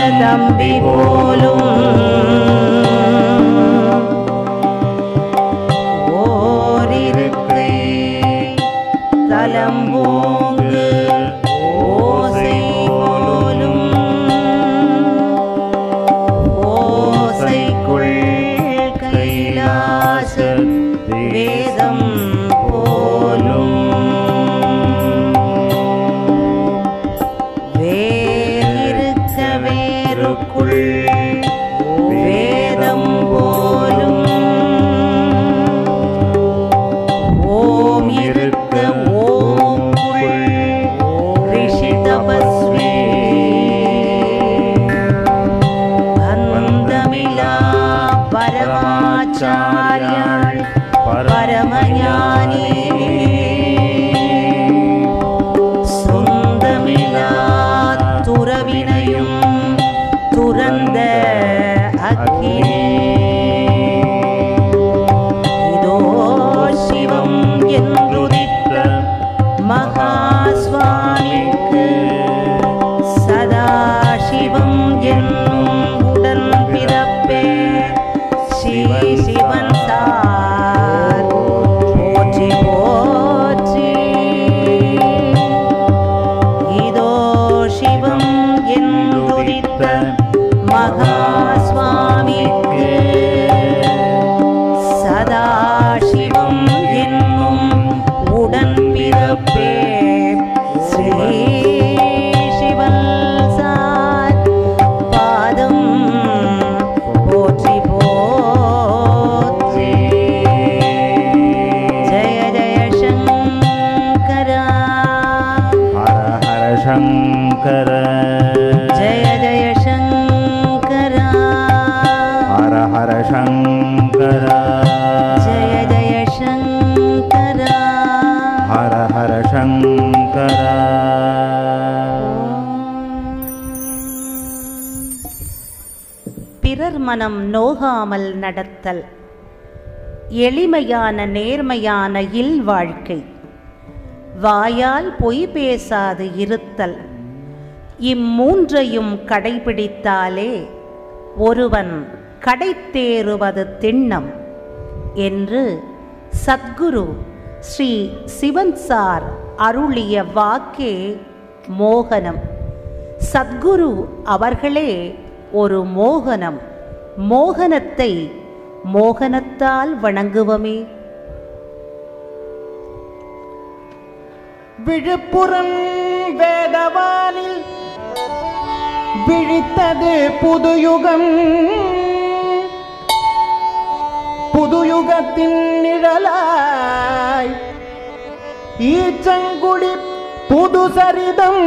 தம்பி போலும் ஓரிருக்கை தலம்போங்கு ஓசை போலும் ஓசைக்குள் கைலாச வேதம் போலும் வேறிருக்க வேருக்குள் வேதம் போலும் ஓம் இருக்க ஓம்குள் ரிஷி தபஸ்வி பந்தமிலா பரமாச்சாரியாள் பரமஞானி சொந்தமிலா துறவினையும் துறந்த அக்கினி இதோ சிவம் என்றுதித்த மகாஸ்வாமிக்கு சதா சிவம் என்னும் உடன் பிறப்பே ஸ்ரீ சிவன் சார் போற்றி போற்றி இதோ சிவம் என்றுதித்த மகாஸ்வாமிக்கு சதா சிவம் என்னும் உடன் பிறப்பே ஸ்ரீ சிவன் சார் பாதம் போற்றி போற்றி ஜய ஜய சங்கரா ஹர ஹர சங்கர ஜய ஜய சங்கரா ஹர ஹர சங்கர ஜய ஜய சங்கரா ஹர ஹர சங்கர பிறர் மனம் நோகாமல் நடத்தல் எளிமையான நேர்மையான இல் வாழ்க்கை வாயால் பொய் பேசாது இருத்தல் இம்மூன்றையும் கடைபிடித்தாலே ஒருவன் கடைத்தேறுவது திண்ணம் என்று சத்குரு ஸ்ரீ சிவன் சார் அருளிய வாக்கே மோகனம் சத்குரு அவர்களே ஒரு மோகனம் மோகனத்தை மோகனத்தால் வணங்குவமே விழுப்புரம் வேதவானில் விழித்தது புதுயுகம் புதுயுகத்தின் நிழலாய் ஈச்சங்குடி புது சரிதம்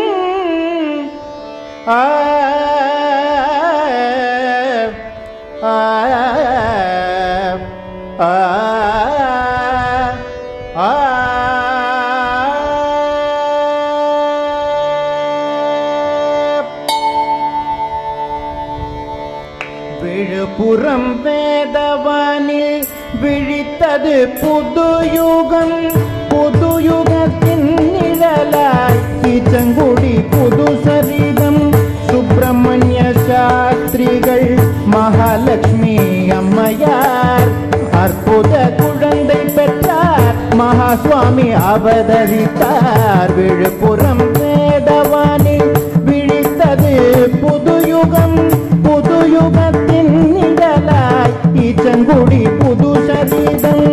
ஆ ஆ ஆ ஆ விழுப்புறம் வேதவானில் விழித்தது புதுயுகம் புதுயுகத்தின் நிழலாய் ஈச்சங்குடி புது சரிதம் சுப்பிரமணிய சாஸ்திரிகள் மகாலட்சுமி அம்மையார் அற்புத குழந்தை பெற்றார் மகாசுவாமி அவதரித்தார் விழுப்புரம் வேதவானில் விழித்தது புதுயுகம் புதுயுகத்தின் நிழலாய் ஈச்சங்குடி புது சரீதம்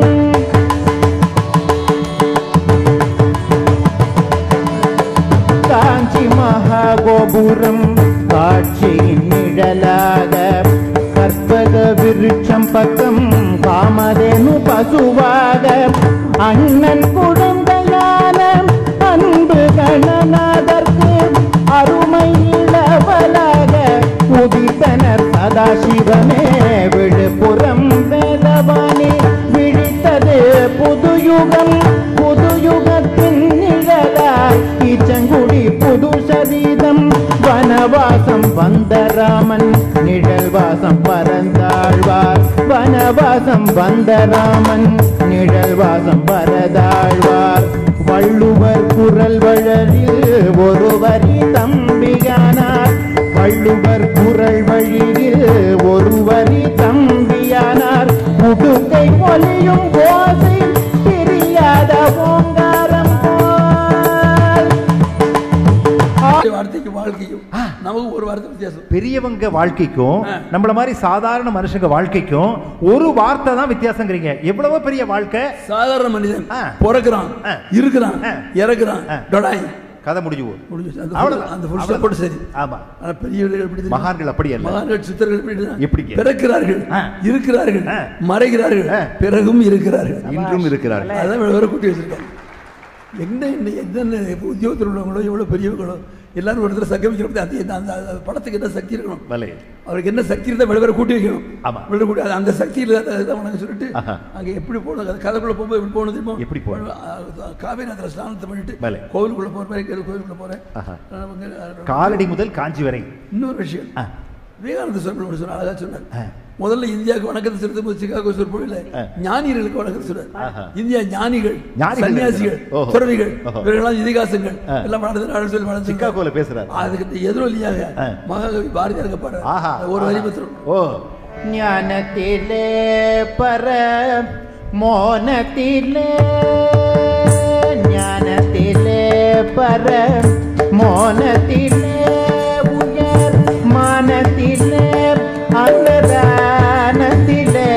காஞ்சி மகாகோபுரம் காட்சியின் நிழலாக கற்பக விருட்சம் பக்கம் காமதேனு பசுவாக அண்ணன் குழந்தையான அன்பு கணநாதற்கு அருமை இளவலாக உதித்தனர் சதாசிவமே விழுப்புரம் வேதவாணி விழித்தது புதுயுகம் புதுயுகத்தின் நிழலாய் ஈச்சங்குடி புது சரீதம் வனவாசம் வந்த ராமன் நிழல் வாசம் பரந்தாழ்வார் வனவாசம் வந்த ராமன் நிழல் வாசம் பரதாழ்வார் வள்ளுவர் குரல் வழலில் ஒரு வரி தம்பியானார் வள்ளுவர் குரல் வழியில் ஒருவரி தம்பியானார் முடுக்கை ஒலியும் ஓசை தெரியாத ஓங்காரம் போல் வார்த்தைக்கு வாழ்க்கையும் நமக்கு ஒரு வார்த்தை வித்தியாசம் பெரியவங்க வாழ்க்கைக்கும் நம்மள மாதிரி சாதாரண மனுஷங்க வாழ்க்கைக்கும் ஒரு வார்த்தை தான் வித்தியாசங்கிறீங்க எவ்வளவோ பெரிய வாழ்க்கை சாதாரண மனிதன் ஆ. பிறக்கிறான் ஆ. இருக்கிறான் ஆ. இறக்குறான் ஆ. டொடாய் கதை முடிஞ்சு போகுது முடிஞ்சுச்சு. அந்த அவ்வளவுதான். full- அந்த full அவ்வளவுதான். stop போட்டு சரி ஆமா ஆனா பெரியவர்கள் எப்படி தெரியுமா? மகான்கள் அப்படி அல்ல மகான்கள் சித்தர்கள் எப்படி தெரியுமா? எப்படிங்க? பிறக்கிறார்கள் ஆ. இருக்கிறார்கள் ஆ. மறைகிறார்கள் ஆ. பிறகும் இருக்கிறார்கள் இன்றும் இருக்கிறார்கள் அதான் வேற கூட்டி வச்சிருக்காங்க என்ன என்ன என்னென்ன உத்தியோகத்தில் உள்ளவங்களோ எவ்வளவு பெரியவங்களோ எல்லாரும் ஒரு இடத்துல சங்கமிக்கிறப்ப அது என்ன அந்த அந்த படத்துக்கு என்ன சக்தி இருக்கணும் வலை அவருக்கு என்ன சக்தி இருந்தால் வேற வேற கூட்டி வைக்கணும் ஆமா. வேற கூட்டி அது அந்த சக்தி இல்லாத உனக்கு சொல்லிட்டு ஆஹா. அங்க எப்படி போகணும் அது கதைக்குள்ள போகும்போது எப்படி போகணும் தெரியுமா எப்படி போகணும்? அஹ் காவேரி நதியில் ஸ்நானத்தை பண்ணிட்டு பலே. கோவிலுக்குள்ள போற மாதிரி கோவிலுக்குள்ள போறேன் ஆஹா. அவங்க- காலடி முதல் காஞ்சி வரை இன்னொரு விஷயம் ஆ. விவேகானந்த சுவாமி ஒரு சொன்ன அழகா சொன்னார் ஆ. முதல்ல இந்தியாவுக்கு வணக்கத்தை செலுத்தும் சிகாகோ சொற்பொழில ஆ. ஞானிகளுக்கு வணக்கத்தை சொல்றார் ஆஹா. இந்தியா ஞானிகள் ஞானிகள் சன்னியாசிகள் ஓஹோ. துறவிகள் ஓஹோ. இவர்களெல்லாம் இதிகாசங்கள் ஆ. எல்லாம் வளர்ந்து நாடு சொல்லி வளர்ந்து சிக்காகோல பேசுறாரு அதுக்கு எதிரொலியாக ஆ. மகாகவி பாரதியார் பாடுறார் ஆஹா ஒரு வரி ஆஹா. பத்திரம் ஓ ஞானத்திலே பர மோனத்திலே ஞானத்திலே பர மோனத்திலே உயர் மானத்திலே அன்னதானத்திலே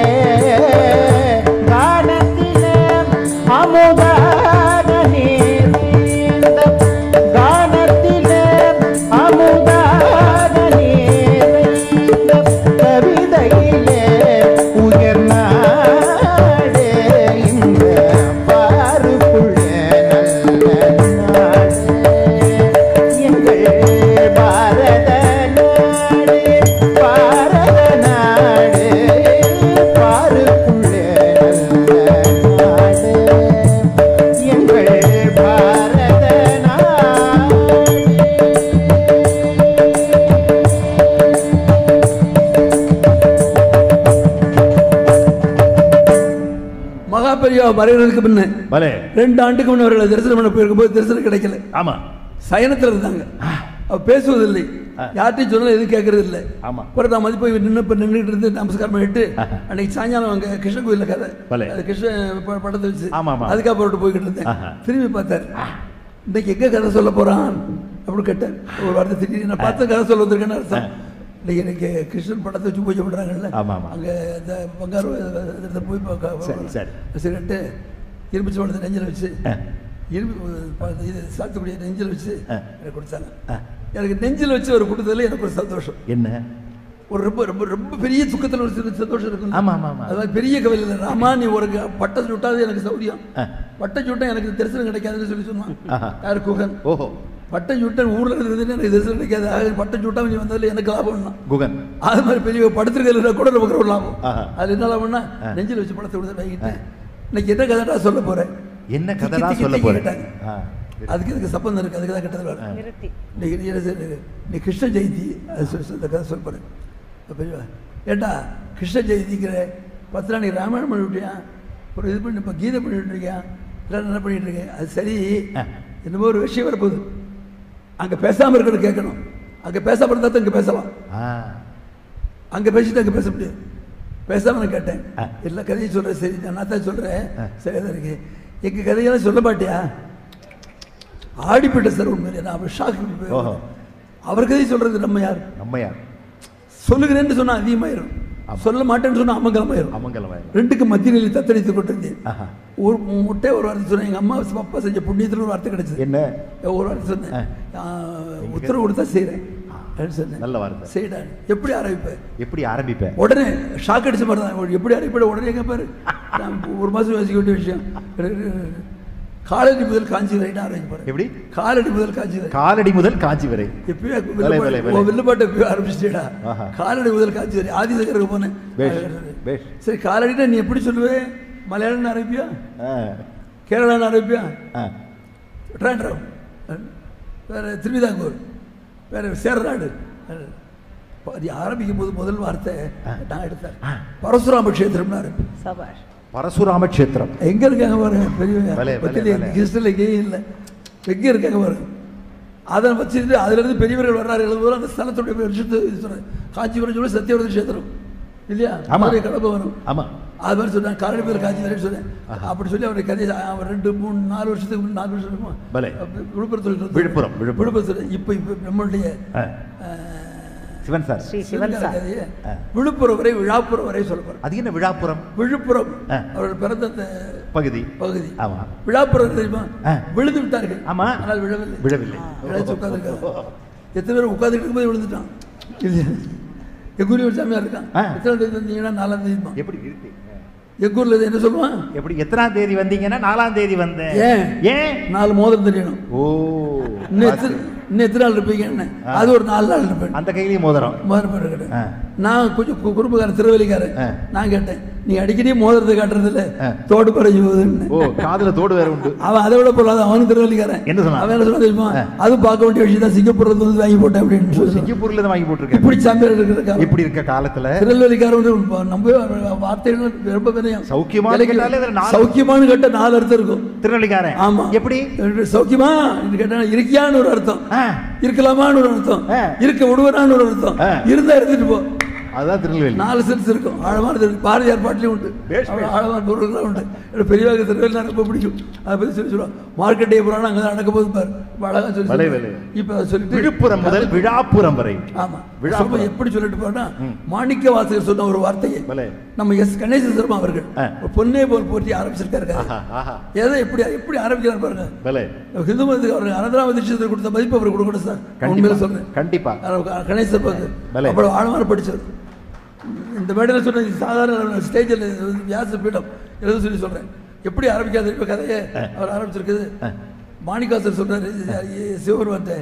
கானத்திலே அமுதான நீர்ந்த கானத்திலே அமுதான நீர்ந்த கவிதையிலே உயர் நாடே இந்த பாருக்குள்ளே நல்ல நாடே எங்கள் பாரத நாடு பாரத நாடு பாருக்குள்ளே நல்ல நாடு எங்கள் பாரத நாடு மகா பெரியா மறைகிறதுக்கு முன்ன வலை ரெண்டு ஆண்டுக்கு முன்ன அவர்களை தரிசனம் பண்ண போயிருக்கும்போது தரிசனம் கிடைக்கல ஆமா சயனத்துல இருந்தாங்க அவ பேசுவதில்லை யார்ட்டையும் சொன்னாலும் எதுவும் கேட்கறது இல்லை ஆமா. அப்புறம் நான் மதிப்பு நின்று இப்போ நின்றுட்டு இருந்து நமஸ்காரம் பண்ணிட்டு அன்னைக்கு சாயங்காலம் அங்கே கிருஷ்ண கோயிலில் கதை பலே. அது கிருஷ்ண ப- படத்தை வச்சு ஆமா, ஆமா. அதுக்காக போட்டு போய்கிட்டு இருந்தேன் ஆஹா. திரும்பி பார்த்தார் இன்னைக்கு எங்க கதை சொல்ல போறான் அப்படின்னு கேட்டார் ஒரு வார்த்தை திடீர்னு நான் பார்த்த கதை சொல்ல வந்திருக்கேன்னு அர்த்தம் இன்னைக்கு எனக்கு கிருஷ்ணன் படத்தை வச்சு பூஜை பண்றாங்கல்ல ஆமா, ஆமா. அங்க இந்த பங்காரு இதை போய் பார்க்க சரி, சரி. சரின்ட்டு இரும்பு சோளத்தை நெஞ்சில் வச்சு ஆ. இரும்பு ப- இது சாத்துக்குடிய நெஞ்சில் வச்சு ஆ. எனக்கு கொடுத்தாங்க ஆ. எனக்கு நெஞ்சில் வச்சு ஒரு கொடுத்ததுல எனக்கு ஒரு சந்தோஷம் என்ன ஒரு ரொம்ப ரொம்ப ரொம்ப பெரிய துக்கத்தில் ஒரு சின்ன சந்தோஷம் இருக்கும் ஆமா, ஆமா, ஆமா. அது மாதிரி பெரிய கவலை இல்லை ராமா நீ ஒரு பட்டம் சுட்டாது எனக்கு சௌரியம் ஆ. பட்டம் சுட்டா எனக்கு தரிசனம் கிடைக்காதுன்னு சொல்லி சொன்னான் ஆஹா. யார் குகன் ஓஹோ பட்டம் சுட்ட ஊர்ல இருந்ததுன்னு எனக்கு தரிசனம் கிடைக்காது ஆக பட்டம் சுட்டா நீ வந்ததுல எனக்கு லாபம்னா குகன் அது மாதிரி பெரிய படுத்திருக்கிறதுல கூட நமக்கு ஒரு லாபம் ஆஹா. அது என்ன லாபம்னா நெஞ்சில் வச்சு படத்தை விடுதல் வாங்கிட்டு இன்னைக்கு என்ன கதைடா சொல்ல போறேன் என்ன திக்கி, கதைடா திக்கி, சொல்ல திக்கி போறேன் கேட்டாங்க. ஆ. அதுக்கு இதுக்கு சம்பந்தம் இருக்கு அதுக்கு தான் கெட்டது நிறுத்தி இன்னைக்கு நீ என்ன செய்ய நீ கிருஷ்ண ஜெயந்தி அது சொல் சொல், இந்த கதை சொல்ல போறேன் பெரியவா ஏண்டா கிருஷ்ண ஜெயந்திங்கிற பத்து நாளைக்கு ராமாயணம் பண்ணிவிட்டியா ஒரு இது பண்ணி இப்போ கீதை பண்ணிட்டு இருக்கியா இல்லை என்ன பண்ணிட்டு இருக்கேன் அது சரி என்னமோ ஒரு விஷயம் வரப்போகுது அங்கே பேசாமல் இருக்கணும் கேட்கணும் அங்கே பேசாமல் இருந்தால் தான் இங்கே பேசலாம் ஆ. அங்கே பேசிட்டு அங்கே பேச முடியாது பேசாம நான் கேட்டேன் ஆ. எல்லா கதையும் சொல்றேன் சரி நான் தான் சொல்றேன் சரி தான் இருக்கு எங்க கதையெல்லாம் சொல்ல மாட்டியா ஆடிப்பட்ட சார் உண்மையிலே நான் அவர் ஷாக் ஓஹோ. அவர் கதையை சொல்றது நம்ம யார் நம்ம யார் சொல்லுகிறேன்னு சொன்னா அதிகமாயிரும் சொல்ல மாட்டேன்னு சொன்னா அமங்கலமாயிரும் அமங்கலமாயிரம் ரெண்டுக்கு மத்தியில் தத்தளித்து கொண்டிருந்தேன் ஆஹா. ஒரு முட்டை ஒரு வார்த்தை சொன்னேன் எங்க அம்மா அப்பா செஞ்ச புண்ணியத்தில் ஒரு வார்த்தை கிடைச்சது என்ன ஒரு வார்த்தை சொன்னேன் ஆ, உத்தரவு கொடுத்தா செய்யறேன் அப்படின்னு சொன்னேன் நல்ல வார்த்தை செய்டா எப்படி ஆரம்பிப்பேன் எப்படி ஆரம்பிப்பேன் உடனே ஷாக் அடிச்ச மாதிரி தான் எப்படி அடிப்படை உடனே எங்க பாரு நான் ஒரு மாசம் யோசிக்க வேண்டிய விஷயம் காலடி முதல் காஞ்சி வரைன்னு ஆரம்பிச்சு பாரு எப்படி காலடி முதல் காஞ்சி வரை காலடி முதல் காஞ்சி வரை எப்பயோ வேலை, வேலை, வேலை. வில்லுப்பாட்டை எப்பயோ ஆரம்பிச்சிட்டேடா ஆஹா. காலடி முதல் காஞ்சி வரை ஆதிசங்கருக்கு போனேன் பேஷ், பேஷ். சரி காலடினா நீ எப்படி சொல்லுவே மலையாளம் ஆரம்பிப்பியா ஆ. கேரளான்னு ஆரம்பிப்பியா ஆ. ட்ராண்ட்ரம் வேற திருவிதாங்கூர் வேற சேரநாடு அது ஆரம்பிக்கும் போது முதல் வார்த்தை நான் எடுத்தேன் பரசுராம கஷேத்திரம்னு ஆரம்பி சபாஷ் பரசுராம க்ஷேத்திரம் எங்க இருக்காங்க பாருங்க வலே, பெரிய வலே, பக்கத்துல வலே. கிறிஸ்டல் எங்கேயும் இல்லை எங்க இருக்காங்க பாருங்க அதை வச்சுட்டு அதிலிருந்து பெரியவர்கள் வர்றாரு எழுதும்போது அந்த ஸ்தலத்துடைய பேர் விஷயத்தை சொல்றேன் காஞ்சிபுரம் சொல்லி சத்தியவரத கஷேத்திரம் இல்லையா ஆமா. மதுரை கடப்ப வரும் ஆமா அது மாதிரி சொன்னேன் காரணி பேர் காஞ்சி வரேன்னு சொன்னேன் அப்படி சொல்லி அவருடைய கதையை அவர் ரெண்டு மூணு நாலு வருஷத்துக்கு முன்னாடி நாலு வருஷம் இருக்குமா? பலே. அப்ப விழுப்புரத்தில் இருந்தார். விழுப்புரம், விழுப்புரம். விழுப்புரத்தில் இப்போ இப்போ நம்மளுடைய ஆ. சிவன் சார் ஸ்ரீ சிவன் சார் கதையை ஆ. விழுப்புரம் வரை விழாப்புரம் வரை சொல்ல போறேன் அது என்ன விழாப்புறம் விழுப்புரம் ஆ. அவர் பிறந்த அந்த பகுதி பகுதி ஆமா விழாப்புரம் தெரியுமா ஆ. விழுந்து விட்டார்கள் ஆமா. ஆனால் விழவில்லை விழவில்லை விளைச்சு உட்காந்துருக்காங்க எத்தனை பேர் உட்காந்துட்டு இருக்கும்போது விழுந்துட்டான் இல்லையா எங்கூர்ல ஒரு சாமியார் இருக்கான் ஆ. எத்தனை தேதி வந்தீங்கன்னா நாலாம் தேதி எப்படி இருக்கு எங்கூர்ல இது என்ன சொல்லுவான் எப்படி எத்தனாம் தேதி வந்தீங்கன்னா நாலாம் தேதி வந்தேன் ஏன்? ஏன் நாலு மோதிரம் தெரியணும் ஓ இன்னும் எத்தனை இன்னும் எத்தனை நாள் இருப்பீங்க என்ன அது ஒரு நாலு நாள் இருப்பேன் அந்த கையிலயும் மோதிரம் மோதிரம் போட்டுக்கிட்டேன் ஆ. நான் கொஞ்சம் கு- குறும்புக்காரன் திருவல்லிக்காரன் ஆ. நான் கேட்டேன் நீ அடிக்கடி மோதிரத்தை காட்டுறது இல்ல ஆ. தோடு பறஞ்சு போகுதுன்னு ஓ காதுல தோடு வேற உண்டு அவன் அதை விட போலாத அவனும் திருவல்லிக்காரன் என்ன சொன்னான்? அவன் என்ன சொன்னா தெரியுமா ஆ. அது பார்க்க வேண்டிய விஷயம் தான் சிங்கப்பூர்ல இருந்து வாங்கி போட்டேன் அப்படின்னு சொல்லி சிங்கப்பூர்ல இருந்து வாங்கி போட்டிருக்கேன் இப்படி சாமியார் இருக்கிற இப்படி இருக்க காலத்துல திருநெல்வேலிக்காரன் வந்து நம்ப வார்த்தைகள் ரொம்ப வினயம் சௌக்கியமான்னு எனக்கு கேட்டாலே அதுல நாலு- சௌக்கியமான்னு கேட்ட நாலு அர்த்தம் இருக்கும் திருநெல்வேலிக்காரன் ஆமா எப்படி சௌக்கியமா கேட்டா இருக்கியான்னு ஒரு அர்த்தம் ஆ, இருக்கலாமான்னு ஒரு அர்த்தம் ஆ. இருக்க விடுவரான்னு ஒரு அர்த்தம் ஆ. இருந்தா இருந்துட்டு போ அதுதான் திருநெல்வேலி நாலு சென்ஸ் இருக்கும் ஆழமானது இருக்கு பாரதியார் பாட்டிலையும் உண்டு பேஷ், அவ்வளவு ஆழமான பொருள்லாம் உண்டு எனக்கு பெரியவாக திருவேல் ரொம்ப பிடிக்கும் அதை பத்தி சொல்லி சொல்லுவான் மார்க்கெட்டே புராணம் அங்கே தான் நடக்க போது பாரு ரொம்ப அழகா சொல்லி வலை, சொல்லுவான். வலை. இப்ப அதை சொல்லிட்டு விழுப்புரம் முதல் விழாப்புரம் வரை ஆமா விழாப்புரம். சொல்லும்போது எப்படி சொல்லிட்டு போனா மாணிக்க வாசகர் சொன்ன ஒரு வார்த்தையை வலை. நம்ம எஸ் கணேச சர்மா அவர்கள் ஆ. ஒரு பொன்னே போல் போட்டி ஆரம்பிச்சிருக்காரு கதை. ஆஹா, ஆஹா. எதை எப்படி எப்படி ஆரம்பிக்கிறார் பாருங்க பலே ஹிந்து மதத்துக்கு அவர் அனந்தராம தீட்சிதர் கொடுத்த மதிப்பு அவர் கொடுக்கணும் சார் உண்மையில கண்டிப்பா சொல்றேன் கண்டிப்பா அவர் கணேசர் பார்த்து பலே. அவ்வளவு ஆழமான படிச்சவர் இந்த மேடையில் சொன்ன இது சாதாரண ஸ்டேஜில் வியாச பீடம் எழுத சொல்லி சொல்றேன் எப்படி ஆரம்பிக்காது இப்ப கதையை அவர் ஆரம்பிச்சிருக்குது மாணிக்காசர் சொல்றாரு சிவபெருமான்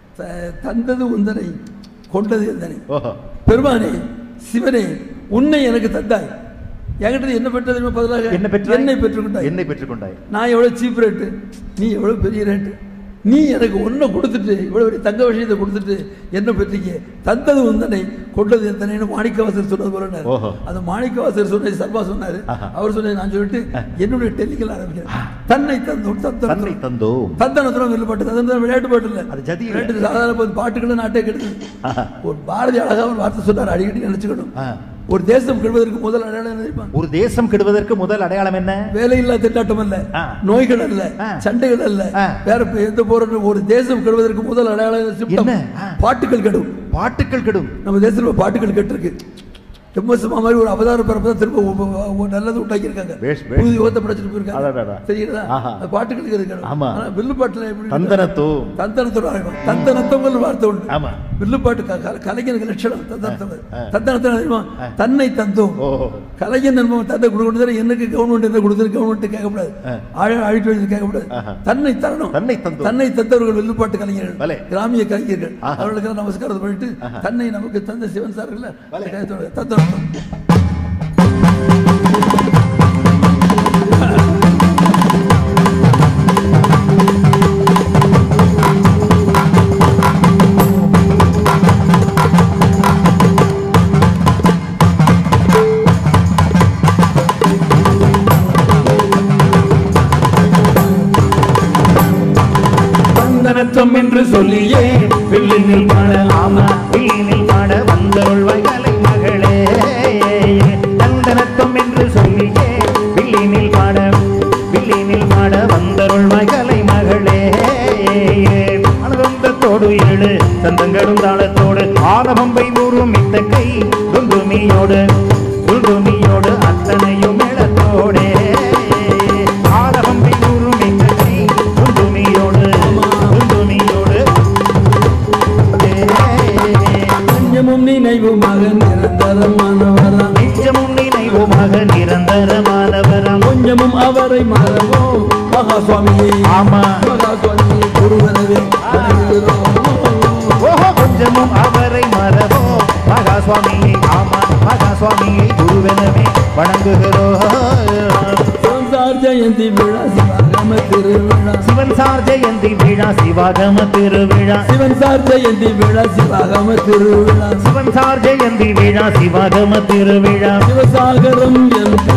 தந்தது உந்தனை கொண்டது எந்தனை ஓஹோ பெருமானே சிவனே உன்னை எனக்கு தந்தாய் என்கிட்ட என்ன பெற்றது தெரியுமா பதிலாக என்ன பெற்றாய் என்னை பெற்றுக்கொண்டாய் என்னை பெற்றுக்கொண்டாய் நான் எவ்வளவு சீப் ரேட்டு நீ எவ்வளவு பெரிய ரேட்டு நீ எனக்கு ஒன்றை கொடுத்துட்டு இவ்வளவு பெரிய தங்க விஷயத்தை கொடுத்துட்டு என்ன பெற்றீங்க தந்தது உந்தனை கொண்டது எத்தனைன்னு மாணிக்கவாசர் சொன்னது போல ஓஹோ. அந்த மாணிக்கவாசர் சொன்ன சர்மா சொன்னாரு ஆஹா. அவர் சொன்னது நான் சொல்லிட்டு என்னுடைய டெல்லிக்கல் ஆரம்பிக்கிறேன் தன்னை தந்தோம் தன்னை தந்தோம் தந்தோம் தந்தனத்துறம் இல்லை பாட்டு தந்தனம் விளையாட்டு பாட்டு இல்லை அது ஜதி இல்ல. விளையாட்டு சாதாரண பாட்டு, பாட்டுகளும் நாட்டே கெடுது ஆஹா. ஒரு பாரதி அழகா ஒரு வார்த்தை சொன்னார் அடிக்கடி நினைச்சுக்கணும் ஆ. ஒரு தேசம் கெடுவதற்கு முதல் அடையாளம் என்ன தெரியுமா ஒரு தேசம் கெடுவதற்கு முதல் அடையாளம் என்ன வேலையில்லா திண்டாட்டம் அல்ல ஆ. நோய்கள் அல்ல ஆ. சண்டைகள் அல்ல ஆ. வேற இப்ப எந்த போற ஒரு தேசம் கெடுவதற்கு முதல் அடையாளம் symptom. என்ன? ஆ. பாட்டுகள் கெடும் பாட்டுக்கள் கெடும் நம்ம தேசத்துல பாட்டுகள் கெட்டிருக்கு எம்எஸ்மா மாதிரி ஒரு அவதார பிறப்பு தான் திரும்ப ஒ- ஒ- ஒ- நல்லது உண்டாக்கி இருக்காங்க பேஷ், பேஷ். புது யுகத்தை படைச்சிட்டு அடடடா. போயிருக்காங்க தெரியுதா ஆஹா. அந்த பாட்டுகளுக்கு இருக்கு ஆமா. ஆனா வில்லு பாட்டுல எப்படி தந்தனத்தோ தந்தனத்தோட ஆரம்பம் தந்தனத்தம் வார்த்தை உண்டு ஆமா வில்லுப்பாட்டு க- க- கலைஞனுக்கு லட்சணம் தந்தனத்தம் ஆ. தந்தனத்தம் தெரியுமா தன்னை தந்தோம் ஓஹோ கலைஞன் என்பவன் தந்தை கொடுக்கணும் எனக்கு கவர்மெண்ட் என்ன கொடுத்தது கவர்மெண்ட் கேட்கக்கூடாது ஆ. ஆழ அழிட்டு வழி கேட்கக்கூடாது ஆஹா. தன்னை தரணும் தன்னை தந்தோம். தன்னை தந்தவர்கள் வில்லுப்பாட்டு கலைஞர்கள் பலே. கிராமிய கலைஞர்கள் ஆஹா. அவர்களுக்கு நமஸ்காரம் பண்ணிட்டு தன்னை நமக்கு தந்த சிவன் சார்கள் பலே. தந்தனம் வந்தனத்துவம் என்று சொல்லியே வில்லினில் பாட ஆமா வீணில் பாட வந்தருள்வாய் கலை மகளே வந்தனத்துவம் என்று சொல்லியே வில்லினில் பாட வில்லினில் பாட வந்தருள்வாய் கலை மகளே அனுபந்தத்தோடு ஏழு சந்தங்களும் தாளத்தோடு ஆனபம்பை ஊறும் இந்த கை துந்துமியோடு துந்துமியோடு அத்தனையும் மேளத்தோடே ஆனபம்பை ஊறும் இந்த கை துந்துமியோடு துந்துமியோடு கொஞ்சமும் நினைவுமாக நிரந்தரமானவராம் நிச்சமும் நினைவுமாக நிரந்தரமானவரம் கொஞ்சமும் அவரை மறவோ மகா சுவாமியே ஆமா மகா சுவாமியே குருவனவே வணங்குகிறோம். ஓஹோ கொஞ்சமும் அவரை மறவோ மகா சுவாமியை ஆமா மகா சுவாமியை குருவெனவே வணங்குகிறோம் சம்சார் ஜெயந்தி விழா சிவாகம திருவிழா சிவன் சார் ஜெயந்தி விழா சிவாகம திருவிழா சிவன் சார் ஜெயந்தி விழா சிவாகம திருவிழா சிவன் சார் ஜெயந்தி விழா சிவாகம திருவிழா சிவசாகரம் என்று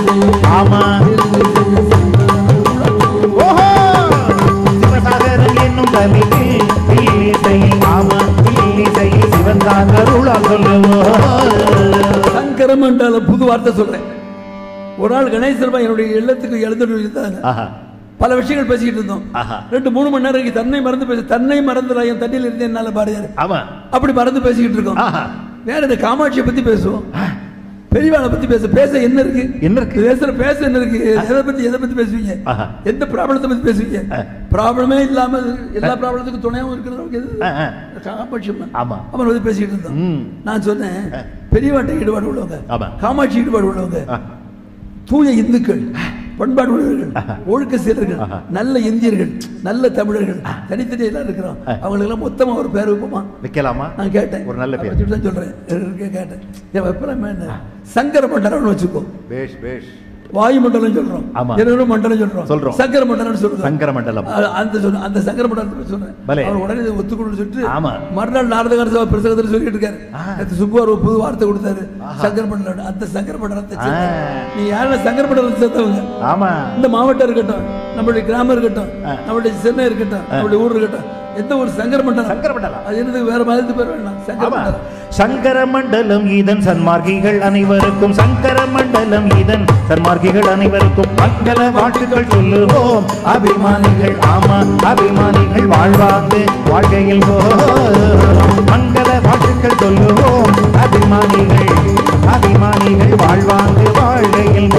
ஆமா ஓஹோ சிவசாகரம் என்னும் தலைக்கு இல்லிசை ஆமா இல்லிசை சிவன் தான் அருளால் சொல்லுவோம் சங்கர மண்டல புது வார்த்தை சொல்றேன் ஒரு நாள் கணேசர்மா என்னுடைய இல்லத்துக்கு எழுந்துட்டு இருந்தாங்க ஆஹா பல விஷயங்கள் பேசிக்கிட்டு இருந்தோம் ஆஹா. ரெண்டு மூணு மணி நேரம் இருக்கு தன்னை மறந்து பேச தன்னை மறந்துடா என் தண்ணியில் இருந்தேன் என்னால பாரதியார் ஆமா அப்படி மறந்து பேசிக்கிட்டு இருக்கோம் ஆஹா. வேற இந்த காமாட்சியை பத்தி பேசுவோம் பெரியவாளை பத்தி பேச பேச என்ன இருக்கு என்ன இருக்கு? பேசுற பேச என்ன இருக்கு எதை பத்தி எதை பத்தி பேசுவீங்க ஆஹா. எந்த ப்ராப்ளத்தை பத்தி பேசுவீங்க ஆ. ப்ராப்ளமே இல்லாம எல்லா ப்ராப்ளத்துக்கும் துணையாவும் இருக்கிறவங்க எது ஆ, ஆ. காமாட்சி அம்மன். ஆமா. அப்புறம் வந்து பேசிக்கிட்டு இருந்தோம் ம். நான் சொன்னேன் பெரியவாட்டை ஈடுபாடு உள்ளவங்க ஆமா. காமாட்சி ஈடுபாடு உள்ளவங்க ஆ. தூய இந்துக்கள் பண்பாடு உள்ளவர்கள் ஒழுக்க சீரர்கள் ஆஹா. நல்ல இந்தியர்கள் நல்ல தமிழர்கள் தனித்தனி எல்லாம் இருக்கிறோம் அவங்களுக்கு எல்லாம் மொத்தமா ஒரு பேர் வைப்போமா வைக்கலாமா நான் கேட்டேன் ஒரு நல்ல பேர். வச்சுட்டு தான் சொல்றேன் இருக்கே கேட்டேன் ஏன் வைப்பலாமா என்ன சங்கர மண்டலம்னு வச்சுக்கோ பேஷ் பேஷ் வாயு மண்டலம் சொல்றோம் ஆமா. இரவு மண்டலம் சொல்றோம் சொல்றோம். சங்கர மண்டலம் சொல்றோம் சங்கர மண்டலம். அ- அந்த சொன்ன அந்த சங்கர மண்டலத்தை சொன்னேன் பலே. அவர் உடனே இதை ஒத்துக்கணும்னு சொல்லிட்டு ஆமா. மறுநாள் நாரதகார சபா பிரசங்கத்தில் சொல்லிட்டு இருக்காரு நேத்து சுக்குவார் ஒரு புது வார்த்தை கொடுத்தாரு சங்கர மண்டலம் அந்த சங்கர மண்டலத்தை சேர்ந்த- ஆ. நீ யாரும் சங்கர மண்டலத்தை சேர்த்தவங்க ஆமா இந்த மாவட்டம் இருக்கட்டும் நம்மளுடைய கிராமம் இருக்கட்டும் நம்மளுடைய சென்னை இருக்கட்டும் நம்மளுடைய ஊர் இருக்கட்டும் எந்த ஒரு சங்கர மண்டலம் சங்கர மண்டலம். அது என்னது வேற மாதிரி பேர் வேண்டாம் சங்கர ஆமா. மண்டலம் சங்கர மண்டலம் இதன் சன்மார்க்கிகள் அனைவருக்கும் சங்கர மண்டலம் இதன் சன்மார்க்கிகள் அனைவருக்கும் மங்கள வாழ்த்துக்கள் சொல்லுவோம் அபிமானிகள் ஆமா அபிமானிகள் வாழ்வாங்கு வாழ்க்கையில் போம் மங்கள வாழ்த்துக்கள் சொல்லுவோம் அபிமானிகள் அபிமானிகள் வாழ்வாங்கு வாழ்க்கையில்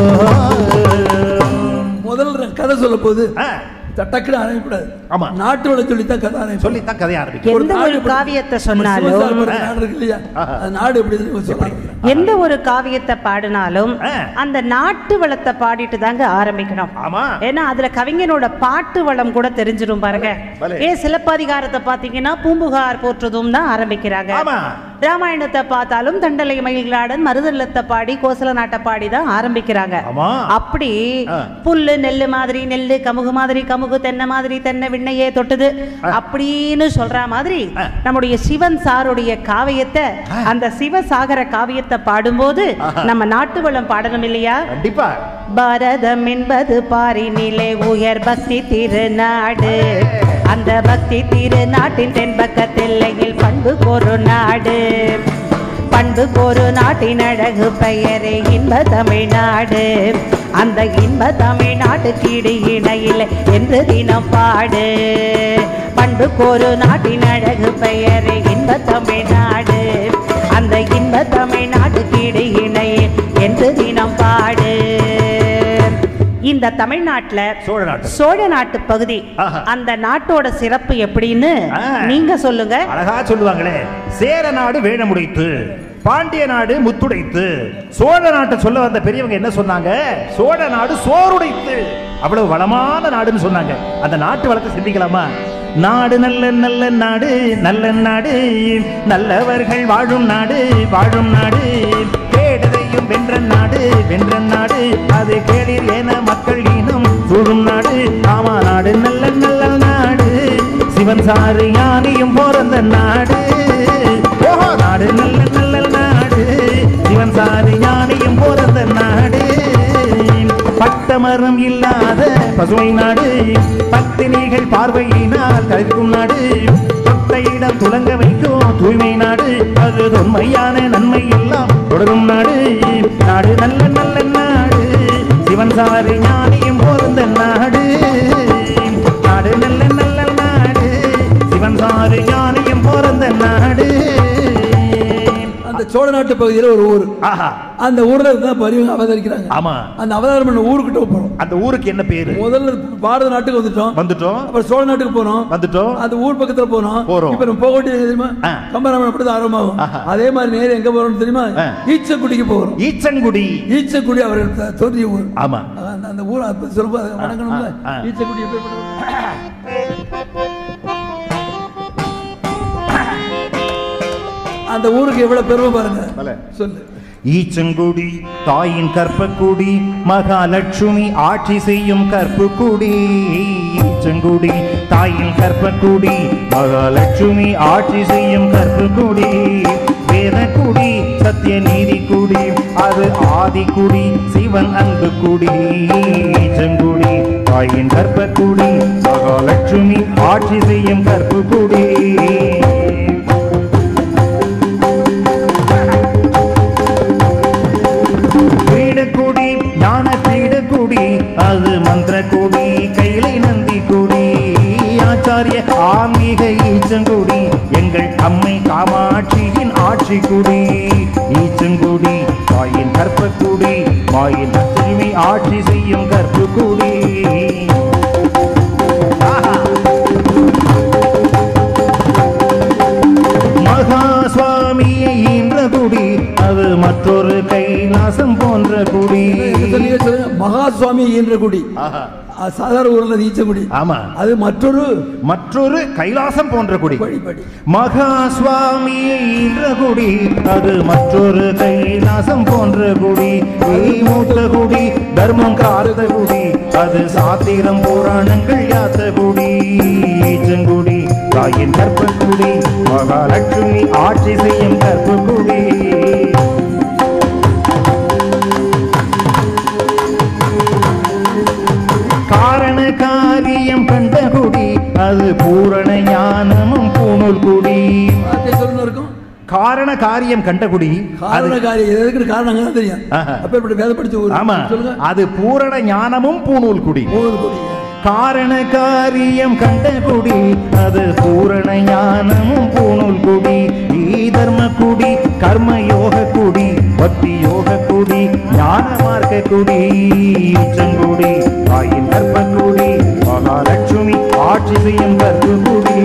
போம் முதல்ல கதை சொல்ல போது ஆ, டக்குன்னு ஆரம்பிக்கூடாது ஆமா. நாட்டு வள சொல்லித்தான் கதை ஆரம்பிக்கும் சொல்லித்தான் கதைய ஆரம்பிக்கும் எந்த ஒரு நாடு காவியத்தை நம்ம சொன்னாலும் சிவசாமி ஒரு நாடு இருக்கு இல்லையா அது நாடு எப்படி தெரியுமா சொல்றாங்க எந்த ஒரு காவியத்தை பாடினாலும் ஆ. அந்த நாட்டு வளத்தை பாடிட்டு தாங்க ஆரம்பிக்கணும் ஆமா ஏன்னா அதுல கவிஞனோட பாட்டு வளம் கூட தெரிஞ்சிடும் பாருங்க பலே. ஏ சிலப்பதிகாரத்தை பாத்தீங்கன்னா பூம்புகார் போற்றதும் தான் ஆரம்பிக்கிறாங்க ஆமா ராமாயணத்தை பார்த்தாலும் தண்டலை மயில்களாடன் மருதல்லத்தை பாடி கோசல நாட்டை பாடி தான் ஆரம்பிக்கிறாங்க ஆமா அப்படி ஆ. புல்லு நெல்லு மாதிரி நெல்லு கமுகு மாதிரி கமுகு தென்னை மாதிரி தென்னை விண்ணையே தொட்டுது அப்படின்னு சொல்ற மாதிரி ஆ. நம்முடைய சிவன் சாருடைய காவியத்தை அந்த சிவசாகர காவியத்தை பாடும்போது நம்ம நாட்டு வளம் பாடணும் இல்லையா கண்டிப்பா பாரதம் என்பது பாரினிலே உயர் பக்தி திருநாடு அந்த பக்தி திருநாட்டின் தென்பக்கத்தில்லையில் பண்பு ஒரு நாடு பண்பு ஒரு நாட்டின் அழகு பெயரே இன்ப தமிழ்நாடு அந்த இன்ப தமிழ்நாட்டுக்கு இடு இணையில் என்று தினம் பாடு பண்பு ஒரு நாட்டின் அழகு பெயரே இன்ப தமிழ்நாடு அந்த இன்ப தமிழ்நாட்டுக்கு இடு இணையில் என்று தினம் பாடு இந்த தமிழ்நாட்டுல சோழ நாட்டு சோழ நாட்டு பகுதி ஆஹா. அந்த நாட்டோட சிறப்பு எப்படின்னு ஆ. நீங்க சொல்லுங்க அழகா சொல்லுவாங்களே சேர நாடு வேணமுடைத்து பாண்டிய நாடு முத்துடைத்து சோழ நாட்டை சொல்ல வந்த பெரியவங்க என்ன சொன்னாங்க சோழ நாடு சோறுடைத்து அவ்வளவு வளமான நாடுன்னு சொன்னாங்க அந்த நாட்டு வளத்தை சிந்திக்கலாமா நாடு நல்ல நல்ல நாடு நல்ல நாடு நல்லவர்கள் வாழும் நாடு வாழும் நாடு கேடுதையும் வென்ற நாடு வென்ற நாடு அது கேளிர் என மக்கள் இனம் சூழும் நாடு ஆமா நாடு நல்ல நல்ல நாடு சிவன் சாரு யானையும் பிறந்த நாடு ஓஹோ நாடு நல்ல நல்ல நாடு சிவன் சாரு யானையும் பிறந்த நாடு பட்டமரம் இல்லாத பசுமை நாடு பத்தினிகள் பார்வையினால் கழிக்கும் நாடு தொட்ட இடம் துலங்க வைக்கும் தூய்மை நாடு அது தொன்மையான நன்மை எல்லாம் தொடரும் நாடு நாடு நல்ல நல்ல நாடு சிவன் சாரு ஞானியும் பிறந்த நாடு நாடு நல்ல நல்ல நாடு சிவன் சாரு ஞானியும் பிறந்த நாடு அந்த சோழ நாட்டு பகுதியில ஒரு ஊர் ஆஹா அந்த ஊர்ல தான் பெரியவங்க அவதரிக்கிறாங்க ஆமா அந்த அவதாரம் பண்ண ஊருக்கிட்ட போறோம் அந்த ஊருக்கு என்ன பேரு முதல்ல பாரத நாட்டுக்கு வந்துட்டோம் வந்துட்டோம் அப்புறம் சோழ நாட்டுக்கு போனோம் வந்துட்டோம் அந்த ஊர் பக்கத்துல போனோம் போறோம். இப்ப நம்ம போக வேண்டியது எது தெரியுமா ஆ. கம்பராமன் அப்படிதான் ஆரம்பமாகும் ஆஹா. அதே மாதிரி நேரம் எங்க போறோம்னு தெரியுமா ஆ. ஈச்சக்குடிக்கு போகிறோம் ஈச்சங்குடி ஈச்சக்குடி அவர் த- தோன்றிய ஊர் ஆமா அந்த- அந்த ஊர் அப்ப சொல்லும்போது அதை வணங்கணும்ல ஆ, ஆ. ஈச்சக்குடி எப்படி அந்த ஊருக்கு எவ்வளவு பெருமை பாருங்க பலே. சொல்லு ஈச்சங்குடி தாயின் கற்பக்குடி மகாலட்சுமி ஆட்சி செய்யும் கற்புக்குடி ஈச்சங்குடி தாயின் கற்பக்குடி மகாலட்சுமி ஆட்சி செய்யும் கற்புக்குடி வேதக்குடி சத்திய நீதி குடி அது ஆதிக்குடி சிவன் அன்பு குடி ஈச்சங்குடி தாயின் கற்பக்குடி மகாலட்சுமி ஆட்சி செய்யும் கற்புக்குடி பீடக்குடி ஞான பீடக்குடி அது மந்திரக்குடி கைலை நந்தி குடி ஆச்சாரிய ஆன்மீக ஈச்சங்குடி எங்கள் அம்மை காமாட்சியின் ஆட்சி குடி ஈச்சங்குடி தாயின் கற்பக்குடி மாயின் லட்சுமி ஆட்சி செய்யும் கற்புக்குடி ஆஹா மகா சுவாமியை ஈன்ற குடி அது மற்றொரு கைலாசம் போன்ற குடி நீங்க சொல்லுங்க மகா சுவாமி என்ற குடி ஆஹா. அது சாதாரண ஊர்ல ஈச்சங்குடி ஆமா அது மற்றொரு மற்றொரு கைலாசம் போன்ற குடி வழிபடி மகா சுவாமியை ஈன்ற குடி அது மற்றொரு கைலாசம் போன்ற குடி ஏய் மூத்த குடி தர்மம் காத்த குடி அது சாத்திரம் புராணங்கள் யாத்த குடி ஈச்சங்குடி தாயின் கற்பக்குடி மகாலட்சுமி ஆட்சி செய்யும் கற்பக்குடி காரண காரியம் கண்ட குடி அது பூரண ஞானமும் பூணூல் குடி வார்த்தை சொல்லணும் இருக்கும் காரண காரியம் கண்ட குடி காரண அது- காரியம் எதுக்கு காரணம் அங்கே தெரியும் ஆஹா. அப்ப இப்படி வேத படிச்ச ஊர் ஆமா சொல்லுங்க அது பூரண ஞானமும் பூணூல் குடி ஊர் குடி காரண காரியம் கண்ட குடி அது பூரண ஞானமும் பூணூல் குடி ஈ தர்ம குடி கர்ம யோக குடி பக்தி யோக குடி ஞான மார்க்க குடி உச்சங்குடி தாயின் கற்ப குடி மகாலட்சுமி ஆட்சி செய்யும் கற்பு குடி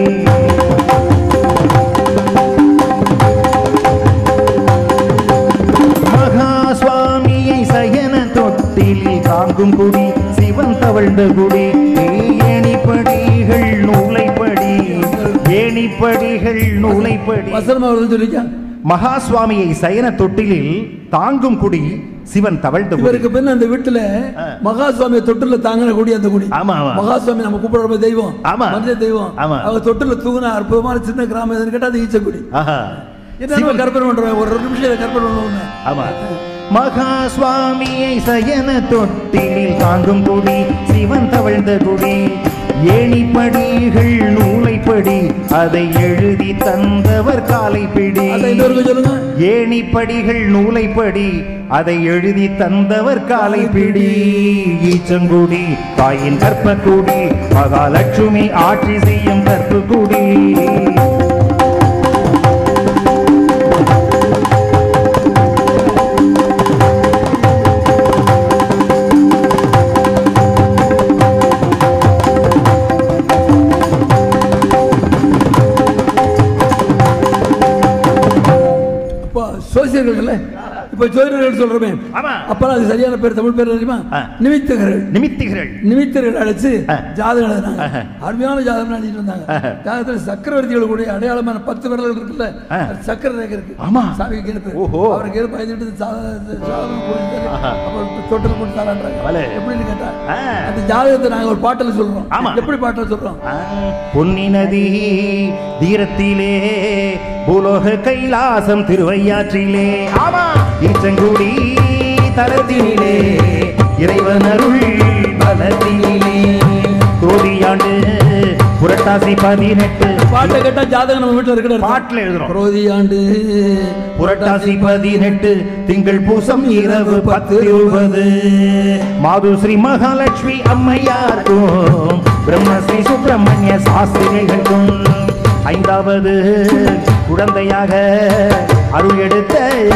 மகா சுவாமியை சயன தொட்டிலில் தாங்கும் குடி சிவன் தவழ்ந்த குடி ஏணிப்படிகள் நூலைப்படி ஏணிப்படிகள் நூலைப்படி வசனமா வருதுன்னு சொல்லிக்க மகா சுவாமியை சயன தொட்டிலில் தாங்கும் குடி சிவன் தவழ்ந்த குடி இவருக்கு பின்ன அந்த வீட்டுல ஆ. மகா சுவாமியை தொட்டில தாங்கின குடி அந்த குடி ஆமா, ஆமா. மகா சுவாமி நம்ம கூப்பிடுற தெய்வம் ஆமா. மனித தெய்வம் ஆமா. அவங்க தொட்டில தூங்கின அற்புதமான சின்ன கிராமம் எதுன்னு கேட்டா அது ஈச்சக்குடி ஆஹா. என்ன சிவன் கற்பனை பண்றேன் ஒரு ரெண்டு நிமிஷம் இதை கற்பனை பண்ணுவோம் ஆமா மகா சுவாமியை சயன தொட்டிலில் தாங்கும் குடி சிவன் தவழ்ந்த குடி ஏணிப்படிகள் நூலைப்படி அதை எழுதி தந்தவர் காலை பிடி அதை இன்னொரு சொல்லுங்க ஏணிப்படிகள் நூலைப்படி அதை எழுதி தந்தவர் காலை பிடி ஈச்சங்குடி தாயின் கற்பக்குடி மகாலட்சுமி ஆட்சி செய்யும் கற்புக்குடி இப்போ சோசியர்கள்ல இப்போ ஜோதிடர்கள் சொல்றோமே ஆமா. அப்பெல்லாம் அது சரியான பேர் தமிழ் பேர் தெரியுமா ஆ. நிமித்தகர்கள் நிமித்திகள் நிமித்தர்கள் அழைச்சு ஆ. ஜாதகம் எழுதினாங்க ஆஹா. அருமையான ஜாதகம் எழுதிட்டு இருந்தாங்க ஆஹா. ஜாதகத்தில் சக்கரவர்த்திகள் கூட அடையாளமான பத்து விரல்கள் இருக்குல்ல ஆ. அது சக்கர ரேகை இருக்கு ஆமா. சாமிக்கு கேள்வி ஓஹோ. அவருக்கு கேள்வி பயந்துட்டு சாதகம் சாதகம் கொடுத்தாரு ஆஹா. அப்புறம் தொட்டில் போட்டு தரான்றாங்க வலே. எப்படின்னு கேட்டா ஆ. அந்த ஜாதகத்தை நாங்க ஒரு பாட்டில் சொல்றோம் ஆமா. எப்படி பாட்டில் சொல்றோம் ஆ, பொன்னி நதி தீரத்திலே பூலோக கைலாசம் திருவையாற்றிலே ஆமா ஈச்சங்குடி தலத்தினிலே இறைவன் அருள் பலத்தினிலே குரோதியாண்டு புரட்டாசி பதினெட்டு பாட்டை கேட்டா ஜாதகம் நம்ம வீட்டுல இருக்கிற பாட்டுல எழுதுறோம் குரோதி ஆண்டு புரட்டாசி பதினெட்டு திங்கள் பூசம் இரவு பத்து இருபது மாது ஸ்ரீ மகாலட்சுமி அம்மையாருக்கும் பிரம்மஸ்ரீ சுப்பிரமணிய சாஸ்திரிகளுக்கும் ஐந்தாவது குழந்தையாக அருள் எடுத்த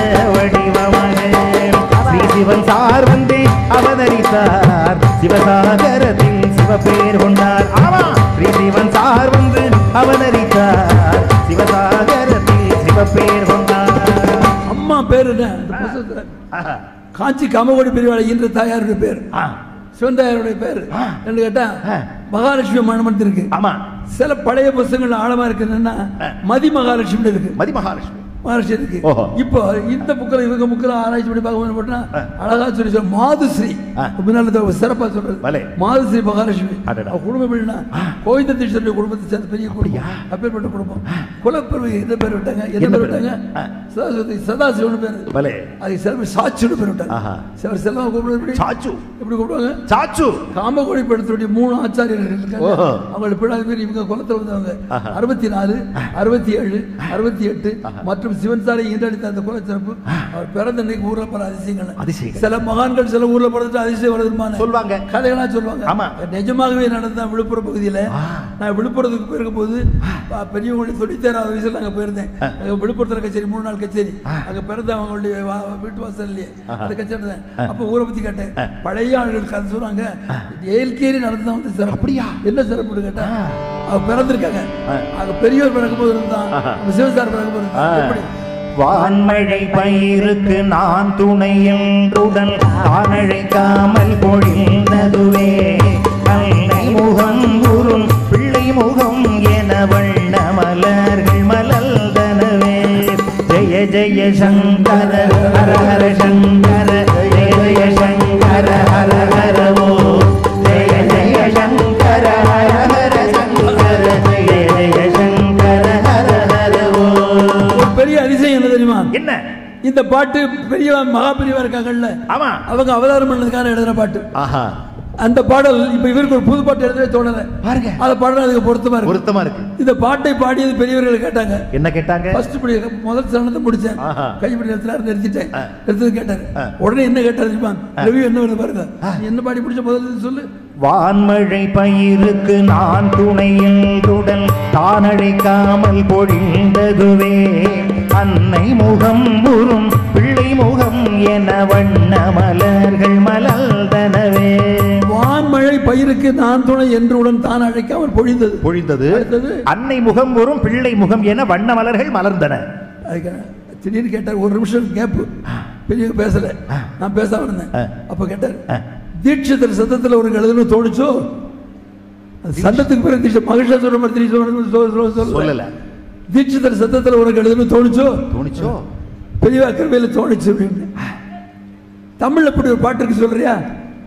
வடிவமாக ஸ்ரீ சிவன் சார் வந்தே அவதரித்தார் சிவசாகரத்தில் சிவபேர் கொண்டார் ஆமா ஸ்ரீ சிவன் சார் வந்து அவதரித்தார் சிவசாகரத்தில் சிவபேர் கொண்டார் அம்மா பேர் என்ன அந்த புஸ்தகத்துல ஆஹா. காஞ்சி காமகோடி பெரியவாளை என்ற தாயாருடைய பேர் ஆ, சிவந்தாயாருடைய பேர் என்று கேட்டா ஆ. மகாலட்சுமி மணமத்து இருக்கு ஆமா சில பழைய புஸ்தகங்கள் ஆழமா இருக்கு என்னன்னா மதி மகாலட்சுமி இருக்கு மதி மகாலட்சுமி மகாலட்சுமி இருக்கு ஓஹோ. இப்போ இந்த புக்கில் இவங்க புக்கில் ஆராய்ச்சி பண்ணி பார்க்க போனா ஆ. அழகா சொல்லி சொல்ல மாதுஸ்ரீ ஆ. முன்னால இந்த சிறப்பா சொல்றது பலே. மாதுஸ்ரீ மகாலட்சுமி அடடா. அவ குடும்பம் எப்படின்னா கோவிந்த தீட்சருடைய குடும்பத்தை சேர்ந்த பெரிய குடும்பம் அப்படியா? அப்பேற்பட்ட குடும்பம் குலப்பெருமை என்ன பேர் விட்டாங்க என்ன என்ன பேர் பேரு? விட்டாங்க ஆ. சதாசிவத்தை சதாசிவன் பேரு பலே அதுக்கு சில சாட்சியோட பேர் விட்டாங்க ஆஹா. சில செல்வம் கூப்பிடுறது எப்படி சாச்சு எப்படி கூப்பிடுவாங்க சாச்சு காமகோடி படத்துடைய மூணு ஆச்சாரியர்கள் இருக்காங்க ஓஹோ. அவங்களோட பின்னாடி பேர் இவங்க குலத்தில் வந்தவங்க ஆஹா. அறுபத்தி நாலு அறுபத்தி ஏழு அறுபத்தி எட்டு மற்றும் சிவன் சாரை ஈன்றடித்த அந்த குலச்சிறப்பு அவர் பிறந்த இன்னைக்கு ஊர்ல பல அதிசயங்கள் அதிசயங்கள். சில மகான்கள் சில ஊர்ல பிறந்துட்டு அதிசயம் வருதுமான சொல்வாங்க. கதைகளா சொல்லுவாங்க ஆமா. நிஜமாகவே நடந்த விழுப்புரம் பகுதியில நான் விழுப்புரத்துக்கு போயிருக்கும்போது ப- பெரியவங்களுடைய தொண்ணூத்தாறாவது வயசுல நாங்க போயிருந்தேன் அங்க விழுப்புரத்துல கச்சேரி மூணு நாள் கச்சேரி அங்க பிறந்த அவங்களுடைய வா- வீட்டு வாசல்லையே அந்த கச்சேரி இருந்தேன். அப்ப ஊரை பத்தி கேட்டேன் பழைய ஆளுகள் கதை சொல்றாங்க ஏல்கேரி நடந்து வந்து சிறப்பு அப்படியா? என்ன சிறப்புன்னு கேட்டா அவ பிறந்திருக்காங்க அங்க பெரியவர் பிறக்கும் போது இருந்தான் நம்ம சிவசார் பிறக்கும் போது இருந்தான். எப்படி வான்மழை பயிருக்கு நான் துணை என்றுடன் தானழைக்காமல் பொழிந்ததுவே கல்லை முகம் குறும் பிள்ளை முகம் என வண்ண மலர்கள் மலர்ந்தனவே ஜெய ஜெய சங்கர ஹர ஹர சங்கர ஜெய ஜெய சங்கர ஹர ஹர ஓ ஜெய ஜெய சங்கர ஹர ஹர சங்கர ஜெய ஜெய சங்கர ஹர ஹர ஓ ஒரு பெரிய அதிசயம் என்ன தெரியுமா என்ன இந்த பாட்டு பெரிய மகா பெரியவா இருக்காங்கல்ல ஆமா அவங்க அவதாரம் பண்ணதுக்கான எழுதுற பாட்டு ஆஹா அந்த பாடல் இப்ப இவருக்கு ஒரு புது பாட்டு எழுதவே தோணல பாருங்க அந்த பாடல் அதுக்கு பொருத்தமா இருக்கு பொருத்தமா இருக்கு இந்த பாட்டை பாடியது பெரியவர்கள் கேட்டாங்க என்ன கேட்டாங்க ஃபர்ஸ்ட் படி முதல் சரணத்தை முடிச்சேன் ஆஹா. கைப்படி நிறுத்தினார் நிறுத்திட்டேன் ஆ. நிறுத்தது கேட்டாரு ஆ. உடனே என்ன கேட்டாரு தெரியுமா ரவி என்ன வருது பாருங்க நீ என்ன பாடி முடிச்ச முதல்ல சொல்லு வான்மழை பயிருக்கு நான் துணையுடன் தானழைக்காமல் பொழிந்ததுவே அன்னை முகம் உறும் பிள்ளை முகம் என வண்ண மலர்கள் மலர்ந்தனவே வான்மழை பயிருக்கு நான் துணை என்றுடன் தான் அழைக்காமல் பொழிந்தது பொழிந்தது அடுத்தது? அன்னை முகம் உறும் பிள்ளை முகம் என வண்ண மலர்கள் மலர்ந்தன அதுக்கு திடீர்னு கேட்டார் ஒரு நிமிஷம் கேப்பு பெரிய பேசல நான் பேசாம இருந்தேன் ஆ. அப்ப கேட்டார் ஆ. தீட்சிதர் சத்தத்துல ஒரு எழுதுன்னு தோணுச்சோ அது சத்தத்துக்கு பிறகு தீட்ச மகிஷாசுரமர்த்தினி சொல்ல சொல்லல தீட்சிதர் சத்தத்துல ஒரு எழுதுன்னு தோணுச்சோ தோணிச்சோ பெரியவா கருவையில் தோணுச்சு அப்படின்னு தமிழ்ல இப்படி ஒரு பாட்டு இருக்கு சொல்றியா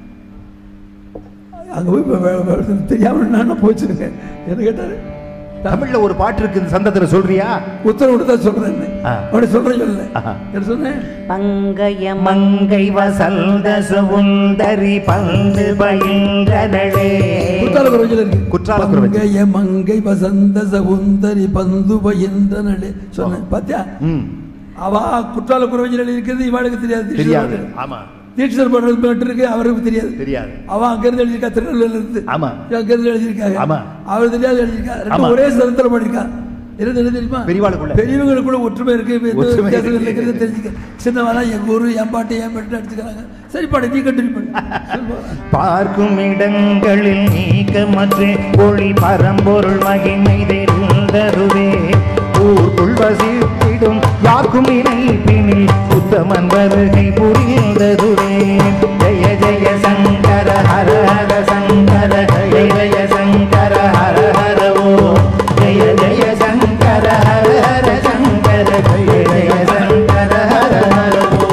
அங்க போய் வ- வ- வ- தெரியாம நான் போச்சுருங்க என்ன கேட்டாரு தமிழ்ல ஒரு பாட்டு இருக்கு இந்த சந்தத்துல சொல்றியா உத்தரவு தான் சொல்றேன் ஆ. அப்படி சொல்றேன் சொல்லல ஆஹா. என்ன சொன்னேன் பங்கயம் மங்கை வசந்த சுந்தரி பந்து பயின்றனளே குற்றால குறைஞ்சல் இருக்கு குற்றால குறவஞ்சில். மங்கைய மங்கை வசந்த சகுந்தரி பந்து பயின்றனளே சொன்னேன் பாத்தியா ம் அவ குற்றால குறைஞ்சல் இருக்கிறது இவாளுக்கு தெரியாது தெரியாது தீட்சிதர் ஆமா தீட்சிதர் பண்றது மட்டும் இருக்கு அவருக்கு தெரியாது தெரியாது அவ அங்க இருந்து எழுதியிருக்கா திருநெல்வேலியில இருந்து ஆமா இவன் அங்க இருந்து எழுதியிருக்காங்க ஆமா. அவர் தெரியாது எழுதியிருக்கா ஆமா. ரெண்டும் ஒரே சரத்துல படிக்கா என்ன என்ன தெரியுமா பெரியவாளுக்குள்ள. பெரியவங்களுக்குள்ள ஒற்றுமை இருக்கு எந்த ஒற்றுமை வித்தியாசம் இருக்கு. இருக்கிறது தெரிஞ்சுக்க சின்னவனா எங்க ஊரு என் பாட்டு என் பாட்டு அடிச்சுக்கிறாங்க சரி பாடு நீ கண்டினியூ பண்ணு சொல்லுவா. பார்க்கும் இடங்களில் நீக்கமற்றே ஒளி பரம்பொருள் மகிமை தெரிந்ததுவே ஊர்க்குள் வசித்திடும் யாக்கும் இணைப்பினில் உத்தமன் வருகை புரிந்ததுவே ஜெய ஜெய சங்கர ஹர ஹர சங்கர ஜெய ஜெய சங்கர ஹர ஹர ஓ ஜெய ஜெய சங்கர ஹர ஹர சங்கர ஜெய ஜெய சங்கர ஹர ஹர ஓ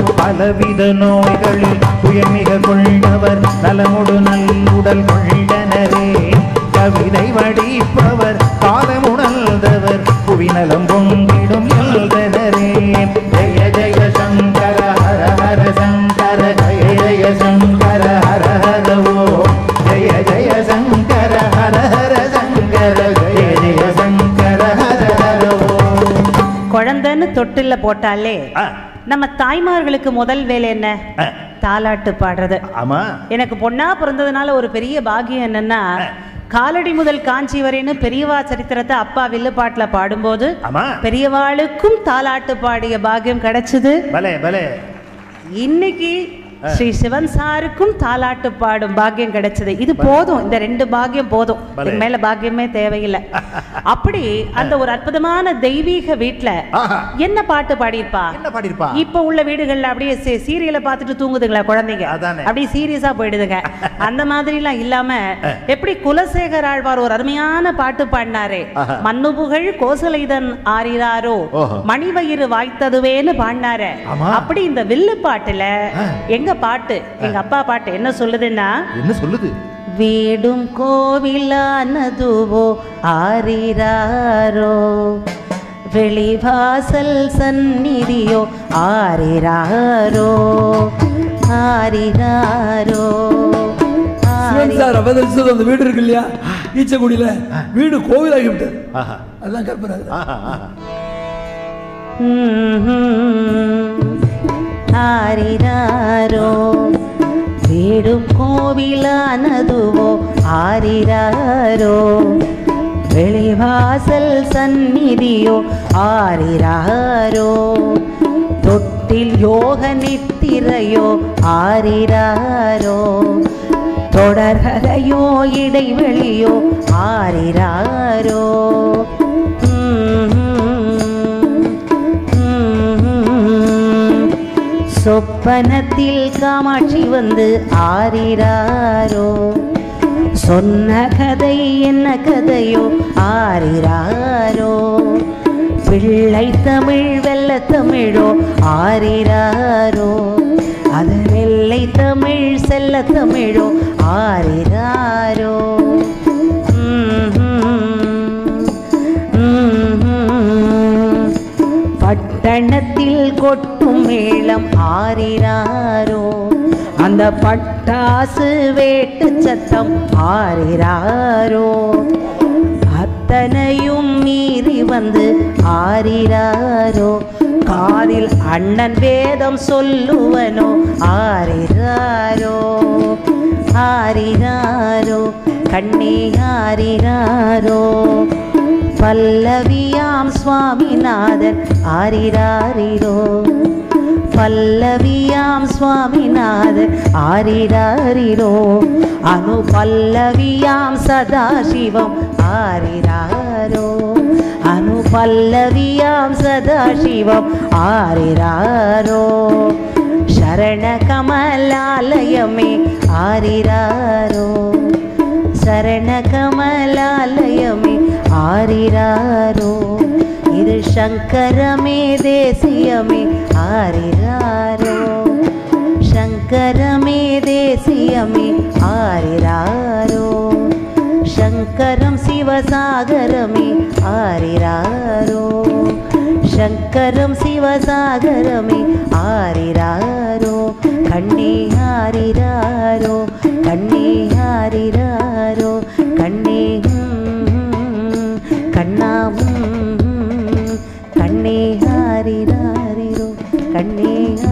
பலவித நோய்களில் துயர்மிக கொண்டவர் நலமுடு நல்லுடல் கொண்டனரே கவிதை வடிப்பவர் காலமுணர்ந்தவர் புவிநலம் பொங்கிடும் எல்தனரே ஜெய ஜெய சங்கர ஹர ஹர சங்கர ஜெய ஜெய சங்கர ஹர ஹர ஓ ஜெய ஜெய சங்கர ஹர ஹர சங்கர ஜெய ஜெய சங்கர ஹர ஹர ஓ குழந்தைன்னு தொட்டில்ல போட்டாலே ஆ, நம்ம தாய்மார்களுக்கு முதல் வேலை என்ன ஆ, தாலாட்டு பாடுறது ஆமா எனக்கு பொண்ணா பிறந்ததுனால ஒரு பெரிய பாக்கியம் என்னன்னா காலடி முதல் காஞ்சி வரைன்னு பெரியவா சரித்திரத்தை அப்பா வில்லுப்பாட்டுல பாடும்போது ஆமா பெரியவாளுக்கும் தாலாட்டு பாடிய பாக்கியம் கிடைச்சது பலே பலே இன்னைக்கு ஸ்ரீ சிவன் சாருக்கும் தாலாட்டு பாடும் பாக்கியம் கிடைச்சது இது போதும் இந்த ரெண்டு பாக்கியம் போதும் பலே. இதுக்கு மேல பாக்கியமே தேவையில்லை அப்படி அந்த ஒரு அற்புதமான தெய்வீக வீட்ல ஆஹா. என்ன பாட்டு பாடியிருப்பா என்ன பாடிருப்பா இப்ப உள்ள வீடுகள்ல அப்படியே சீ- சீரியலை பார்த்துட்டு தூங்குதுங்களா குழந்தைங்க அதானே. அப்படியே சீரியஸா போயிடுதுங்க அந்த மாதிரி எல்லாம் இல்லாம எப்படி குலசேகர் ஆழ்வார் ஒரு அருமையான பாட்டு பாடினாரே ஆஹா. மண்ணுபுகழ் கோசலைதன் ஆரிராரோ ஓஹோ. மணிவயிறு வாய்த்ததுவேன்னு பாடினாரு ஆமா. அப்படி இந்த வில்லு பாட்டுல ஆ. எங்க பாட்டு எங்க அப்பா பாட்டு என்ன சொல்லுதுன்னா என்ன சொல்லுது வீடும் கோவிலானதுவோ ஆரிராரோ வெளிவாசல் சந்நிதியோ ஆரிராரோ ஆரிராரோ சிவன் சார் அவதரிச்சது அந்த வீடு இருக்கு இல்லையா ஈச்சக்குடியில வீடு கோவிலாகி விட்டது ஆஹா. அதுதான் கற்பனை ஆஹா, ஆஹா. ஆரிராரோ வீடும் கோவிலானதுவோ ஆரிராரோ வெளிவாசல் சந்நிதியோ ஆரிராரோ தொட்டில் யோக நித்திரையோ ஆரிராரோ தொடர்கதையோ இடைவெளியோ ஆரிராரோ சொப்பனத்தில் காமாட்சி வந்து ஆரிராரோ சொன்ன கதை என்ன கதையோ ஆரிராரோ பிள்ளை தமிழ் வெள்ள தமிழோ ஆரிராரோ அது வெள்ளை தமிழ் செல்ல தமிழோ ஆரிராரோ பட்டணத்தில் கொட்டும் மேளம் ஆரிராரோ அந்த பட்டாசு வேட்டு சத்தம் ஆரிராரோ அத்தனையும் மீறி வந்து ஆரிராரோ காதில் அண்ணன் வேதம் சொல்லுவனோ ஆரிராரோ ஆரிராரோ கண்ணே ஆரிராரோ பல்லவியாம் சுவாமிநாதன் ஆரிராரிரோ பல்லவியாம் சுவாமிநாதன் ஆரிராரிரோ அனு பல்லவியாம் சதாசிவம் ஆரிராரோ அனு பல்லவியாம் சதாசிவம் ஆரிராரோ சரண கமலாலயமே ஆரிராரோ சரண கமலாலயமே ஆரிராரோ இது சங்கரமே தேசியமே ஆரிராரோ சங்கரமே தேசியமே ஆரிராரோ சங்கரம் சிவசாகரமே ஆரிராரோ சங்கரம் சிவசாகரமே ஆரிராரோ கண்ணே ஆரிராரோ கண்ணே ஆரிராரோ கண்ணே ம், கண்ணா ம், கண்ணே ஆரிராரிரோ கண்ணே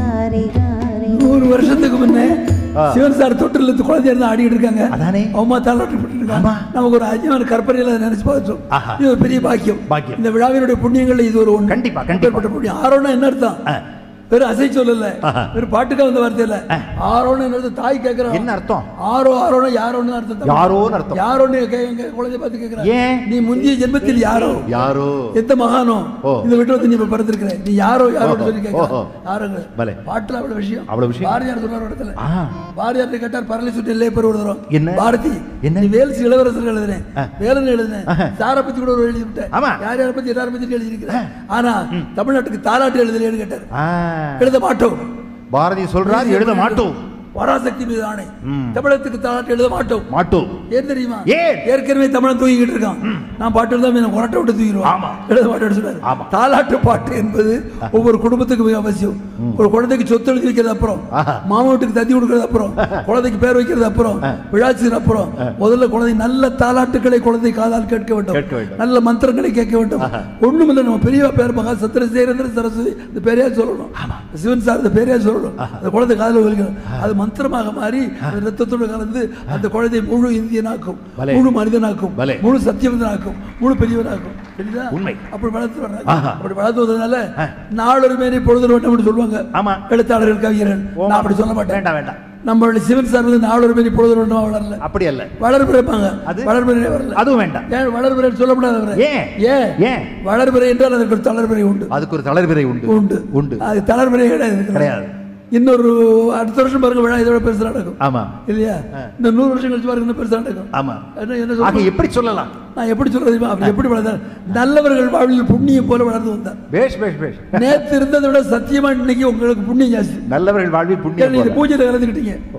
ஆரிராரிரோ நூறு வருஷத்துக்கு முன்னே ஆ. சிவன் சார் தொட்டில் இருந்து குழந்தை இருந்து ஆடிட்டு இருக்காங்க அதானே. அம்மா தாளாட்டி இருக்காங்க ஆமா. நமக்கு ஒரு அஜயமான கற்பனையில அதை நினைச்சு பார்த்தோம் ஆஹா. இது ஒரு பெரிய பாக்கியம் பாக்கியம். இந்த விழாவினுடைய புண்ணியங்கள்ல இது ஒரு ஒண்ணு கண்டிப்பா, கண்டிப்பா. அப்பேற்பட்ட புண்ணியம் ஆரோன்னா என்ன அர்த்தம் ஆ. வெறும் அசை சொல்லல ஆஹா. வெறும் பாட்டுக்கா வந்த வார்த்தை இல்ல ஆரோன்னு என்னது தாய் கேட்கிறான் என்ன அர்த்தம் ஆரோ ஆரோனா யாரோன்னு அர்த்தம் தமிழ். யாரோன்னு அர்த்தம். யாரோன்னு கே- எங்க குழந்தை பார்த்து கேட்கிறான் ஏன்? நீ முந்தைய ஜென்மத்தில் யாரோ யாரோ எந்த மகானோ ஓ. இந்த வீட்டுல வந்து நீ இப்ப பிறந்திருக்கிற நீ யாரோ யாரோன்னு ஓஹோ, சொல்லி கேட்கிறான் ஓஹோ. யாரோங்க பலே. பாட்டுல அவ்வளவு விஷயம் அவ்வளவு விஷயம். பாரதியார் சொன்னார் ஒரு இடத்துல ஆ. பாரதியார் கேட்டார் பரலை சுற்றி எல்லை பெற ஒரு தரம் என்ன? பாரதி என்ன? நீ வேல்ஸ் இளவரசர் எழுதுனேன் ஆ. வேலன் எழுதுனேன் ஆஹா. சாரை பத்தி கூட ஒரு எழுதி விட்டேன் ஆமா. யார் யாரை பத்தி எல்லாரை பத்தி எழுதி இருக்கிறேன் ஆனா தமிழ்நாட்டுக்கு தாலாட்டு எழுதலையேன்னு கேட்டார் ஆ. எழுத மாட்டோம் பாரதி சொல்றார் எழுத மாட்டோம் பராசக்தி மீது ஆணை ம். தமிழகத்துக்கு தாலாட்டு எழுத மாட்டோம் மாட்டோம் ஏன் தெரியுமா ஏன்? ஏற்கனவே தமிழன் தூங்கிட்டு இருக்கான் நான் பாட்டு எழுதாம என்ன கொரட்டை விட்டு தூக்கிடுவான் ஆமா. எழுத மாட்டேன்னு சொன்னாரு ஆமா. தாலாட்டு பாட்டு என்பது ஒவ்வொரு குடும்பத்துக்கு மிக அவசியம் ஒரு குழந்தைக்கு சொத்து எழுதி வைக்கிறது அப்புறம் ஆஹா. மாமா வீட்டுக்கு தத்தி கொடுக்கறது அப்புறம் குழந்தைக்கு பேர் வைக்கிறது அப்புறம் விழாச்சின் அப்புறம் முதல்ல குழந்தை நல்ல தாலாட்டுக்களை குழந்தை காதால் கேட்க வேண்டும் கேட்க வேண்டும். நல்ல மந்திரங்களை கேட்க வேண்டும் ஒண்ணுமில்ல நம்ம பெரியவா பேர் மகா சத்திரசேரந்திர சரஸ்வதி இந்த பேரையா சொல்லணும் சிவன் சார் இந்த பேரையா சொல்லணும் அந்த குழந்தை காதல ஒலிக்கணும் அது மந்திரமாக மாறி அது ரத்தத்தோடு கலந்து அந்த குழந்தை முழு இந்தியனாக்கும் பலே. முழு மனிதனாக்கும் பலே. முழு சத்தியவந்தனாக்கும் முழு பெரியவனாக்கும் சரிதா உண்மை. அப்படி வளர்த்து வர்றாங்க ஆஹா. அப்படி வளர்த்து வந்ததுனால நாளொரு மேனி பொழுது வட்டம்னு சொல்லுவாங்க ஆமா. எழுத்தாளர்கள் கவிஞர்கள் ஓ, நான் அப்படி சொல்ல மாட்டேன் வேண்டாம் வேண்டாம் நம்மளுடைய சிவன் சார் வந்து நாளொரு மேனி பொழுது வட்டமா வளரல அப்படி அல்ல வளர்பிறை இருப்பாங்க அது? வளர்பிறை வரல அதுவும் வேண்டாம் ஏன் வளர்பிறை சொல்லப்படாத அவரை? ஏன்? ஏன் ஏன்? வளர்பிறை என்றால் அதற்கு ஒரு தளர்பிறை உண்டு அதுக்கு ஒரு தளர்பிறை உண்டு உண்டு உண்டு அது தளர்பிறை கிடையாது கிடையாது. இன்னொரு அடுத்த வருஷம் பாருங்க விழா இதோட பெருசா நடக்கும் ஆமா இல்லையா இந்த நூறு வருஷம் கழிச்சு பாருங்க இன்னும் பெருசா நடக்கும் ஆமா என்ன என்ன ஆக சொல்றது? எப்படி சொல்லலாம் நான் எப்படி சொல்றது தெரியுமா? அவர் எப்படி வளர்ந்தார் நல்லவர்கள் வாழ்வில் புண்ணியம் போல வளர்ந்து வந்தார் பேஷ் பேஷ் பேஷ் நேத்து இருந்ததை விட சத்தியமா இன்னைக்கு உங்களுக்கு புண்ணியம் ஜாஸ்தி நல்லவர்கள் வாழ்வில் ஏன்னா புண்ணியம் நீங்க போல. பூஜையில கலந்துக்கிட்டீங்க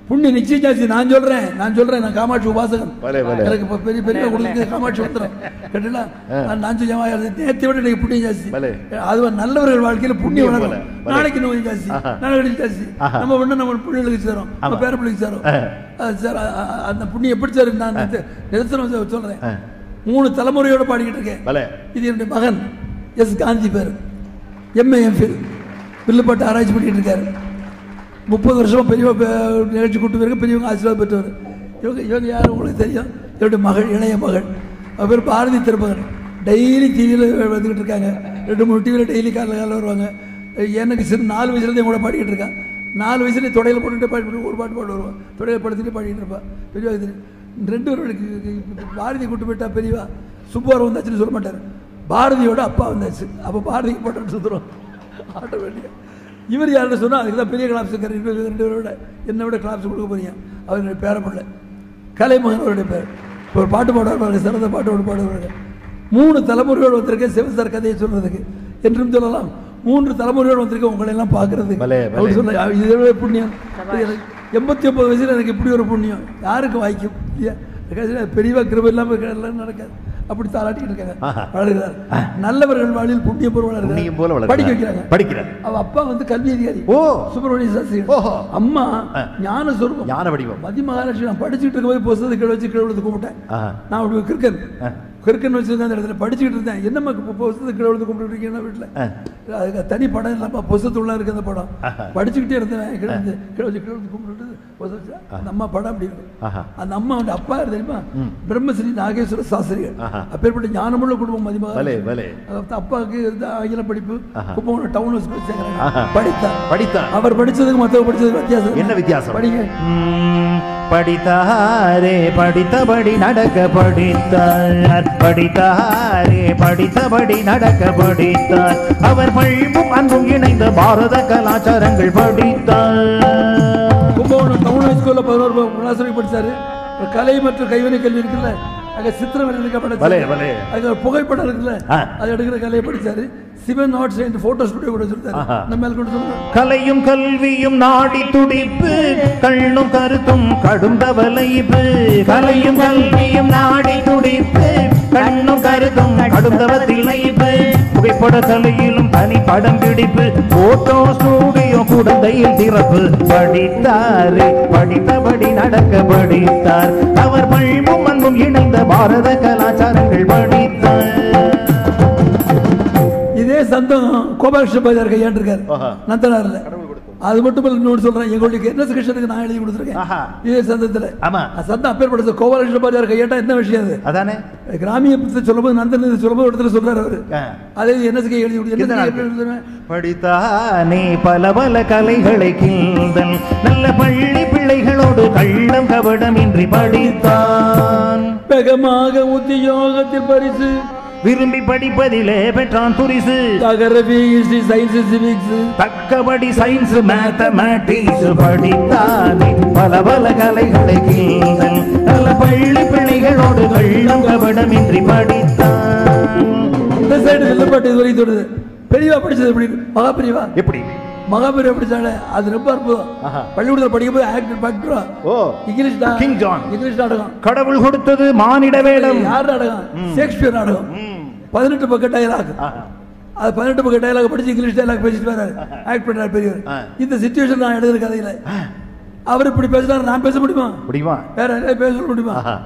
புண்ணிய நிச்சயம் ஜாஸ்தி நான் சொல்றேன் நான் சொல்றேன் நான் காமாட்சி உபாசகன் பலே, பலே. எனக்கு இப்ப பெரிய பெரிய கொடுத்து காமாட்சி வந்துடும் கேட்டீங்களா நான் நான் சொல்ல நேற்றை விட எனக்கு புண்ணியம் ஜாஸ்தி பலே. அது நல்லவர்கள் வாழ்க்கையில புண்ணியம் புண்ணியம் வளரும் பலே, பலே. நாளைக்கு நோய் ஜாஸ்தி ஆஹா. நாளைக்கு ஜாஸ்தி ஆஹா. நம்ம ஒண்ணு நம்ம பிள்ளைகளுக்கு சேரும் நம்ம ஆமா. பேர பிள்ளைக்கு சேரும் ஆ. அது சார் அ- அ- அந்த புண்ணியம் எப்படி சார் நான் நிறுத்த- நிதர்சனம் சொ- சொல்றேன் ஆ. மூணு தலைமுறையோட பாடிக்கிட்டு இருக்கேன் பலே. இது என்னுடைய மகன் எஸ் காந்தி பேர் எம்ஏ எம்ஃபில் வில்லுப்பாட்டு ஆராய்ச்சி பண்ணிட்டு இருக்காரு முப்பது வருஷமா பெரியவங்க பே- நிகழ்ச்சி கூட்டு போயிருக்க பெரியவங்க ஆசீர்வாதம் பெற்றவர் இவங்க இவங்க யார் உங்களுக்கு தெரியும் என்னுடைய மகள் இளைய மகள் அவ பேர் பாரதி திருமகன் டெய்லி டிவியில் வந்துக்கிட்டு இருக்காங்க ரெண்டு மூணு டிவியில் டெய்லி காலைல காலைல வருவாங்க எனக்கு சிறு நாலு வயசுலேருந்து கூட பாடிக்கிட்டு இருக்கான் நாலு வயசுல தொடையில் போட்டுட்டு பாடி போட்டு ஒரு பாட்டு பாடு வருவான் தொடையில் படுத்துட்டு பாடிட்டு இருப்பான் பெரியவா இது ரெண்டு பேரும் எனக்கு பாரதி கூட்டு போயிட்டா பெரியவா சுப்பாரம் வந்தாச்சுன்னு சொல்ல மாட்டார் பாரதியோட அப்பா வந்தாச்சு அப்போ பாரதிக்கு போட்டு சுற்றுறோம் ஆட்டோமேட்டிக்காக இவர் யார்கிட்ட சொன்னால் அதுக்கு தான் பெரிய கிளாப்ஸ் இருக்காரு இன்னும் ரெண்டு பேரோட என்னை விட கிளாப்ஸ் கொடுக்க போறீங்க அவர் என்னுடைய பேரப்பிள்ளை கலைமகன் அவருடைய பேர் ஒரு பாட்டு பாடுவாங்க சிறந்த பாட்டு ஒன்று பாடுவாங்க மூணு தலைமுறையோடு வந்திருக்கேன் சிவசார் கதையை சொல்றதுக்கு என்றும் சொல்லலாம் மூன்று தலைமுறையோடு வந்திருக்கேன் உங்களை எல்லாம் பார்க்கறதுக்கு பலே, பலே. அவர் சொல்ல இதை விட புண்ணியம் இது எனக்கு எண்பத்தி ஒன்பது வயசுல எனக்கு இப்படி ஒரு புண்ணியம் யாருக்கு வாய்க்கும் இல்லையா கடைசியில பெரியவா கிருபை இல்லாமல் எல்லாம் நடக்காது அப்படி தாளாட்டிட்டு இருக்காங்க ஆஹா. வளர்கிறார் நல்லவர்கள் வாழ்வில் புண்ணிய பொருள் புண்ணியம் போல வளர்கிறார் வளர்கிறார். படிக்க வைக்கிறாங்க படிக்கிறார். அவ அப்பா வந்து கல்வி அதிகாரி ஓ. சுப்பிரமணிய சாஸ்திரி ஓஹோ. அம்மா ஆ. ஞான சொருபம் ஞான வடிவம். மதி மகாலட்சுமி நான் படிச்சுட்டு இருக்கும்போது புஸ்தகத்தை கீழே வச்சு கீழே விழுந்து கும்பிட்டேன் ஆஹா. நான் அப்படி கிறுக்கன் ஆ. கிறுக்கன் வச்சிருந்த அந்த இடத்துல படிச்சுக்கிட்டு இருந்தேன் என்னம்மா இப்போ புஸ்தகத்தை கீழே விழுந்து கும்பிட்டு இருக்கீங்கன்னா வீட்டில் ஆ. அதுக்கு தனி படம் இல்லாம புஸ்தகத்துள்ள இருக்கு அந்த படம் ஆஹா. படிச்சுக்கிட்டே இருந்தேன் கீழே வந்து கீழே வச்சு கீழே வந்து கும்பிட்டு புஸ்தகம் அந்த அம்மா படம் அப்படி இருக்கு ஆஹா. அந்த அம்மா வந்து அப்பா யார் தெரியுமா பிரம்மஸ்ரீ நாகேஸ்வர சாஸ்திரிகள் ஆஹா. அப்பேற்பட்ட ஞானமுள்ள குடும்பம் மதிமகா பலே, பலே. அதாவது அப்பாவுக்கு இருந்த ஆங்கில படிப்பு ஆஹா. கும்பகோணம் டவுன் ஹவுஸ் சேர்க்கிறாங்க ஆஹா. படித்தார் படித்தார். அவர் படிச்சதுக்கு மற்றவங்க படிச்சதுக்கு வித்தியாசம் என்ன வித்தியாசம்? படிங்க ம், படித்தாரே படித்தபடி நடக்க படித்தார் படித்தாரே படித்தபடி நடக்க படித்தார் அவர் பழிப்பும் அன்பும் இணைந்த பாரத கலாச்சாரங்கள் படித்தார் கும்பகோணம் டவுன் ஹை ஸ்கூல்ல பதினோரு கிளாஸ் வரைக்கும் படிச்சாரு ஒரு கலை மற்றும் கைவினை கல்வி இருக்குல்ல அங்க சித்திரம் வரைக்கும் பலே, படிச்சாரு பலே. அங்க ஒரு புகைப்படம் இருக்குல்ல ஆ. அது எடுக்கிற கலையை படிச்சாரு Sivan arts and photo studio கூட வச்சிருந்தாரு ஆஹா. நம்ம மேல் கொண்டு சொல்லுங்க கலையும் கல்வியும் நாடி துடிப்பு கண்ணும் கருத்தும் கடும் தவலைப்பு கலையும் கல்வியும் நாடி துடிப்பு கண்ணும் கருத்தும் கடும் தவத்திலைப்பு புகைப்பட கலையிலும் தனி படம் பிடிப்பு போட்டோ ஸ்டூடியோ குழந்தையில் திறப்பு படித்தாரே படித்தபடி நடக்க படித்தார் அவர் பண்பும் அன்பும் இணைந்த பாரத கலாச்சாரங்கள் படித்தார் இதே சந்தம் கோபாலகிருஷ்ண பாஜார் கையாண்டிருக்காரு ஆஹா. நந்தனார்ல அது மட்டும் இல்ல இன்னொன்று சொல்றேன் எங்களுக்கு என்ன கிருஷ்ணனுக்கு நான் எழுதி கொடுத்துருக்கேன் ஆஹா. இதே சந்தத்துல ஆமா. அந்த சந்தம் அப்பேற்பட்டது கோபாலகிருஷ்ண பாஜார் கையாட்டா என்ன விஷயம் அது அதானே கிராமிய பத்தி சொல்லும்போது நந்தன் சொல்லும்போது இடத்துல சொல்றாரு அவரு ஆ. அதே என்ன கை எழுதி கொடு- எந்த என்ன நாள்? எழுதுவேன் படித்தானே பல பல கலைகளை கீழ்தல் நல்ல பள்ளி பிள்ளைகளோடு கள்ளம் கபடம் இன்றி படித்தான் வேகமாக உத்தியோகத்தில் பரிசு விரும்பி படிப்பதிலே பெற்றான் துரிசு ஜாகிரபி ஹிஸ்டரி சயின்ஸ் சிவிக்ஸ் தக்கபடி சயின்ஸ் மேத்தமேட்டிக்ஸ் படித்தானே பல பல கலைகளை கீழ்தல் நல்ல பள்ளி பிள்ளைகளோடு கள்ளம் கபடம் இன்றி படித்தான் இந்த சைடு வில்லப்பாட்டு இது வரைக்கும் தொடுது பெரியவா படிச்சது எப்படி மகா பெரியவா எப்படி மகா பெரியவா படிச்சாலே அது ரொம்ப அற்புதம் ஆஹா. பள்ளிக்கூடத்தில் படிக்கும் போது ஆக்டர் பாக்டரா ஓ இங்கிலீஷ் தான் King John. இங்கிலீஷ் நாடகம் கடவுள் கொடுத்தது மானிட வேடம் யார் நாடகம் ஷேக்ஸ்பியர் நாடகம் பதினெட்டு பக்க டயலாக் ஆஹா. அது பதினெட்டு பக்க டயலாக் படிச்சு இங்கிலீஷ் டயலாக் பேசிட்டு வராரு ஆக்ட் பண்றாரு பெரியவர் ஆ. இந்த சுச்சுவேஷன் நான் எழுதுற கதையில அவர் இப்படி பேசுறாரு நான் பேச முடியுமா முடியுமா வேற யாராவது பேச முடியுமா ஆஹா.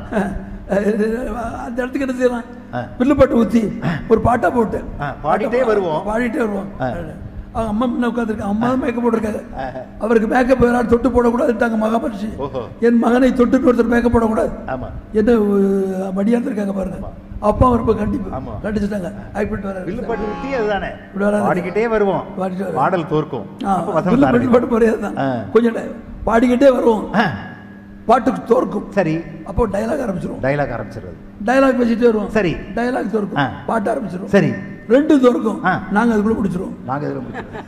அந்த இடத்துக்கு என்ன செய்யலாம் ஆ. வில்லுப்பாட்டு ஊத்தி ஒரு பாட்டா போட்டு ஆ, பாடிட்டே வருவோம். பாடிட்டே வருவோம் ஆ. அவங்க அம்மா முன்ன உட்காந்துருக்காங்க அம்மா தான் மேக்கப் போட்டிருக்காங்க அவருக்கு மேக்கப் யாரும் தொட்டு போடக்கூடாதுட்டாங்க மகாபரிஷி ஓஹோ. என் மகனை தொட்டு ஒருத்தர் மேக்கப் போடக்கூடாது ஆமா என்ன அஹ், மடியாந்து இருக்காங்க பாருங்க அப்பா ரொம்ப கண்டிப்பு ஆமா. கண்டிச்சுட்டாங்க ஆக்ட் பண்ணிட்டு வராரு வில்லுப்பாட்டு வித்தி அதுதானே இப்படி வராது. பாடிக்கிட்டே வருவோம் பாடிட்டு வருவோம். பாடல் தோற்கும் ஆ, அப்ப வசனம் வில்லு ஆரம்பிக்கும். பாட்டு முறையாது தான் ஆ. கொஞ்சம் டை- பாடிக்கிட்டே வருவோம் ஆ, பாட்டுக்கு தோற்கும் சரி அப்போ டைலாக் ஆரம்பிச்சிருவோம் டைலாக் ஆரம்பிச்சிடுறது டைலாக் பேசிட்டே வருவோம் சரி. டைலாக் தோற்கும் ஆ. பாட்டு ஆரம்பிச்சிருவோம் சரி ரெண்டு தோற்கும் ஆ. நாங்க அதுக்குள்ள முடிச்சிருவோம் நாங்க இதுல முடிச்சிடுறோம்.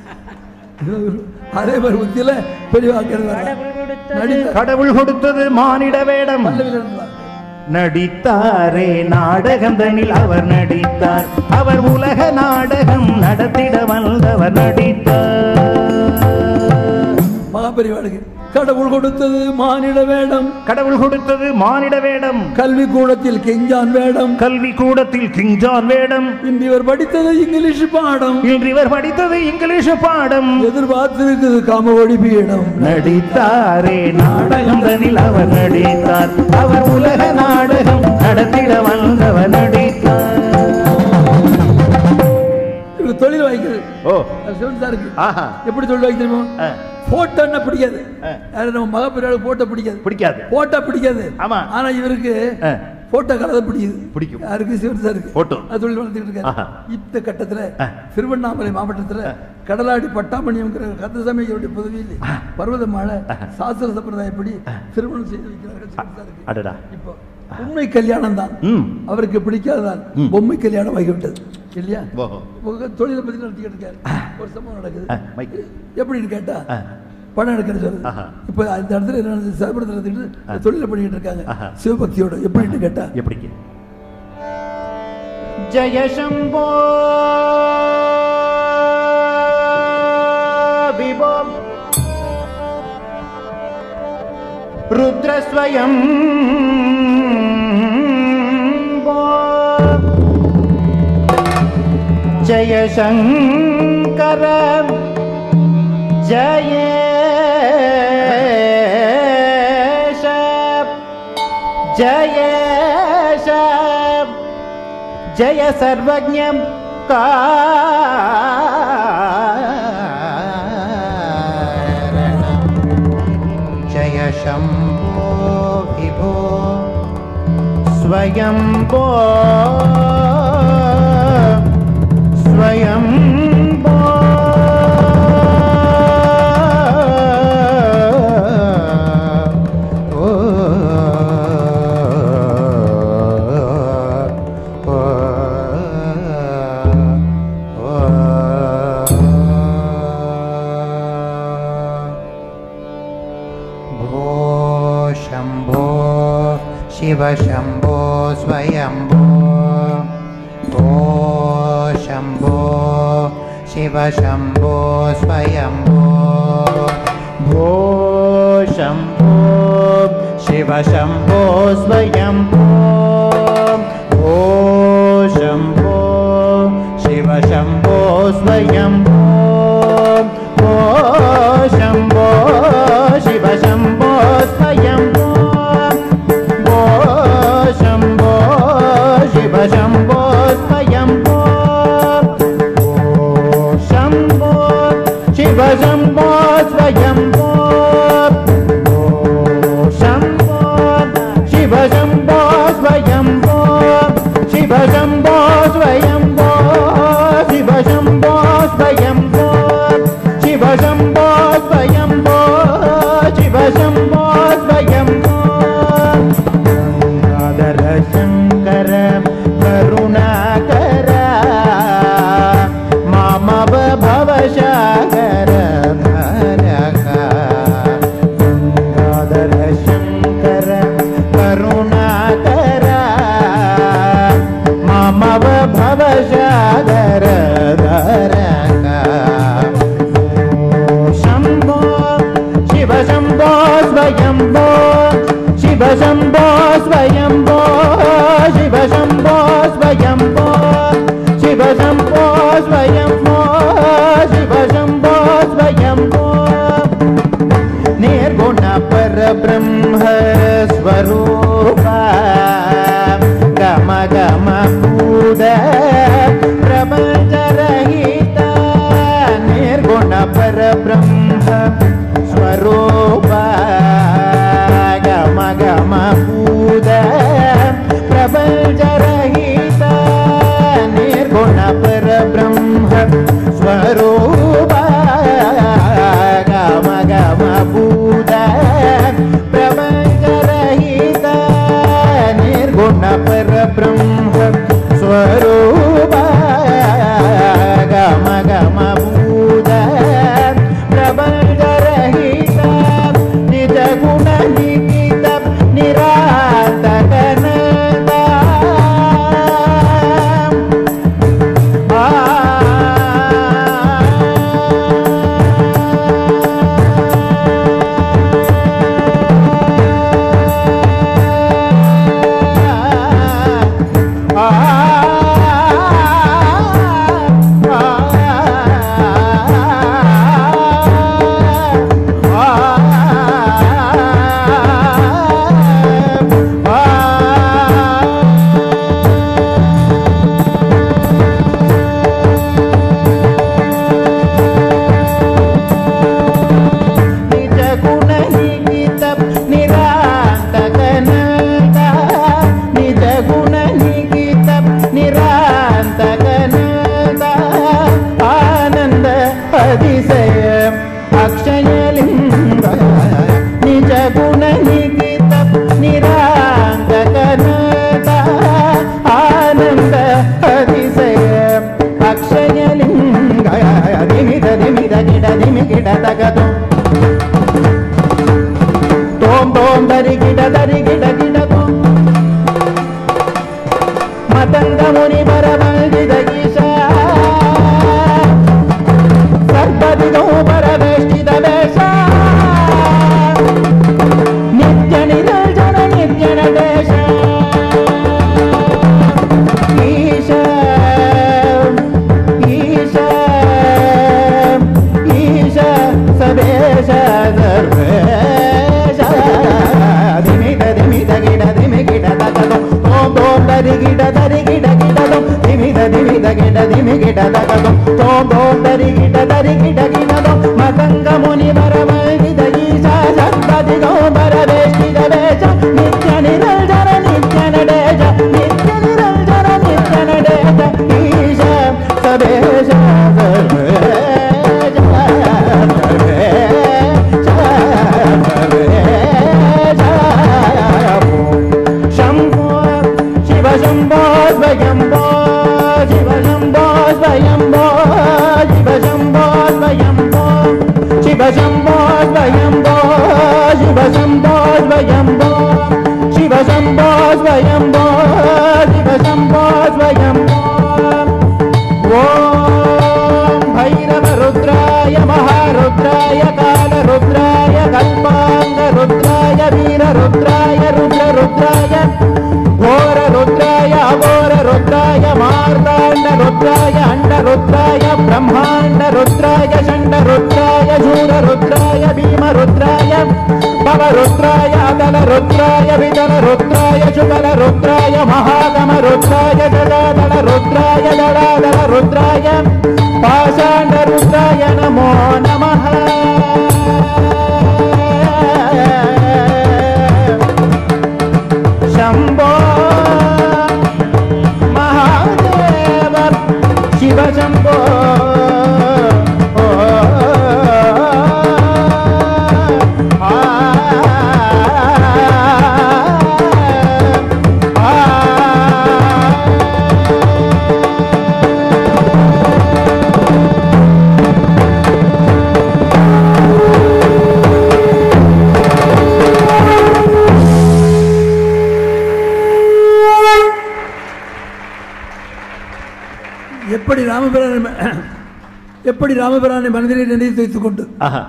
அதே மாதிரி புத்தியில பெரியவா நடித்த கடவுள் கொடுத்தது மானிட வேடம் பல்லவியில இருந்தா நடித்தாரே நாடகம் தனில் அவர் நடித்தார் அவர் உலக நாடகம் நடத்திட வந்தவர் நடித்தார் மகாபெரிவா பாடுங்க கடவுள் கொடுத்தது மானிட வேடம் கடவுள் கொடுத்தது மானிட வேடம் கல்வி கூடத்தில் கெஞ்சான் வேடம் கல்வி கூடத்தில் கிங்ஜான் வேடம் இன்று இவர் படித்தது இங்கிலீஷ் பாடம் இன்று இவர் படித்தது இங்கிலீஷ் பாடம் எதிர்பார்த்திருக்குது காமவழி பீடம் நடித்தாரே நாடகம் தனில் அவர் நடித்தார் அவர் உலக நாடகம் நடத்திட வந்தவர் நடித்தார் இவருக்கு தொழில் வாய்க்குது ஓ அது சிவன் சாருக்கு ஆஹா எப்படி தொழில் வாய்க்கு தெரியுமா ஆ, போட்டோன்னா பிடிக்காது ஆ. யாரு நம்ம மகப்பெரியாளுக்கு போட்டோ பிடிக்காது பிடிக்காது போட்டோ பிடிக்காது ஆமா. ஆனா இவருக்கு ஆ, போட்டோ கலதை பிடிக்குது பிடிக்கும். யாருக்கு சிவன் சாருக்கு Photo. அது தொழில் வளர்த்துக்கிட்டு ஆஹா. இருக்காரு இந்த கட்டத்துல ஆ. திருவண்ணாமலை மாவட்டத்துல கடலாடி பட்டாமணியங்கிற கந்தசாமிகளுடைய பதவியில் பர்வத மாலை சாஸ்திர சம்பிரதாயப்படி திருமணம் செய்து வைக்கிறார்கள் சிவன் சாருக்கு அடடா இப்போ உண்மை கல்யாணம் தான் ம் அவருக்கு பிடிக்காததான் பொம்மை கல்யாணம் ஆகிவிட்டது இல்லையா ஓஹோ. உங்க தொழிலை பத்தி நடத்திக்கிட்டு இருக்காரு ஒரு சம்பவம் நடக்குது ஆ, மைக். எப்படின்னு கேட்டா ஆ. பணம் எடுக்கிறது சொல்லுது ஆஹா. இப்ப அந்த இடத்துல என்ன நடந்துச்சு? சிதம்பரத்துல இருந்துக்கிட்டு தொழிலை பண்ணிக்கிட்டு இருக்காங்க ஆஹா. சிவபக்தியோட எப்படின்னு கேட்டா எப்படிங்க ஜய சம்போ விபோ ருத்ரஸ்வயம் ஜய சங்கர ஜய ஜய जय सर्वज्ञं कारणम् जय शम्भो विभो स्वयम्भो स्वयम्भो भो शम्भो शिव शम्भो स्वयम्भो भो शम्भो शिव शम्भो स्वयम्भो भो शम्भो शिव शम्भो स्वयम्भो भो शम्भो शिव शम्भो स्वयम्भो भो शम्भो शिव शम्भो स्वयम्भो भो शम्भो शिव शम्भो स्वयम्भो भो शम्भो शिव शम्भो स्वयम्भो भो शम्भो शिव शम्भो स्वयम्भो शिव शम्भो स्वयम्भो शिव शम्भो स्वयम्भो शिव शम्भो स्वयम्भो शिव शम्भो स्वयम्भो गङ्गाधर शङ्कर करुणाकर मामव भवशाकर नरक गङ्गाधर शङ्कर करुणाकर मामव भवशाकर नरक शम्भो शिव शम्भो स्वयम्भो शिव शम्भो स्वयम्भो शिव शम्भो स्वयम्भो शिव शम्भो स्वयम्भो शिव शम्भो स्वयम्भो निर्गुण परब्रह्म स्वरूप गम गम भूद प्रपञ्चरहित निर्गुण परब्रह्म स्वरूप गम गम भूद प्रपञ्चरहित निर्गुण परब्रह्म स्वरूप गम गम भूद प्रपञ्चरहित निर्गुण परब्रह्म स्वरूप गम गम भूद அதிசய அக்ஷயலிங்க நிஜ குண நிகித நிராங்ககனத ஆனந்த அதிசய அக்ஷயலிங்க திமித திமித கிட திமி கிட தகதோ தோம் தோம் தரி கிட தரி கிட கிட தோம் மதங்க முனி பரவல்வித ஈஷா சர்வதிதோ பரவேஷ்டித வேஷ நித்ய நிரஞ்சன நித்ய நடேஷ ஈஷ ஈஷ ஈஷ சவேஷ சர்வேஷ திமித திமித கிட திமி கிட தகதோ தோம் தோம் தரி கிட தரி கிட கிடதோ திமித திமித கிட திமி கிட தகதோ தோம் தோம் தரி கிட தரி கிட கிடதோ மதங்க முனி பரவல்வித ஈஷா சர்வதிகோ பரவேஷ்டித வேஷ நித்ய நிரஞ்சன நித்ய நடேஷ நித்ய நிரஞ்சன நித்ய நடேஷ ஈஷ சவேஷ சர்வேஷ சர்வேஷ சர்வேஷ शम्भो शिव शम्भो स्वयम्भो शिव शम्भो स्वयम्भो शिव शम्भो स्वयम्भो शिव शम्भो स्वयम्भो शिव शम्भो स्वयम्भो शिव शम्भो स्वयम्भो शिव शम्भो स्वयम्भो ॐ भैरवरुद्राय महारुद्राय कालरुद्राय कल्पाङ्गरुद्राय वीररुद्राय रुद्ररुद्राय घोररुद्राय अघोररुद्राय मार्ताण्डरुद्राय अण्डरुद्राय ब्रह्माण्डरुद्राय षण्डरुद्राय शूररुद्राय भीमरुद्राय भवरुद्राय अदलरुद्राय विदलरुद्राय शुकलरुद्राय महागमरुद्राय जडादलरुद्राय दडादलरुद्राय पाषाण्डरुद्राय नमो नमः शम्भो महादेव शिव शम्भो எப்படி ராமபிரானை ம- எப்படி ராமபிரானை மனதிலே நினைத்து வைத்துக் கொண்டு ஆஹா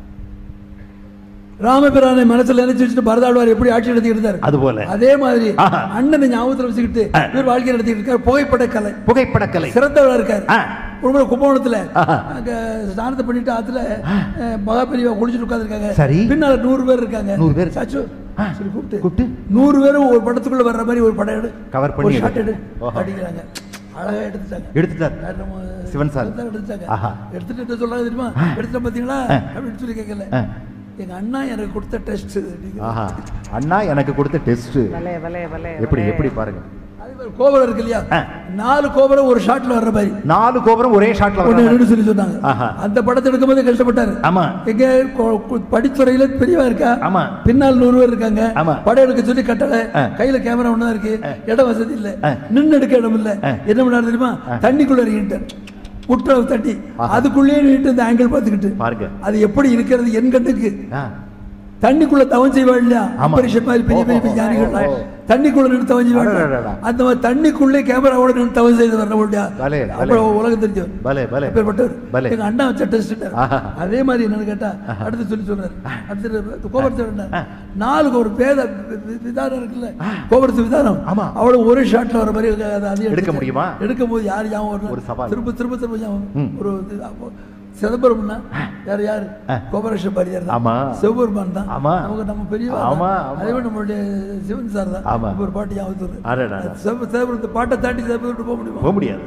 ராமபிரானை மனசுல நினைச்சு வச்சுட்டு பரதாழ்வார் எப்படி ஆட்சி நடத்திட்டு இருந்தார் அதுபோல அதே மாதிரி ஆஹா. அண்ணனை ஞாபகத்துல வச்சுக்கிட்டு ஆ. இவர் வாழ்க்கை நடத்திட்டு இருக்கார் புகைப்பட கலை புகைப்படக்கலை சிறந்தவரா இருக்காரு ஆ. ஒரு முறை கும்பகோணத்துல ஆஹா. அங்க ஸ்நானத்தை பண்ணிட்டு ஆத்துல அஹ், மகா பெரியவா குளிச்சுட்டு உட்கார்ந்திருக்காங்க சரி. பின்னால நூறு பேர் இருக்காங்க நூறு பேர். சாச்சு ஆ. சொல்லி கூப்பிட்டு கூப்பிட்டு? நூறு பேரும் ஒரு படத்துக்குள்ள வர்ற மாதிரி ஒரு படம் எடு Cover பண்ணி ஒரு எடு. ஷாட் எடு ஓஹோ. அடிக்கிறாங்க அழகா எடுத்துட்டாங்க எடுத்துட்டார் யார் நம்ம சிவன் சார். தான் எடுத்துட்டாங்க ஆஹா. எடுத்துட்டு என்ன சொல்றாங்க தெரியுமா எடுத்துட்ட பாத்தீங்களா ஆ. அப்படின்னு சொல்லி கேட்கல ஆ. எங்க அண்ணா எனக்கு கொடுத்த டெஸ்ட் ஆஹா அண்ணா எனக்கு கொடுத்த டெஸ்ட் வலே வலே வலே எப்படி எப்படி பாருங்க அதே மாதிரி கோபுரம் இருக்கு இல்லையா ஆ. நாலு கோபுரம் ஒரு ஷாட்ல வர்ற மாதிரி நாலு கோபுரம் ஒரே ஷாட்ல ஒண்ணு வர்ற ரெண்டு சொல்லி சொன்னாங்க ஆஹா. அந்த படத்தை எடுக்கும்போது கஷ்டப்பட்டாரு ஆமா எங்க கொ- கொ- படித்துறையில பெரியவா இருக்கா ஆமா. பின்னால் நூறு பேர் இருக்காங்க ஆமா. படம் எடுக்க சொல்லி கட்டளை ஆ. கையில கேமரா ஒண்ணு தான் இருக்கு இடம் வசதி இல்ல ஆ. நின்னு எடுக்க இடம் இல்ல ஆ. என்ன பண்ணாரு தெரியுமா தண்ணிக்குள்ள இறங்கிட்டார் உற்றவு தட்டி அதுக்குள்ளேயே நின்னுட்டு இந்த ஆங்கிள் பார்த்துக்கிட்டு பாருங்க அது எப்படி இருக்கிறது என் கண்ணுக்கு ஆ. தண்ணிக்குள்ள தவம் செய்வா இல்லையா ஆமா. அம்பரீஷ மாதிரி பெரிய பெரிய பெரிய ஞானிகள் தண்ணிக்குள்ள நின்று தவம் செய்வா இல்லையா? அடடடடா. அந்த மாதிரி தண்ணிக்குள்ளே கேமராவோட நின்று தவம் செய்து வர முடியா பலே, பலே. அப்புறம் உலகம் தெரிஞ்சவர் பலே பலே அப்பேற்பட்டவர் பலே எங்க அண்ணா வச்ச டெஸ்ட் ஆஹா. அதே மாதிரி என்னன்னு கேட்டா அடுத்து சொல்லி சொல்றாரு அடுத்து கோபுரத்தை நாலு ஒரு பேத வி- வி- விதானம் இருக்குல்ல கோபுரத்து விதானம் ஆமா. அவ்வளவு ஒரு ஷாட்ல வர மாதிரி அது- அது அதையும் எடுக்க எடுத்துட்டு முடியுமா? எடுக்கும் போது யார் ஞாபகம் ஒரு வரல சவால். திரும்ப திரும்ப திரும்ப ஞாபகம் ம். ஒரு இது அப்போ சிதம்பரம்னா யார் யார் ஆ. கோபரேஷன் பாடியார் தான் ஆமா. சிவபெருமான் தான் ஆமா. நமக்கு நம்ம பெரிய ஆமா, ஆமா. அதே மாதிரி நம்மளுடைய சிவன் சார் தான் ஆமா. இப்ப ஒரு பாட்டு ஞாபகத்து வருது. அடடடா. சிவ- சிதம்பரத்து பாட்டை தாண்டி சிதம்பரத்து போக முடியுமா போக முடியாது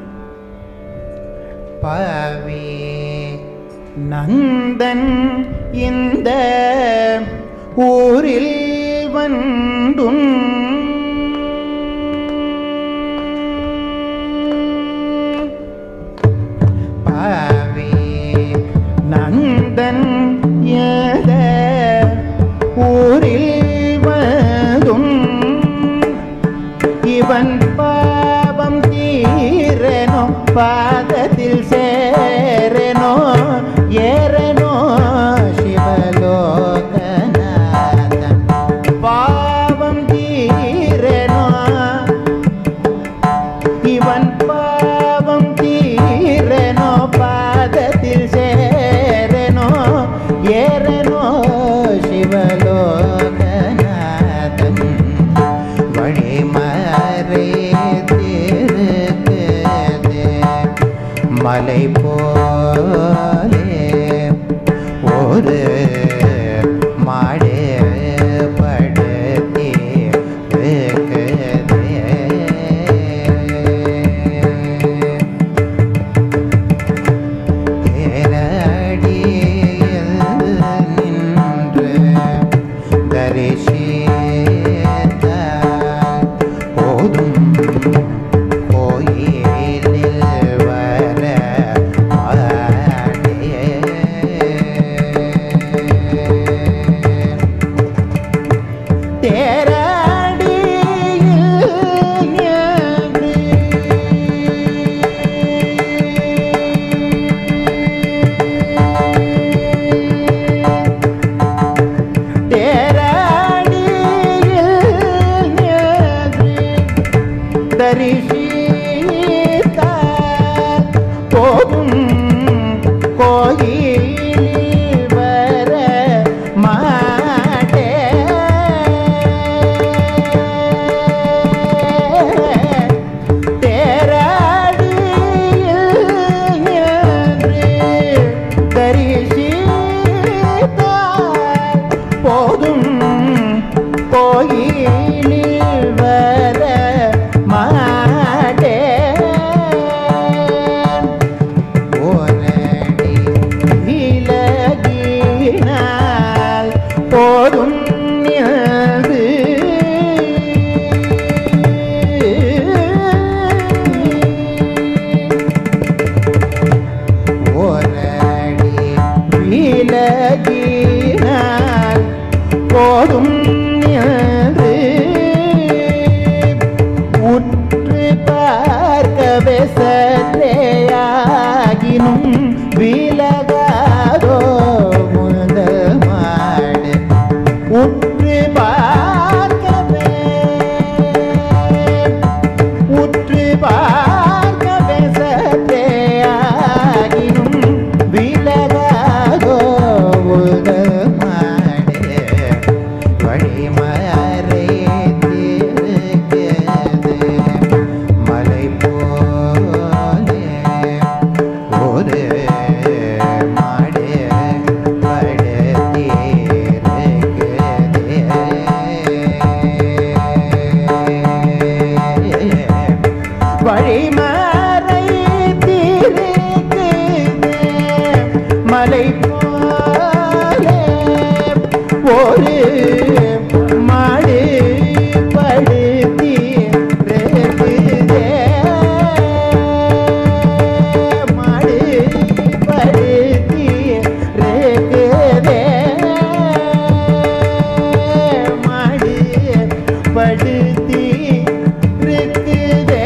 பவே நந்தன் இந்த ஊரில் வந்தும் பவே ஏறனோ சிவலோகநாதன் பாவம் தீரனோ இவன் பாவம் தீரனோ பாதத்தில் சேரனோ ஏறனோ சிவலோகநாதன் வழிமறை திருக்குதே மலை போலே ஒரு மாடு படுத்தி இருக்குதே தேரடியில் நின்று தரிசித்தால் போதும் கோயிலில் வர மாட்டே போகும் கோயிலில் வர மாட்டே தேராடியில் நின்று தரிசித்தால் போதும் கோயிலில் வர மாட்டேன் ஓரடி விலகினால் போதும் நின்று ஓரடி விலகினால் போதும் நின்று உற்று பார்க்கவே சற்றேயாகினும் விலகாதோ முதல் மாடு உற்று பார்க்கவே உற்று பார்க்கவே சற்றேயாகினும் விலகாதோ முதல் மாடு வழிமறை திருக்கிறது மலை போலே ஒரு மாடு படுத்திருக்கிறது வழிமறை திருக்குது மலை போலே ஒரு மாடு படுத்தி இருக்குதே. மாடு படுத்தி இருக்குதே. மாடு படுத்தி இருக்குதே.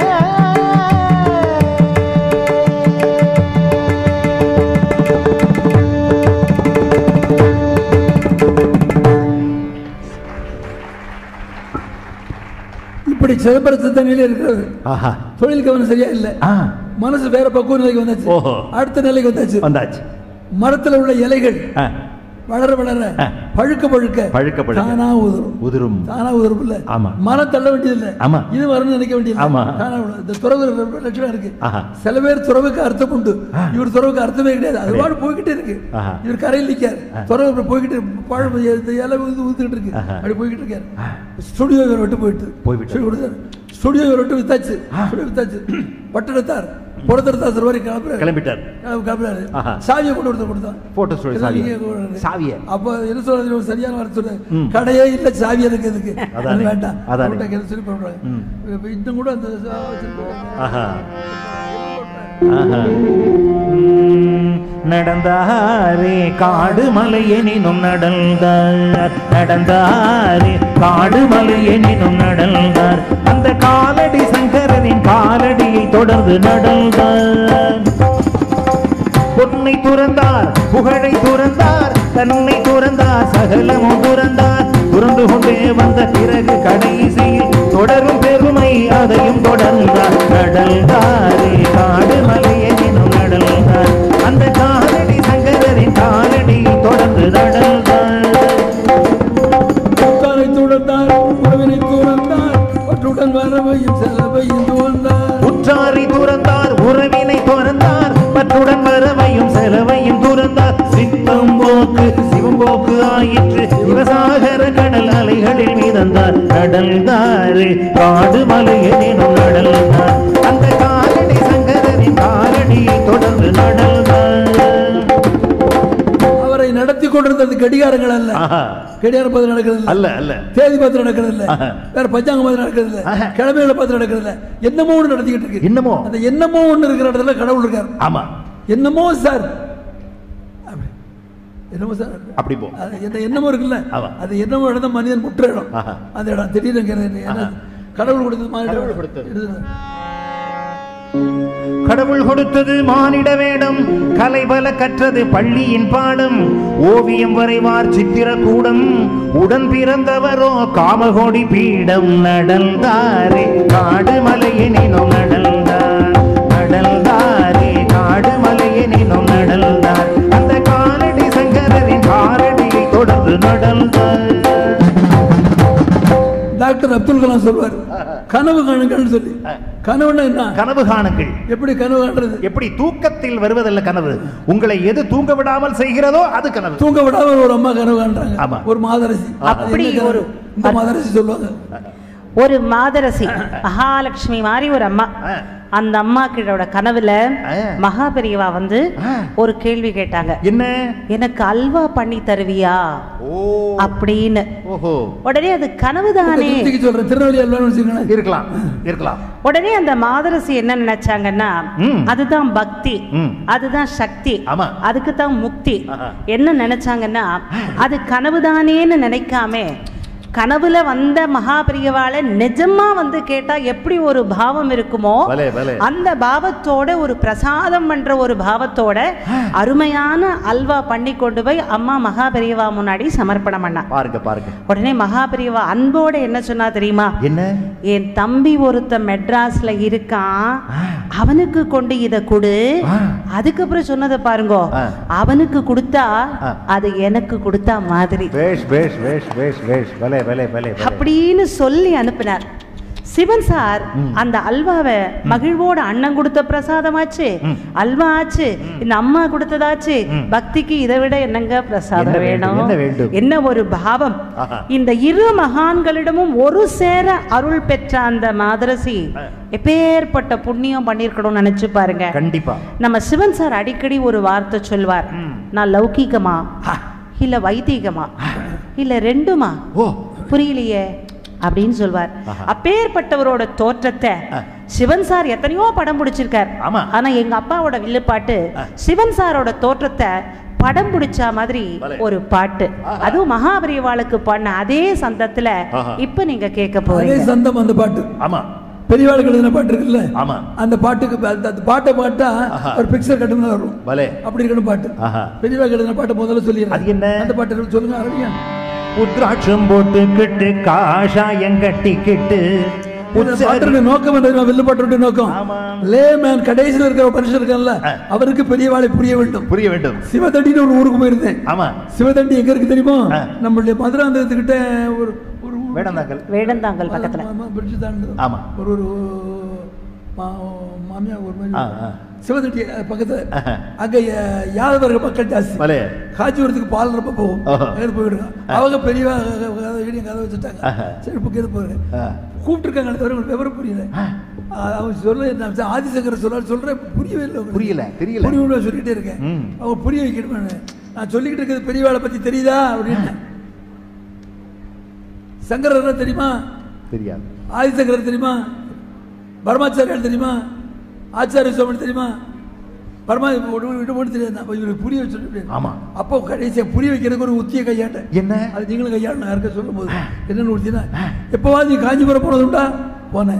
இப்படி சிதம்பரத்து நிலையில் இருக்கிறது ஆஹா தொழில் கவனம் சரியா இல்லை ஆ மனசு வேற பக்குவ நிலைக்கு வந்தாச்சு ஓஹோ. அடுத்த நிலைக்கு வந்தாச்சு வந்தாச்சு மரத்துல உள்ள இலைகள் ஆ, வளர வளர ஆ. பழுக்க பழுக்க பழுக்க பழுக்க. தானா உதிரும் உதிரும் தானா உதிரும் இல்ல ஆமா. மரம் தள்ள வேண்டியது இல்ல ஆமா. இது வரணும்னு நினைக்க வேண்டியது ஆமா. தானா உதிரும். இந்த துறவு ரொம்ப லட்சணம் இருக்கு ஆஹா. சில பேர் துறவுக்கு அர்த்தம் உண்டு இவர் துறவுக்கு அர்த்தமே கிடையாது அது பாடு போய்கிட்டே இருக்கு ஆஹா. இவர் கரையில் நிக்காரு துறவு இப்படி போய்கிட்டு பழ இந்த இலை வந்து ஊத்துக்கிட்டு இருக்கு ஆஹா. அப்படி போய்கிட்டு இருக்காரு ஸ்டுடியோ இவர் விட்டு போயிட்டு போய்விட்டார். சொல்லி கொடுத்தாரு ஸ்டுடியோ இவர் விட்டு வித்தாச்சு ஸ்டுடியோ வித்தாச்சு பட்டெடுத்தார் புறத்தெடுத்தார் வரை கிளம்புறாரு கிளம்பிட்டார் கிளம்பு- கிளம்புறாரு ஆஹா. சாவியை கொண்டு ஒருத்தர் கொடுத்தான் போட்டோ ஸ்டூடியோ சாவி இங்க கொண்டு வர்றது. சாவியை அப்ப என்ன சொல்றது ஒரு சரியான வார்த்தை சொல்றேன் ம். கடையே இல்ல சாவி எனக்கு எதுக்கு அதானே. அது வேண்டாம் அதானே. அவன்கிட்ட கேட்டு சொல்லி போடுறாங்க ம். இப்ப இன்னும் கூட அந்த சா- வச்சிருப்பாங்க. ஆஹா ஆஹா. உம், நடந்தாரே காடு மலை எனினும் நடந்தார் நடந்தாரே காடு மலை எனினும் நடந்தார் அந்த காலடி சங்கரனின் காலடியை தொடர்ந்து நடந்தார் பொன் பொன்னை துறந்தார் புகழை துறந்தார் தன்னை துறந்தார் சகலமும் துறந்தார் துறந்து கொண்டே வந்த பிறகு கடைசியில் தொடரும் பெருமை அதையும் தொடர்ந்தார் கடல்தாரே காடு மலையெனும் நடல்தார் அந்த காலடி சங்கரரின் காலடி தொடர்ந்து நடல்தார் உற்றாரை துறந்தார் உறவினை துறந்தார் பற்றுடன் வரவையும் செலவையும் துறந்தார் உற்றாரை துறந்தார் உறவினை துறந்தார் பற்றுடன் வரவையும் செலவையும் துறந்தார் சித்தம் போக்கு சிவம்போக்கு ஆயிற்று சிவசாகர கடல் அலைகளில் மிதந்தார் கடல்தாரு காடு மலையெனும் நடல்தார் அந்த காலடி சங்கரரின் காலடியை தொடர்ந்து நடல்தார் அவரை நடத்தி கொண்டிருந்தது கடிகாரங்கள் அல்ல ஆஹா. கடிகாரம் பார்த்து நடக்கிறது இல்ல அல்ல அல்ல தேதி பார்த்து நடக்கிறது இல்ல ஆஹா. வேற பஞ்சாங்கம் பார்த்து நடக்கிறது இல்ல ஆஹா. கிழமைகளை பார்த்து நடக்கிறது இல்ல என்னமோ ஒண்ணு நடத்திக்கிட்டு இருக்கு என்னமோ? அந்த என்னமோ ஒண்ணு இருக்கிற இடத்துல கடவுள் இருக்கார் ஆமா என்னமோ சார் அப்படி. என்னமோ சார் அப்படி போ அது என்ன என்னமோ இருக்குல்ல ஆமா. அது என்னமோ இடம் தான் மனிதன் முற்ற இடம் ஆஹா. அந்த இடம் திடீர்னு இங்க என்ன கடவுள் கொடுத்தது மாதிரி கடவுள் கொடுத்தது. இது- கடவுள் கொடுத்தது மானிட வேடம் கலைபல கற்றது பள்ளியின் பாடம் ஓவியம் வரைவார் சித்திரக்கூடம் உடன் பிறந்தவரோ காமகோடி பீடம் நடந்தாரே காடு மலையெனினும் நடந்தார் நடந்தாரே காடு மலையெனினும் நடந்தார் அந்த காலடி சங்கரரின் காலடியை தொடர்ந்து நடந்தார் டாக்டர் அப்துல் கலாம் சொல்வார் கனவு காணுங்கள்னு சொல்லி கனவுன்னா என்ன கனவு காணுங்கள் எப்படி கனவு காண்றது எப்படி தூக்கத்தில் வருவதல்ல கனவு உங்களை எது தூங்க விடாமல் செய்கிறதோ அது கனவு தூங்க விடாம ஒரு அம்மா கனவு காண்றாங்க ஆமா. ஒரு மாதரசி அப்படி அது என்ன ஒரு- கனவு? இந்த மாதரசி சொல்லுவாங்க ஒரு மாதரசி மகாலட்சுமி மாதிரி ஒரு அம்மா ஆ. அந்த அம்மா கிட்டோட கனவுல ஆ. மகா பெரியவா வந்து ஆ. ஒரு கேள்வி கேட்டாங்க என்ன எனக்கு அல்வா பண்ணி தருவியா ஓ அப்படின்னு ஓஹோ உடனே அது கனவுதானே திருப்திக்கு சொல்றேன் திருநெல்வேலி அல்வான்னு வச்சுக்கோங்களேன் இருக்கலாம் இருக்கலாம் உடனே அந்த மாதரசி என்ன நினைச்சாங்கன்னா ம். அதுதான் பக்தி ம். அதுதான் சக்தி ஆமா. அதுக்கு தான் முக்தி ஆஹா. என்ன நினைச்சாங்கன்னா அது கனவுதானேன்னு நினைக்காம கனவுல வந்த மகாபிரியவாளை நிஜமா வந்து கேட்டா எப்படி ஒரு பாவம் இருக்குமோ பலே, பலே. அந்த பாவத்தோட ஒரு பிரசாதம் பண்ற ஒரு பாவத்தோட அருமையான அல்வா பண்ணி கொண்டு போய் அம்மா மகாபெரியவா முன்னாடி சமர்ப்பணம் பண்ணா பாருங்க பாருங்க உடனே மகாபெரியவா அன்போட என்ன சொன்னா தெரியுமா என்ன என் தம்பி ஒருத்த மெட்ராஸ்ல இருக்கான் அவனுக்கு கொண்டு இத கொடு ஆ. அதுக்கப்புறம் சொன்னதை பாருங்க ஆ. அவனுக்கு கொடுத்தா ஆ. அது எனக்கு கொடுத்தா மாதிரி வேஷ் வேஷ் வேஷ் வேஷ் வேஷ் பலே பலே பலே பலே. அப்படின்னு சொல்லி அனுப்பினார் சிவன் சார் அந்த அல்வாவை மகிழ்வோட அண்ணன் கொடுத்த பிரசாதமாச்சு ம். அல்வா ஆச்சு இந்த அம்மா கொடுத்ததாச்சு ம். பக்திக்கு இதை விட என்னங்க பிரசாதம் என்ன வேண்டும், வேணும் என்ன வேண்டும்? என்ன ஒரு பாவம் ஆஹா. இந்த இரு மகான்களிடமும் ஒரு சேர அருள் பெற்ற அந்த மாதரசி எப்பேற்பட்ட புண்ணியம் பண்ணிருக்கணும்னு நினைச்சு பாருங்க கண்டிப்பா நம்ம சிவன் சார் அடிக்கடி ஒரு வார்த்தை சொல்வார் ம். நான் லௌகீகமா இல்ல வைதீகமா இல்ல ரெண்டுமா ஓ புரியலையே அப்படின்னு சொல்வார் ஆஹா. அப்பேற்பட்டவரோட தோற்றத்தை ஆ. சிவன் சார் எத்தனையோ படம் பிடிச்சிருக்கார் ஆமா. ஆனா எங்க அப்பாவோட வில்லுப்பாட்டு ஆ. சிவன் சாரோட தோற்றத்தை படம் பிடிச்ச மாதிரி பலே. ஒரு பாட்டு ஆஹா. அதுவும் மகாபரிவாளுக்கு பாடின அதே சந்தத்துல ஆஹா. இப்ப நீங்க கேட்க அதே போறீங்க சந்தம் அந்த பாட்டு ஆமா பெரியவாளுக்கு எழுதின பாட்டு இருக்குல்ல ஆமா அந்த பாட்டுக்கு அந்த அந்த பாட்டை பாட்டா ஆஹா. ஒரு பிக்சர் கட்டுமே வரும் பலே அப்படி இருக்கணும் பாட்டு ஆஹா பெரியவாளுக்கு எழுதின பாட்டை முதல்ல சொல்லிடுறேன் அது என்ன? அந்த பாட்டு சொல்லுங்க அரபியா உத்ராட்சம் போட்டுக்கிட்டு காஷாயம் கட்டிக்கிட்டு இந்த பாட்டுடைய நோக்கம் என்ன தெரியுமா? வில்லுப்பாட்டுடைய நோக்கம் ஆமா. லே மேன் கடைசியில் இருக்கிற ஒரு மனுஷன் இருக்கான்ல ஆ. அவருக்கு பெரியவாளை புரிய வேண்டும் புரிய வேண்டும் சிவதண்டின்னு ஒரு ஊருக்கு போயிருந்தேன் ஆமா சிவதண்டி எங்க இருக்கு தெரியுமா ஆ. நம்மளுடைய மதுராந்தகத்துக்கிட்ட ஒரு ஒரு ஊர் வேடந்தாங்கல் வேடந்தாங்கல் பக்கத்துல மா- மா- bridge தாண்டுது. ஆமா. ஒரு ஒரு மா- மாமியார் ஒரு மாதிரி ஆ, ஆ. சிவதண்டி அஹ், பக்கத்துல ஆஹா. அங்க ய- யாதவர்கள் மக்கள் ஜாஸ்தி பலே காஞ்சிபுரத்துக்கு பால் ரொம்ப போகும் ஓஹோ. அங்கே போயிடுங்க அவங்க பெரியவா இடிய கதை வச்சுட்டாங்க ஆஹா. சரி இப்போ கேது போகிறேன் ஆ. கூப்பிட்டுருக்காங்க தவிர உங்களுக்கு விவரம் புரியல அஹ் அவங்க சொல்ல நான் ஆதிசங்கர சொல்ல சொல்றேன் புரியவே இல்லை உங்களுக்கு. புரியல, தெரியல. புரியல சொல்லிட்டே இருக்கேன் ம். அவங்க புரிய வைக்கணும் நான் சொல்லிக்கிட்டு இருக்கிறது பெரியவாளை பத்தி தெரியுதா அப்படின்னு சங்கரர் தெரியுமா தெரியாது ஆதிசங்கரர் தெரியுமா பரமாச்சாரியார் தெரியுமா ஆச்சாரிய சுவாமி தெரியுமா பரமா விட்டு தெரியாது அப்ப இவருக்கு புரிய வச்சு ஆமா. அப்போ கடைசியா புரிய வைக்கிறதுக்கு ஒரு உத்தியை கையாட்டேன் என்ன அது நீங்களும் கையாடணும் யாருக்கா சொல்லும் போது என்னன்னு உத்தினா எப்போவாது நீ காஞ்சிபுரம் போனது உண்டா போனேன்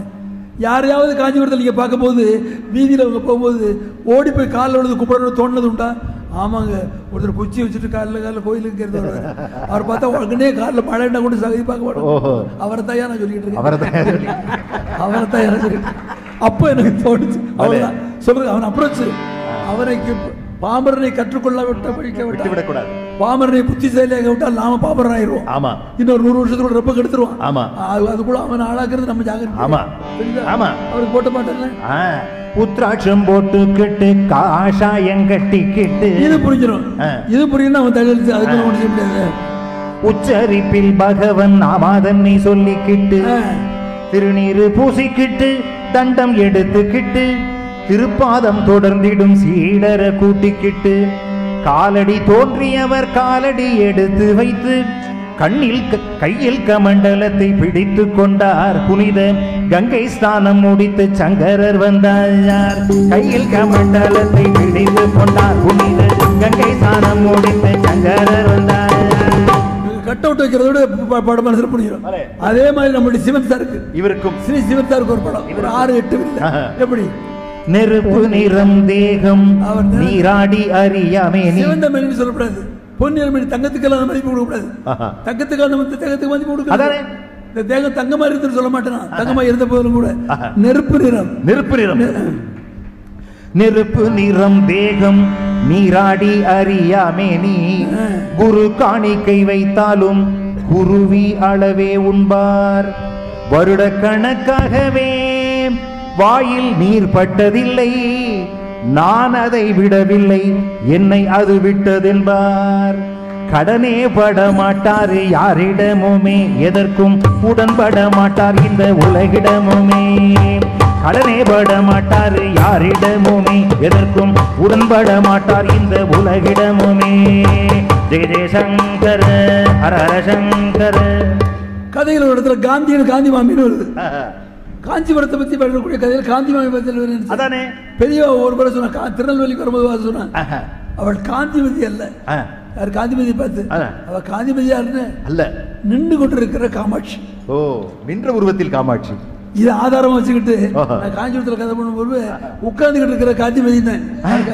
யாரையாவது காஞ்சிபுரத்தில் நீங்கள் பார்க்கும்போது வீதியில் அவங்க போகும்போது ஓடி போய் காலில் விழுந்து கும்பிடணும்னு தோணுனது உண்டா ஆமாங்க ஒருத்தர் குச்சி வச்சுட்டு காலில் காலில் கோயிலுக்கு இருந்து வருவாரு அவர் பார்த்தா உடனே காலில் மழைன்னா கூட சகதி பார்க்க ஓஹோ. மாட்டோம் அவரை தான் நான் சொல்லிட்டு இருக்கேன் அவரை தான் சொல்லி அவரை தான் எனக்கு சொல்லிட்டு அப்போ எனக்கு தோணுச்சு அவ்வளோதான் சொல்றது அவன் அப்ரோச் அவனை பாமரனை கற்றுக்கொள்ள விட்ட படிக்க விட்டு விட்டு விடக்கூடாது பாமரனை புத்திசாலியாக விட்டால் நாம பாமரன் ஆயிடுவோம் ஆமா இன்னொரு நூறு வருஷத்துக்குள்ள ரொம்ப கெடுத்துருவான் ஆமா. அது- அதுக்குள்ள அவன் ஆளாக்குறது நம்ம ஜாகிரதை ஆமா. புரியுதா? ஆமா. அவருக்கு போட்ட மாட்டேன் ஆ, உத்ராட்சம் போட்டுக்கிட்டு காஷாயம் கட்டிக்கிட்டு இது புரிஞ்சிடும் ஆ. இது புரியணும் அவன் தகவல் அதுக்கு ஒன்றும் செய்ய முடியாது உச்சரிப்பில் பகவன் நாமாதன்னை சொல்லிக்கிட்டு ஆ. திருநீரு பூசிக்கிட்டு தண்டம் எடுத்துக்கிட்டு திருப்பாதம் தொடர்ந்திடும் சீடர கூட்டிக்கிட்டு காலடி தோன்றியவர் காலடி எடுத்து வைத்து கண்ணில் க- கையில் கமண்டலத்தை பிடித்து கொண்டார் புனித கங்கை ஸ்நானம் முடித்து சங்கரர் வந்தார் கையில் கமண்டலத்தை பிடித்து கொண்டார் புனித கங்கை ஸ்நானம் முடித்து சங்கரர் வந்தார் கட் அவுட் வைக்கிறதோட ப- படம் மனசில் புரிஞ்சிடும் அரே. அதே மாதிரி நம்முடைய சிவன் சாருக்கு இவருக்கும் ஸ்ரீ சிவன் சாருக்கு ஒரு படம் ஒரு ஆறு எட்டு இல்லை ஆஹா. எப்படி நெருப்பு நிறம் தேகம் அவர் நிற- நீராடி அறியாமே நீ சிவந்த மணி சொல்லக்கூடாது பொன்னிற மணி தங்கத்துக்கெல்லாம் அந்த மதிப்பு கொடுக்கக்கூடாது ஆஹா. தங்கத்துக்கு அந்த மதிப்பு தங்கத்துக்கு மதிப்பு கொடுக்கக்கூடாது அதானே. இந்த தேகம் தங்கமா இருக்குன்னு சொல்ல மாட்டேன் நான். தங்கமா இருந்த போதிலும் கூட ஆஹா. நெருப்பு நிறம் நெருப்பு நிறம் நெருப்பு நிறம் தேகம் நீராடி அறியாமே நீ குரு காணிக்கை வைத்தாலும் குருவி அளவே உண்பார் வருட கணக்காகவே வாயில் நீர் பட்டதில்லை நான் அதை விடவில்லை என்னை அது விட்டதென்பார் கடனே பட மாட்டாரு யாரிடமுமே எதற்கும் உடன்பட மாட்டார் இந்த உலகிடமுமே கடனே பட மாட்டாரு யாரிடமுமே எதற்கும் உடன்பட மாட்டார் இந்த உலகிடமுமே ஜெய ஜெயசங்கர ஹர ஹர சங்கர கதையில் ஒரு இடத்துல காந்தின்னு காந்தி மாமின்னு வருது காஞ்சிபுரத்தை பத்தி வரக்கூடிய கதையில் காந்தி மாமி பத்தி வருது. அதானே பெரிய ஒரு முறை சொன்னா கா- திருநெல்வேலிக்கு வரும்போது வா சொன்னான் ஆஹா. அவள் காந்திமதி அல்ல ஆ, யார் காந்திமதி பார்த்து அதான். அவ காந்திமதி யாருன்னு அல்ல நின்று கொண்டு இருக்கிற காமாட்சி ஓ நின்ற உருவத்தில் காமாட்சி இது ஆதாரமா வச்சுக்கிட்டு ஆஹா. நான் காஞ்சிபுரத்தில் கதை பண்ணும்போது உட்கார்ந்துகிட்டு இருக்கிற காந்திமதி தான்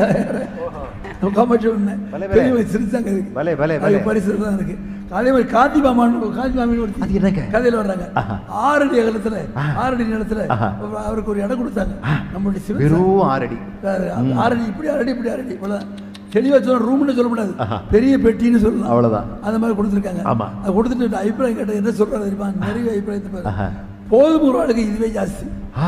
காமாட்சி ஒண்ணு பலே, பலே. பெரியவங்க சிரிச்சாங்க இதுக்கு. பலே, பலே, அது பலே. பரிசு தான் இருக்கு அதே மாதிரி காந்தி மாமான்னு காந்தி மாமின்னு ஒரு அது என்னங்க? கதையில வர்றாங்க ஆஹா. ஆறடி அகலத்துல ஆறடி நிலத்துல ஆஹா. அவருக்கு ஒரு இடம் கொடுத்தாங்க நம்மளுடைய சிவன் வெறும் ஆறடி சார், ஆறடி இப்படி அரடி இப்படி அரடி இவ்வளவுதான் தெளிவா சொல்ல ரூம்னு சொல்லக்கூடாது ஆஹா. பெரிய பெட்டின்னு சொல்லலாம் அவ்வளவுதான். அந்த மாதிரி கொடுத்துருக்காங்க ஆமா. அது கொடுத்துட்டு அபிப்பிராயம் கேட்ட என்ன சொல்றாரு தெரியுமா நிறைய அபிப்பிராயத்தை பாரு ஆஹா. போதும் ஒரு ஆளுக்கு இதுவே ஜாஸ்தி ஆ,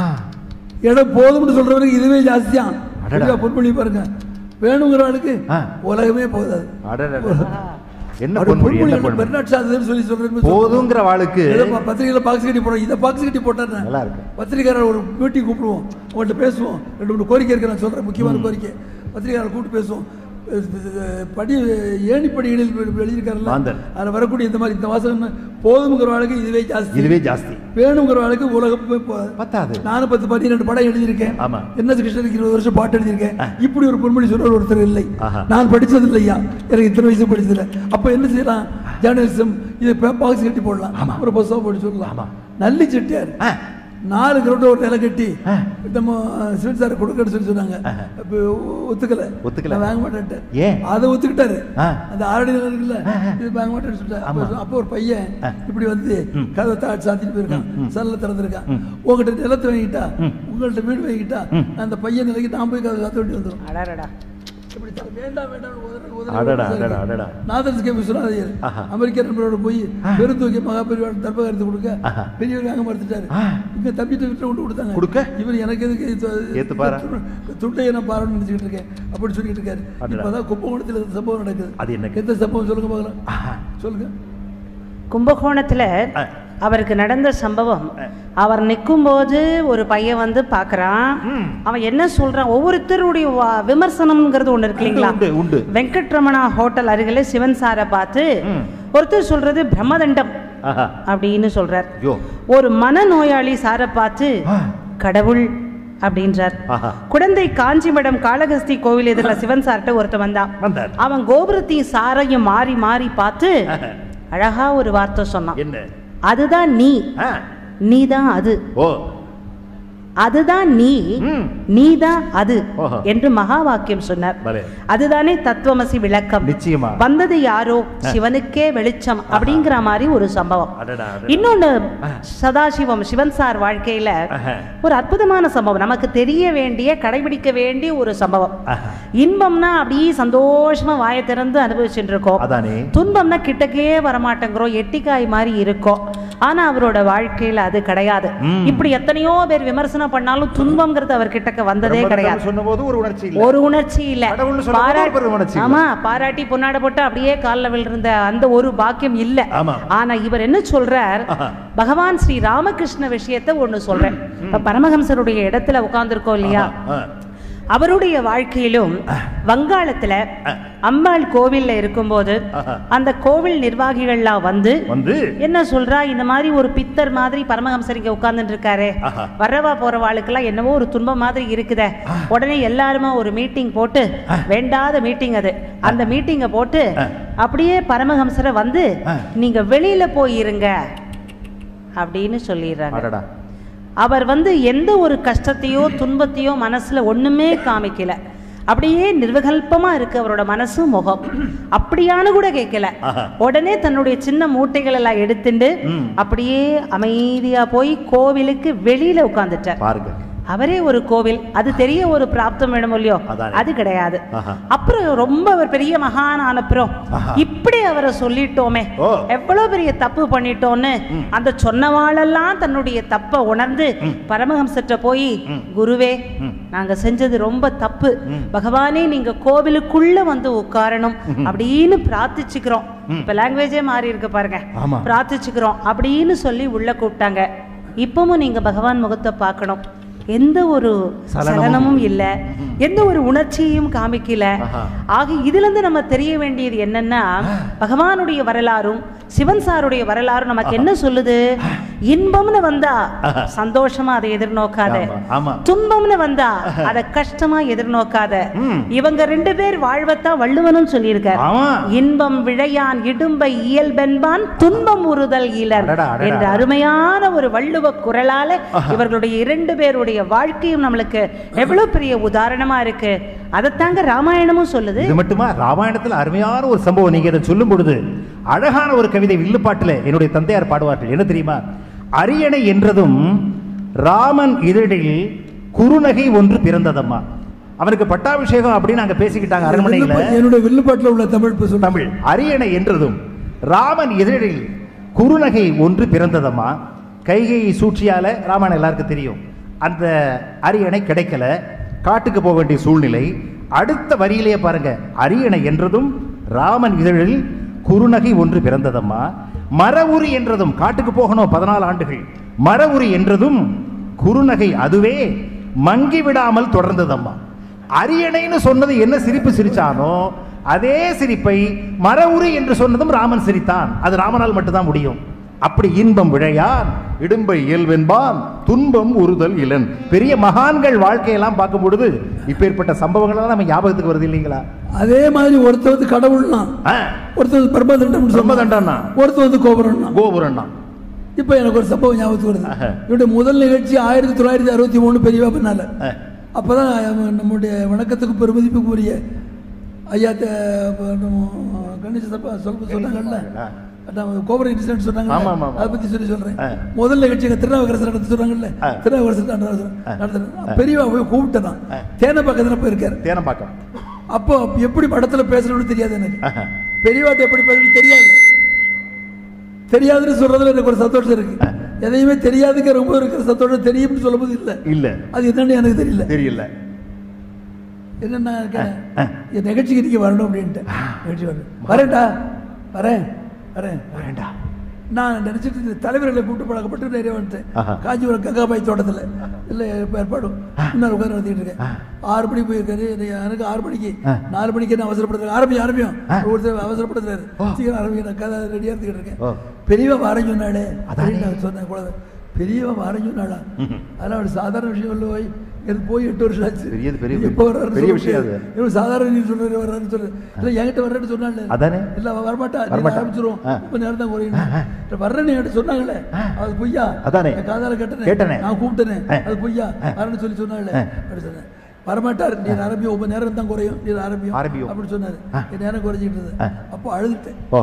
இடம் போதும்னு சொல்றவருக்கு இதுவே ஜாஸ்தியா அடடா. பொன் பண்ணி பாருங்க வேணுங்கிற ஆளுக்கு ஆ. உலகமே போதாது அடடடட. என்ன அப்படி பொன்மொழி என்ன பொன்மொழி பொன்மொழி பெர்னாட் ஷாதுன்னு சொல்லி சொல்றேன் போதுங்கிற வாளுக்கு பத்திரிகையில பாக்ஸ் கட்டி போடுறோம் இதை பாக்ஸ் கட்டி போட்டா நல்லா இருக்கு. பத்திரிகையாளர் ஒரு மீட்டிங் கூப்பிடுவோம் உங்கள்கிட்ட பேசுவோம் ரெண்டு மூணு கோரிக்கை இருக்கு நான் சொல்றேன் முக்கியமான கோரிக்கை பத்திரிகையாளர் கூப்பிட்டு பேசுவோம் அஹ் அஹ் படி ஏணிப்படிகளில் எழுதியிருக்காருல்ல மாந்தர். அதில் வரக்கூடிய இந்த மாதிரி இந்த வாசகம் போதுங்கிற ஆளுக்கு இதுவே ஜாஸ்தி இதுவே ஜாஸ்தி வேணுங்கிற ஆளுக்கு உலகமே போதாது பத்தாது நானும் பத்து பன்னிரெண்டு படம் எழுதியிருக்கேன் ஆமா. என்ன கிருஷ்ணனுக்கு இருபது வருஷம் பாட்டு எழுதியிருக்கேன் இப்படி ஒரு பொன்மொழி சொல்ற ஒருத்தர் இல்லை ஆஹா. நான் படிச்சது இல்லையா எனக்கு இத்தனை வயசு படிச்சதில்லை அப்ப என்ன செய்யலாம் ஜேர்னலிசம் இதை பாக்ஸ் கட்டி போடலாம் ஒரு புத்தகம் போட்டு சொல்லலாம் நல்லி செட்டியார் ஆ. நாலு கிரௌண்ட் ஒரு நிலை கட்டி ஆ. நம்ம சிவன் சார் கொடுக்கன்னு சொல்லி சொன்னாங்க அப்ப ஒத்துக்கல ஒத்துக்கல. நான் வாங்க மாட்டேன்ட்டு ஏன்? அதை ஒத்துக்கிட்டாரு ஆ. அந்த ஆரடி நிலம் இருக்குல்ல இது வாங்க மாட்டேன்னு சொல்லிட்டாரு அப்ப சொ- அப்போ ஒரு பையன் இப்படி வந்து கதை தாட் சாத்திட்டு போயிருக்கான் சல்ல திறந்திருக்கான் உங்ககிட்ட நிலத்தை வாங்கிட்டா உங்கள்ட்ட வீடு வாங்கிட்டா அந்த பையன் நிலைக்கு நான் போய் கதை சாத்த வேண்டி வந்துடும் அடடடா இப்படி தர வேண்டாம் வேண்டாம் உதற- உதற- அடடா, உதற- அடடா, அடடா. நாதன் கே விஸ்வநாதையர் அமெரிக்க நண்பரோட போய் பெருந்தூக்கி மகாபெரிவாள் தர்மகாரத்தை கொடுக்க ஆஹா. பெரியவர் வாங்க மறுத்துட்டாரு இங்க தப்பிட்டு விட்டு கொண்டு கொடுத்தாங்க கொடுக்க? இவர் எனக்கு எதுக்கு இது- ஏத்து பாரா. து- துட்டையை நான் பாருன்னு நினைச்சுக்கிட்டு இருக்கேன் அப்படி சொல்லிட்டு இருக்காரு அடடா. இப்பதான் கும்பகோணத்தில் இந்த சம்பவம் நடக்குது அது என்ன? எந்த சம்பவம் சொல்லுங்க பார்க்கலாம் ஆஹா. சொல்லுங்க கும்பகோணத்துல ஆ. அவருக்கு நடந்த சம்பவம் அவர் நிற்கும்போது ஒரு பையன் வந்து பார்க்கறான் அவன் என்ன சொல்றான் ஒவ்வொருத்தருடைய வா- விமர்சனம்ங்கிறது ஒண்ணு இருக்கு இல்லைங்களா உண்டு, உண்டு. வெங்கட்ரமணா ஹோட்டல் அருகில சிவன் சாரை பார்த்து ம். ஒருத்தர் சொல்றது பிரம்மதண்டம் ஆஹா. அப்படின்னு சொல்றார் ஐயோ ஒரு மனநோயாளி சாரை பார்த்து ஆ. கடவுள் அப்படின்றார் ஆஹா. குழந்தை காஞ்சிமடம் காளகஸ்தி கோவில் எதிரில் சிவன் சார்ட்ட ஒருத்தன் வந்தான் வந்தார். அவன் கோபுரத்தையும் சாரையும் மாறி மாறி பார்த்து அழகா ஒரு வார்த்தை சொன்னான் என்ன அதுதான் நீ ஆ. நீதான் அது ஓ அதுதான் நீ ம். நீதான் அது ஓஹோ. என்று மகா வாக்கியம் சொன்னார் பலே. அதுதானே தத்துவமசி விளக்கம் நிச்சயமா. வந்தது யாரோ சிவனுக்கே வெளிச்சம் அப்படிங்கிற மாதிரி ஒரு சம்பவம் அடடா, அடடா. இன்னொன்னு சதாசிவம் சிவன் சார் வாழ்க்கையில ஆஹா. ஒரு அற்புதமான சம்பவம் நமக்கு தெரிய வேண்டிய கடைபிடிக்க வேண்டிய ஒரு சம்பவம் ஆஹா. இன்பம்னா அப்படியே சந்தோஷமா வாயை திறந்து அனுபவிச்சுட்டு இருக்கோம் அதானே. துன்பம்னா கிட்டக்கே வரமாட்டேங்கிறோம் எட்டிக்காய் மாதிரி இருக்கும் ஆனா அவரோட வாழ்க்கையில அது கிடையாது ம். இப்படி எத்தனையோ பேர் விமர்சனம் பண்ணாலும் துன்பம்ங்கிறது அவர் கிட்டக்க வந்ததே கிடையாது சொன்னபோது ஒரு உணர்ச்சி இல்ல ஒரு உணர்ச்சி இல்ல கடவுள்னு சொன்னபோது பாரா- ஒரு உணர்ச்சி இல்ல. ஆமா பாராட்டி பொன்னாட போட்டு அப்படியே கால்ல விழுந்த அந்த ஒரு பாக்கியம் இல்ல ஆமா. ஆனா இவர் என்ன சொல்றார் ஆஹா. பகவான் ஸ்ரீ ராமகிருஷ்ண விஷயத்தை ஒண்ணு சொல்றேன் இப்ப பரமஹம்சருடைய இடத்துல உட்கார்ந்துருக்கோம் இல்லையா ஆ. அவருடைய வாழ்க்கையிலும் வங்காளத்துல அம்பாள் கோவில்ல இருக்கும்போது ஆஹா. அந்த கோவில் நிர்வாகிகள்லாம் வந்து வந்து என்ன சொல்றா இந்த மாதிரி ஒரு பித்தர் மாதிரி பரமஹம்சர் இங்க உட்கார்ந்துட்டு இருக்காரு ஆஹா. வரவா போறவாளுக்கெல்லாம் என்னவோ ஒரு துன்பம் மாதிரி இருக்குதே உடனே எல்லாருமே ஒரு மீட்டிங் போட்டு வேண்டாத மீட்டிங் அது அந்த மீட்டிங்கை போட்டு அப்படியே பரமஹம்சரை வந்து ஆ. நீங்க வெளியில போய் இருங்க அப்படின்னு சொல்லிடுறாங்க அடடா அவர் வந்து எந்த ஒரு கஷ்டத்தையோ துன்பத்தையோ மனசுல ஒண்ணுமே காமிக்கல அப்படியே நிர்விகல்பமா இருக்கு அவரோட மனசு முகம் அப்படியான்னு கூட கேட்கல ஆஹா. உடனே தன்னுடைய சின்ன மூட்டைகள் எல்லாம் எடுத்துட்டு ம். அப்படியே அமைதியா போய் கோவிலுக்கு வெளியில உட்கார்ந்துட்டார் பாருங்க அவரே ஒரு கோவில் அது தெரிய ஒரு பிராப்தம் வேணும் இல்லையோ அதானே. அது கிடையாது ஆஹா. அப்புறம் ரொம்ப அவர் பெரிய மகான் ஆனப்புறம் ஆஹா. இப்படி அவரை சொல்லிட்டோமே ஓ. எவ்வளவு பெரிய தப்பு பண்ணிட்டோன்னு அந்த சொன்னவாளெல்லாம் தன்னுடைய தப்பை உணர்ந்து பரமஹம்சற்ற போய் குருவே ம். நாங்க செஞ்சது ரொம்ப தப்பு ம். பகவானே நீங்க கோவிலுக்குள்ள வந்து உட்காரணும் அப்படின்னு பிரார்த்திச்சுக்கிறோம் இப்ப லாங்குவேஜே மாறி இருக்கு பாருங்க ஆமா. பிரார்த்திச்சுக்கிறோம் அப்படின்னு சொல்லி உள்ள கூப்பிட்டாங்க இப்பவும் நீங்க பகவான் முகத்தை பார்க்கணும் எந்த ஒரு சலனமும் சலனமும் இல்ல எந்த ஒரு உணர்ச்சியையும் காமிக்கல ஆஹா. ஆக இதுல இருந்து நம்ம தெரிய வேண்டியது என்னன்னா பகவானுடைய வரலாறும் சிவன் சாருடைய வரலாறும் நமக்கு என்ன சொல்லுது இன்பம்னு வந்தா சந்தோஷமா அதை எதிர்நோக்காத ஆமா, ஆமா. துன்பம்னு வந்தா அதை கஷ்டமா எதிர்நோக்காத ம். இவங்க ரெண்டு பேர் வாழ்வத்தான் வள்ளுவனும் சொல்லியிருக்கார் ஆமா. இன்பம் விழையான் இடும்பை இயல்பென்பான் துன்பம் உறுதல் இலர் அடடா, அடடா. என்ற அருமையான ஒரு வள்ளுவ குரலால இவர்களுடைய இரண்டு பேருடைய வாழ்க்கையும் நம்மளுக்கு எவ்வளவு பெரிய உதாரணமா இருக்கு அதைத்தாங்க ராமாயணமும் சொல்லுது இது மட்டுமா ராமாயணத்துல அருமையான ஒரு சம்பவம் நீங்க இதை சொல்லும் பொழுது அழகான ஒரு கவிதை வில்லுப்பாட்டுல என்னுடைய தந்தையார் பாடுவார்கள் என்ன தெரியுமா அரியணை என்றதும் ராமன் இதழில் குறுநகை ஒன்று பிறந்ததம்மா அவனுக்கு பட்டாபிஷேகம் அப்படின்னு அங்க பேசிக்கிட்டாங்க அரண்மனையில வில்லுப்பா- என்னுடைய வில்லுப்பாட்டில் உள்ள தமிழ் இப்ப சொல்லுங்க. தமிழ் அரியணை என்றதும் ராமன் இதழில் குறுநகை ஒன்று பிறந்ததம்மா கைகையை சூழ்ச்சியால ராமன் எல்லாருக்கும் தெரியும் அந்த அரியணை கிடைக்கல காட்டுக்கு போக வேண்டிய சூழ்நிலை அடுத்த வரியிலேயே பாருங்க அரியணை என்றதும் ராமன் இதழில் குறுநகை ஒன்று பிறந்ததம்மா மரவுரி என்றதும் காட்டுக்கு போகணும் பதினாலு ஆண்டுகள் மரவுரி என்றதும் குறுநகை அதுவே மங்கி விடாமல் தொடர்ந்ததம்மா அரியணைன்னு சொன்னது என்ன சிரிப்பு சிரிச்சானோ அதே சிரிப்பை மரவுரி என்று சொன்னதும் ராமன் சிரித்தான் அது ராமனால் மட்டும்தான் முடியும் அப்படி இன்பம் விழையான் இடும்பை இயல்பென்பான் துன்பம் உறுதல் இளன் பெரிய மகான்கள் வாழ்க்கையெல்லாம் பார்க்கும் பொழுது இப்பேற்பட்ட சம்பவங்கள் எல்லாம் நம்ம ஞாபகத்துக்கு வருது இல்லைங்களா அதே மாதிரி ஒருத்தர் வந்து கடவுள்னா ஆ, ஒருத்தர் வந்து பிரம்மதண்டம் பிரம்மதண்டம்னா. ஒருத்தர் வந்து கோபுரம்னா கோபுரம்னா இப்போ எனக்கு ஒரு சம்பவம் ஞாபகத்துக்கு வருது ஆஹா. இவருடைய முதல் நிகழ்ச்சி ஆயிரத்தி தொள்ளாயிரத்தி அறுபத்தி மூணு பெரியவா பின்னால ஆ, அப்பதான் நம்முடைய வணக்கத்துக்கு பெருமதிப்புக்குரிய ஐயா த- அப்ப நம்ம கணேச சப்பா சொல்ல சொன்னாங்கல்ல அதான் கோபுர இன்சிடென்ட் சொன்னாங்க ஆமா, ஆமா, ஆமா. அதை பத்தி சொல்லி சொல்றேன் ஆ. முதல் நிகழ்ச்சி எங்க திருநாவுக்கரசர் நடத்த சொன்னாங்கல்ல ஆ. திருநாவுக்கரசர் நடத்த- நடத்துறேன் பெரியவா போய் கூப்பிட்டதான் ஆ. தேனை பக்கத்துல போயிருக்காரு தேனம்பாக்கம் அப்போ எப்படி படத்துல பேசணும்னு தெரியாது எனக்கு ஆஹா. பெரியவாட்ட எப்படி பேசணும்னு தெரியாது தெரியாதுன்னு சொல்றதுல எனக்கு ஒரு சந்தோஷம் இருக்கு எதையுமே தெரியாதுங்க ரொம்ப இருக்கிற சந்தோஷம் தெரியும்னு சொல்லும்போது இல்லை இல்ல அது என்னன்னு எனக்கு தெரியல தெரியல என்னன்னா இருக்கேன் என் நிகழ்ச்சிக்கு நீங்க வரணும் அப்படின்ட்டு நிகழ்ச்சி வரணும் வரேன்டா வரேன் வரேன் வேண்டா நான் நினைச்சிட்டு இருந்த தலைவர்களை கூப்பிட்டு பழக்கப்பட்டு நிறைய வந்துட்டேன் ஆஹா. காஞ்சிபுரம் கங்காபாய் தோட்டத்தில் இல்லை ஏற்பாடும் இன்னொரு உட்கார நடத்திட்டு இருக்கேன் ஆறு மணிக்கு போயிருக்காரு எனக்கு- எனக்கு ஆறு மணிக்கு நாலு மணிக்கு நான் அவசரப்படுத்துறேன் ஆரம்பியும் ஆரம்பியும் ஒருத்தர் அவசரப்படுத்துறாரு சீக்கிரம் ஆரம்பிக்க நான் கதை ரெடியாக இருந்துக்கிட்டு இருக்கேன் ஓ. பெரியவா வாரம் சொன்னாலே அப்படின்னு நான் சொன்னேன் குழந்தை பெரியவா வாரம் சொன்னாளா அதெல்லாம் ஒரு சாதாரண விஷயம் இல்லை போய் இது போய் எட்டு வருஷம் ஆச்சு பெரியது, பெரிய- இது எப்போ வர்றாருன்னு பெரிய சொல்ல விஷயம் முடியாது. இவன் சாதாரண நீ சொல்றாரு வர்றாருன்னு சொல்லு இல்ல என்கிட்ட வர்றேன்னு சொன்னால அதானே? இல்ல அவன் வரமாட்டா நீ வரமாட்டா. ஆரம்பிச்சிரும் ஆ. இப்ப நேரம் தான் குறையும் வர்றேன்னு என்கிட்ட சொன்னாங்களே அது பொய்யா அதானே? என் காதால கேட்டனே கேட்டனே. நான் கூப்பிட்டனே ஆ. அது பொய்யா வரேன்னு சொல்லி சொன்னாங்களே அப்படி சொன்னேன் வரமாட்டார் நீ ஆரம்பியும் உங்க நேரம் தான் குறையும் நீ ஆரம்பியும் ஆரம்பியும். அப்படி சொன்னாரு ஆ. என் நேரம் குறைஞ்சிட்டு இருந்தது ஆ. அப்போ அழுதுட்டேன் ஓ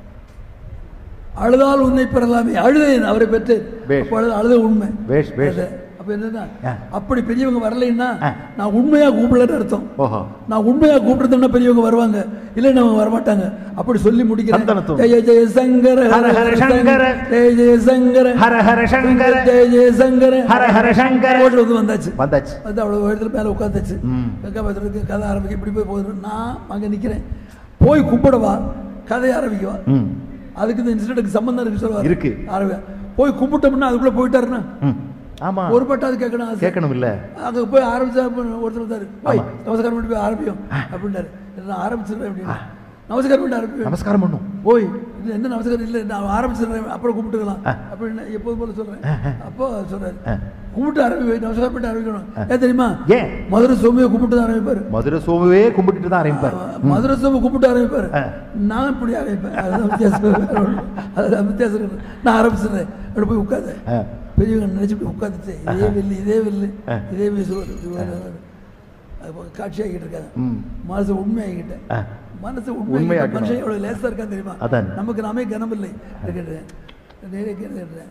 அழுதால் உன்னை பெறலாமே அழுதேன் அவரை பெற்றேன் பேஷ். அப்போ அழுத அழுத உண்மை பேஷ், பேஷ். அது. அப்ப என்னன்னா ஆ. அப்படி பெரியவங்க வரலைன்னா ஆ. நான் உண்மையா கூப்பிடலன்னு அர்த்தம் ஓஹோ நான் உண்மையா கூப்பிட்டுருந்தேன்னா பெரியவங்க வருவாங்க இல்லைன்னா அவங்க வரமாட்டாங்க அப்படி சொல்லி முடிக்கிறேன் சந்தனத்தூள். ஜெய ஜெய சங்கர ஹர ஹர சங்கர. ஜெய ஜெய சங்கர ஹர ஹர சங்கர ஜெய ஜெய சங்கர ஹர ஹர சங்கர ரோட்ல வந்து வந்தாச்சு வந்தாச்சு வந்து அவ்வளோ இடத்துல மேலே உட்காந்துச்சு ம். கங்காபத்திரத்துக்கு கதை ஆரம்பிக்க இப்படி போய் போகுது நான் அங்கே நிற்கிறேன் போய் கும்பிடவா கதை ஆரம்பிக்கவா ம் அதுக்கு இந்த இன்சிடென்ட்க்கு சம்பந்தம் இருக்கு சொல்லுவார் இருக்கு. ஆரம்பியா போய் கும்பிட்டோம்னா அதுக்குள்ள போயிட்டாருன்னா ம் ஆமா ஒரு பட்டாவது கேட்கணும் ஆசை. கேட்கணும் இல்ல அங்க போய் ஆரம்பிச்சா அப்புறம் ஒருத்தர் வந்தாரு போய் ஆமா. நமஸ்காரம் பண்ணி போய் ஆரம்பியும் அப்படின்னாரு நான் ஆரம்பிச்சிடுறேன் அப்படின்னு நமஸ்காரம் பண்ணி ஆரம்பியும் நமஸ்காரம் பண்ணும் போய் இது என்ன நமஸ்காரம் இல்லை நான் ஆரம்பிச்சிடுறேன் அப்புறம் கும்பிட்டுக்கலாம் அப்படின்னு எப்போது போல சொல்றேன் அப்போ சொல்றாரு கும்பிட்டு ஆரம்பி நமஸ்காரம் பண்ணி ஆரம்பிக்கணும் ஏன் தெரியுமா ஏன்? மதுரை சோமியை கும்பிட்டு தான் ஆரம்பிப்பாரு மதுரை சோமுவே கும்பிட்டுட்டு தான் ஆரம்பிப்பார் மதுரை சோம கும்பிட்டு ஆரம்பிப்பாரு ஆ. நான் இப்படி ஆரம்பிப்பேன் அதுதான் வித்தியாசம் வேற ஒண்ணும். அதுதான் வித்தியாசம் இருக்கு. நான் ஆரம்பிச்சிடுறேன் அப்படி போய் உட்காந்து ஆ. பெரியவங்க நினைச்சு போய் உட்காந்துச்சு இதே வெள்ளி இதே வெள்ளி இதே பேசுவார் காட்சியாகிட்டு இருக்காங்க ம். மனசு உண்மையாகிட்டேன் ஆ. மனசு உண்மையாக்கணும். உண்மையாகிட்ட மனுஷன் எவ்வளவு லேசா இருக்கான் தெரியுமா அதான். நமக்கு நாமே கனம் இல்லை கேட்டுறேன் நேரே கேட்டுறேன்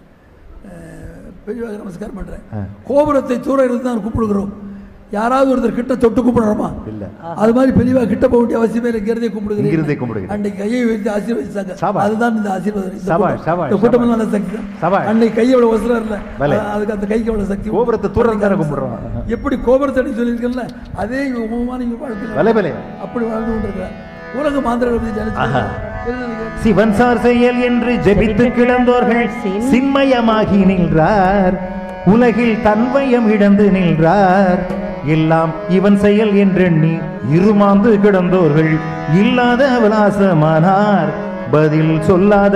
பெரியவாக நமஸ்காரம் பண்றேன் ஆ. கோபுரத்தை தூர இருந்து தான் கூப்பிடுகிறோம் யாராவது ஒருத்தர் கிட்ட தொட்டு கூப்பிடுறோமா இல்ல அது மாதிரி பெரியவா கிட்ட போக வேண்டிய அவசியமே இல்லை இங்கிருந்தே கும்பிடுகிறேன் இங்கிருந்தே கும்பிடுகிறேன். அன்னைக்கு கையை வைத்து ஆசீர்வதிச்சாங்க சபாஷ். அதுதான் இந்த ஆசீர்வாதம் இந்த சபாஷ், கூட்டம். சபாஷ், இந்த கூட்டம் சபாஷ். நல்ல சக்தி தான். சபாஷ். அன்னைக்கு கை எவ்வளவு வசரம் இல்ல பலே. அஹ் அதுக்கு அந்த கைக்கு எவ்வளவு சக்தி கோபுரத்தை தூர இருந்து தானே கும்பிடுறோம். எப்படி கோபுரத்தை அடி சொல்லியிருக்கல அதே உபமான இங்க பலே, வாழ்க்கை பலே. அப்படி வாழ்ந்து கொண்டிருக்கிறார் உலக மாந்திரங்களை பத்தி ஆஹா. ஜனிச்சு சிவன் சார் செயல் என்று ஜெபித்து கிடந்தோர்கள் சின்மயமாகி நின்றார் உலகில் தன்மயம் இழந்து நின்றார் எல்லாம் இவன் செயல் என்றெண்ணி இருமாந்து கிடந்தோர்கள் இல்லாத விலாசமானார் பதில் சொல்லாத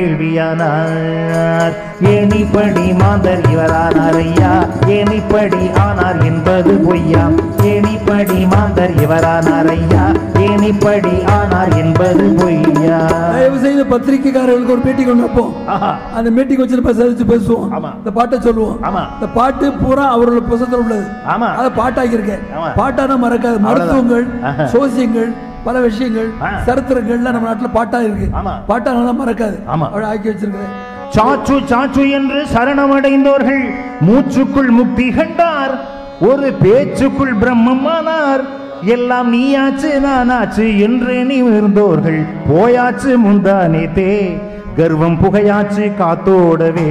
கேள்வியானார் ஏனிப்படி மாந்தர் இவரானார் ஐயா ஏனிப்படி ஆனார் என்பது பொய்யா ஏனிப்படி மாந்தர் இவரானார் ஐயா ஏனிப்படி ஆனார் என்பது பொய்யா தயவு செய்து பத்திரிக்கைக்காரர்களுக்கு ஒரு பேட்டி கொண்டு வைப்போம் ஆஹா. அந்த மீட்டிங் வச்சு நம்ம சந்திச்சு பேசுவோம் ஆமா. இந்த பாட்டை சொல்லுவோம் ஆமா. இந்த பாட்டு பூரா அவரோட புத்தகத்தில் உள்ளது ஆமா. அதை பாட்டாக்கியிருக்கேன் ஆமா. பாட்டானா மறக்காது அவ்வளவுதான். மருத்துவங்கள் ஆஹா. சோசியங்கள் பல விஷயங்கள் ஆ. சரித்திரங்கள்லாம் நம்ம நாட்டுல பாட்டா இருக்கு ஆமா. பாட்டானா மறக்காது ஆமா. அவளை ஆக்கி வச்சிருக்கிறேன் சாச்சு சாச்சு என்று சரணமடைந்தோர்கள் மூச்சுக்குள் முக்தி கண்டார் ஒரு பேச்சுக்குள் பிரம்மமானார் எல்லாம் நீயாச்சு நானாச்சு என்று நிமிர்ந்தோர்கள் போயாச்சு முந்தானேத்தே கர்வம் புகையாச்சு காத்தோடவே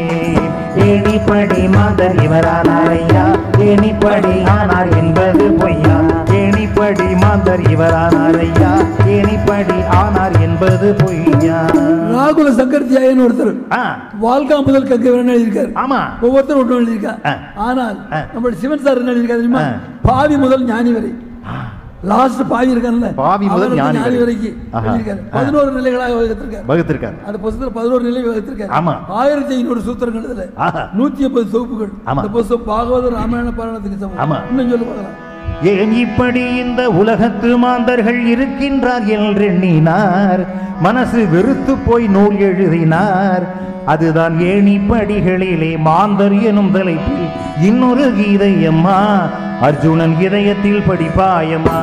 ஏணிப்படி மாதர் இவரானார் ஐயா ஏணிப்படி ஆனார் என்பது பொய்யா ஏணிப்படி மாந்தர் இவரானார் ஐயா ஏணிப்படி ஆனார் என்பது பொய்யா ராகுல சங்கர்த்தியாயன்னு ஒருத்தர் ஆ வாழ்க்கா முதல் கங்க வேணும் எழுதியிருக்காரு ஆமா ஒவ்வொருத்தரும் ஒன்று எழுதியிருக்கா ஆ. ஆனால் ஆ. நம்ம சிவன் சார் என்ன எழுதியிருக்காரு தெரியுமா ஆ. பாவி முதல் ஞானி வரை லாஸ்ட் பாவி இருக்கான்ல பாவி முதல் அவர் வந்து ஞானி ஞானி வரை. வரைக்கும் ஆஹா. எழுதியிருக்காரு ஆ. பதினோரு நிலைகளாக வகுத்திருக்காரு வகுத்திருக்கார் அந்த புத்தகத்துல பதினோரு நிலை வகுத்திருக்காரு ஆமா. ஆயிரத்தி ஐநூறு சூத்திரங்கள் இதுல ஆஹா. நூத்தி ஐம்பது தொகுப்புகள் ஆமா. இந்த புத்தகம் பாகவத ராமாயண பாராயணத்துக்கு ஆமா. சமம் இன்னும் சொல்லி பார்க்கலாம் ஏன் இப்படி இந்த உலகத்து மாந்தர்கள் இருக்கின்றார் என்றெண்ணினார் மனசு வெறுத்து போய் நூல் எழுதினார் அதுதான் ஏணிப்படிகளிலே மாந்தர் எனும் தலைப்பில் இன்னொரு கீதையம்மா அர்ஜுனன் இதயத்தில் படிப்பாயம்மா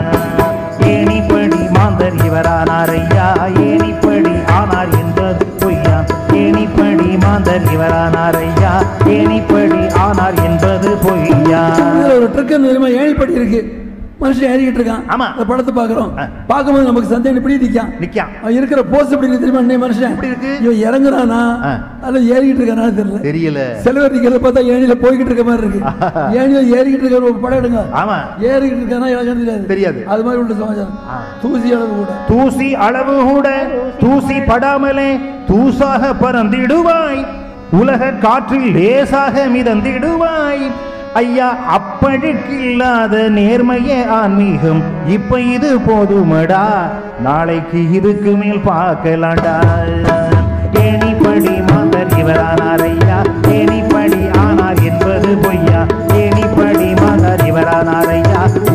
ஏணிப்படி மாந்தர் இவரானார் ஐயா ஏணிப்படி ஆனார் என்பது பொய்யா ஏணிப்படி மாந்தர் இவரானார் ஐயா ஏணிப்படி ஆனார் என்பது பொய்யா இதுல ஒரு ட்ரக் தெரியுமா ஏழ்படி இருக்கு மனுஷன் ஏறிக்கிட்டு இருக்கான் ஆமா. அந்த படத்தை பாக்குறோம் ஆ. பார்க்கும்போது நமக்கு சந்தேகம் இப்படி நிக்கான் நிக்கான் அவன் இருக்கிற போஸ்ட் எப்படி இருக்கு தெரியுமா அன்னைய மனுஷன் எப்படி இருக்கு? இவன் இறங்குறானா ஆ. அல்ல ஏறிக்கிட்டு இருக்கானா தெரியல தெரியல சில பேர் நிக்கிறத பார்த்தா ஏணியில போய்கிட்டு இருக்க மாதிரி இருக்கு ஏணியில ஏறிக்கிட்டு இருக்க ஒரு படம் எடுங்க ஆமா ஏறிக்கிட்டு இருக்கானா இறங்குறது தெரியாது தெரியாது. அது மாதிரி உள்ள சமாச்சாரம் தூசி அளவு கூட தூசி அளவு கூட தூசி படாமலே தூசாக பறந்திடுவாய் உலக காற்றில் லேசாக மிதந்திடுவாய் ஐயா அப்பழுக்கு இல்லாத நேர்மைய ஆன்மீகம் இப்ப இது போதுமடா நாளைக்கு இதுக்கு மேல் பார்க்கலாண்டா ஏணிப்படி மாந்தர் இவரானார் ஐயா ஏணிப்படி ஆனார் என்பது பொய்யா ஏணிப்படி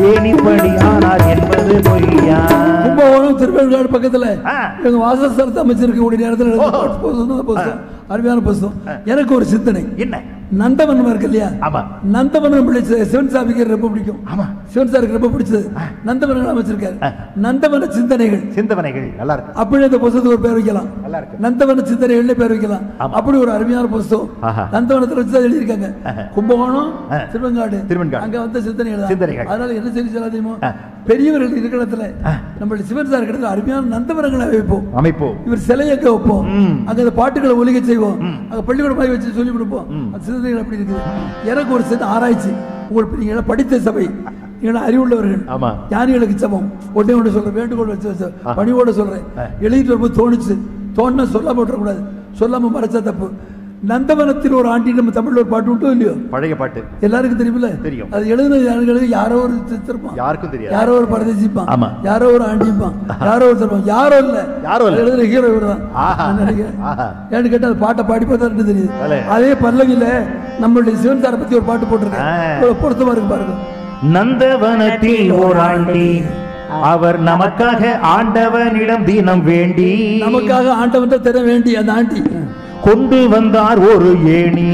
ஏனிப்படி ஆனார் என்பது பொய்யா கும்பகோணம் திருவேற்காடு பக்கத்துல ஆ. எங்க வாசஸ்தலத்தை அமைச்சிருக்கக்கூடிய நேரத்தில் எழுதின பாட்டு புஸ்தகம் தான் புஸ்தகம். அருமையான புஸ்தகம் எனக்கு ஒரு சிந்தனை என்ன நந்தவனம் இருக்கு இல்லையா ஆமா நந்தவனம் பிடிச்ச சிவன் சாமிக்கு ரொம்ப பிடிக்கும் ஆமா. சிவன் சாருக்கு ரொம்ப பிடிச்சது நந்தவனம் அமைச்சிருக்காரு நந்தவன சிந்தனைகள் சிந்தவனைகள் நல்லா இருக்கு அப்படி அந்த புஸ்தகத்துக்கு ஒரு பேர் வைக்கலாம் நல்லா இருக்கு. நந்தவன சிந்தனைகள்னு பேர் வைக்கலாம் ஆமா. அப்படி ஒரு அருமையான புஸ்தகம் ஆஹா. நந்தவனத்துல வச்சு தான் எழுதியிருக்காங்க கும்பகோணம் ஆ. திருவெங்காடு திருவெண்காடு. அங்க வந்த சிந்தனைகள் தான். சிந்தனைகள். அதனால என்ன செய்தி சொல்ல தெரியுமா ஆ. பெரியவர்கள் இருக்கிற இடத்துல நம்மளுடைய சிவன் சார் இடத்துல அருமையான நந்தவனங்களை வைப்போம் அமைப்போ இவர் சிலையை அங்க வைப்போம் ம். அங்க அந்த பாட்டுகளை ஒலிக்க செய்வோம் அங்க பள்ளிக்கூடம் மாதிரி வச்சு சொல்லி கொடுப்போம் அந்த சிந்தனைகள் அப்படி இருக்குது எனக்கு ஒரு சின்ன ஆராய்ச்சி உங்களுக்கு நீங்க எல்லாம் படித்த சபை நீங்க அறிவுள்ளவர்கள் ஆமா. ஞானிகளுக்கு சமம் ஒன்னே ஒன்று சொல்றேன் வேண்டுகோள் வச்சு வச்சு பணிவோட சொல்றேன் எழுதிட்டு வரும்போது தோணுச்சு தோணுனா சொல்லாம விட்டுறக்கூடாது சொல்லாம மறைச்சா தப்பு நந்தவனத்தில் ஒரு ஆண்டி நம்ம தமிழ்ல ஒரு பாட்டு விட்டோம் இல்லையோ பழைய பாட்டு எல்லாருக்கும் தெரியுமில்ல தெரியும். அது எழுதுனது யாருக்கு எழுதி யாரோ ஒரு சித்திருப்பான் யாருக்கும் தெரியாது யாரோ ஒரு பரதேசிப்பான் ஆமா. யாரோ ஒரு ஆண்டிப்பான் யாரோ ஒரு தருவான் யாரோ இல்ல யாரோ இல்ல. அது எழுதுற ஹீரோ இவர் தான் ஆஹா. நான் நினைக்கிறேன் ஆஹா. ஏன்னு கேட்டா அது பாட்டை பாடி பார்த்தா ரெண்டு தெரியுது வேலை. அதே பல்லவியில நம்மளுடைய சிவன் சாரை பத்தி ஒரு பாட்டு போட்டிருக்கேன் ஆ. இவ்வளவு பொருத்தமா இருக்கு பாருங்க நந்தவனத்தில் ஓர் ஆண்டி அவர் நமக்காக ஆண்டவனிடம் தினம் வேண்டி நமக்காக ஆண்டவன் தர வேண்டி அந்த ஆண்டி கொண்டு வந்தார் ஒரு ஏணி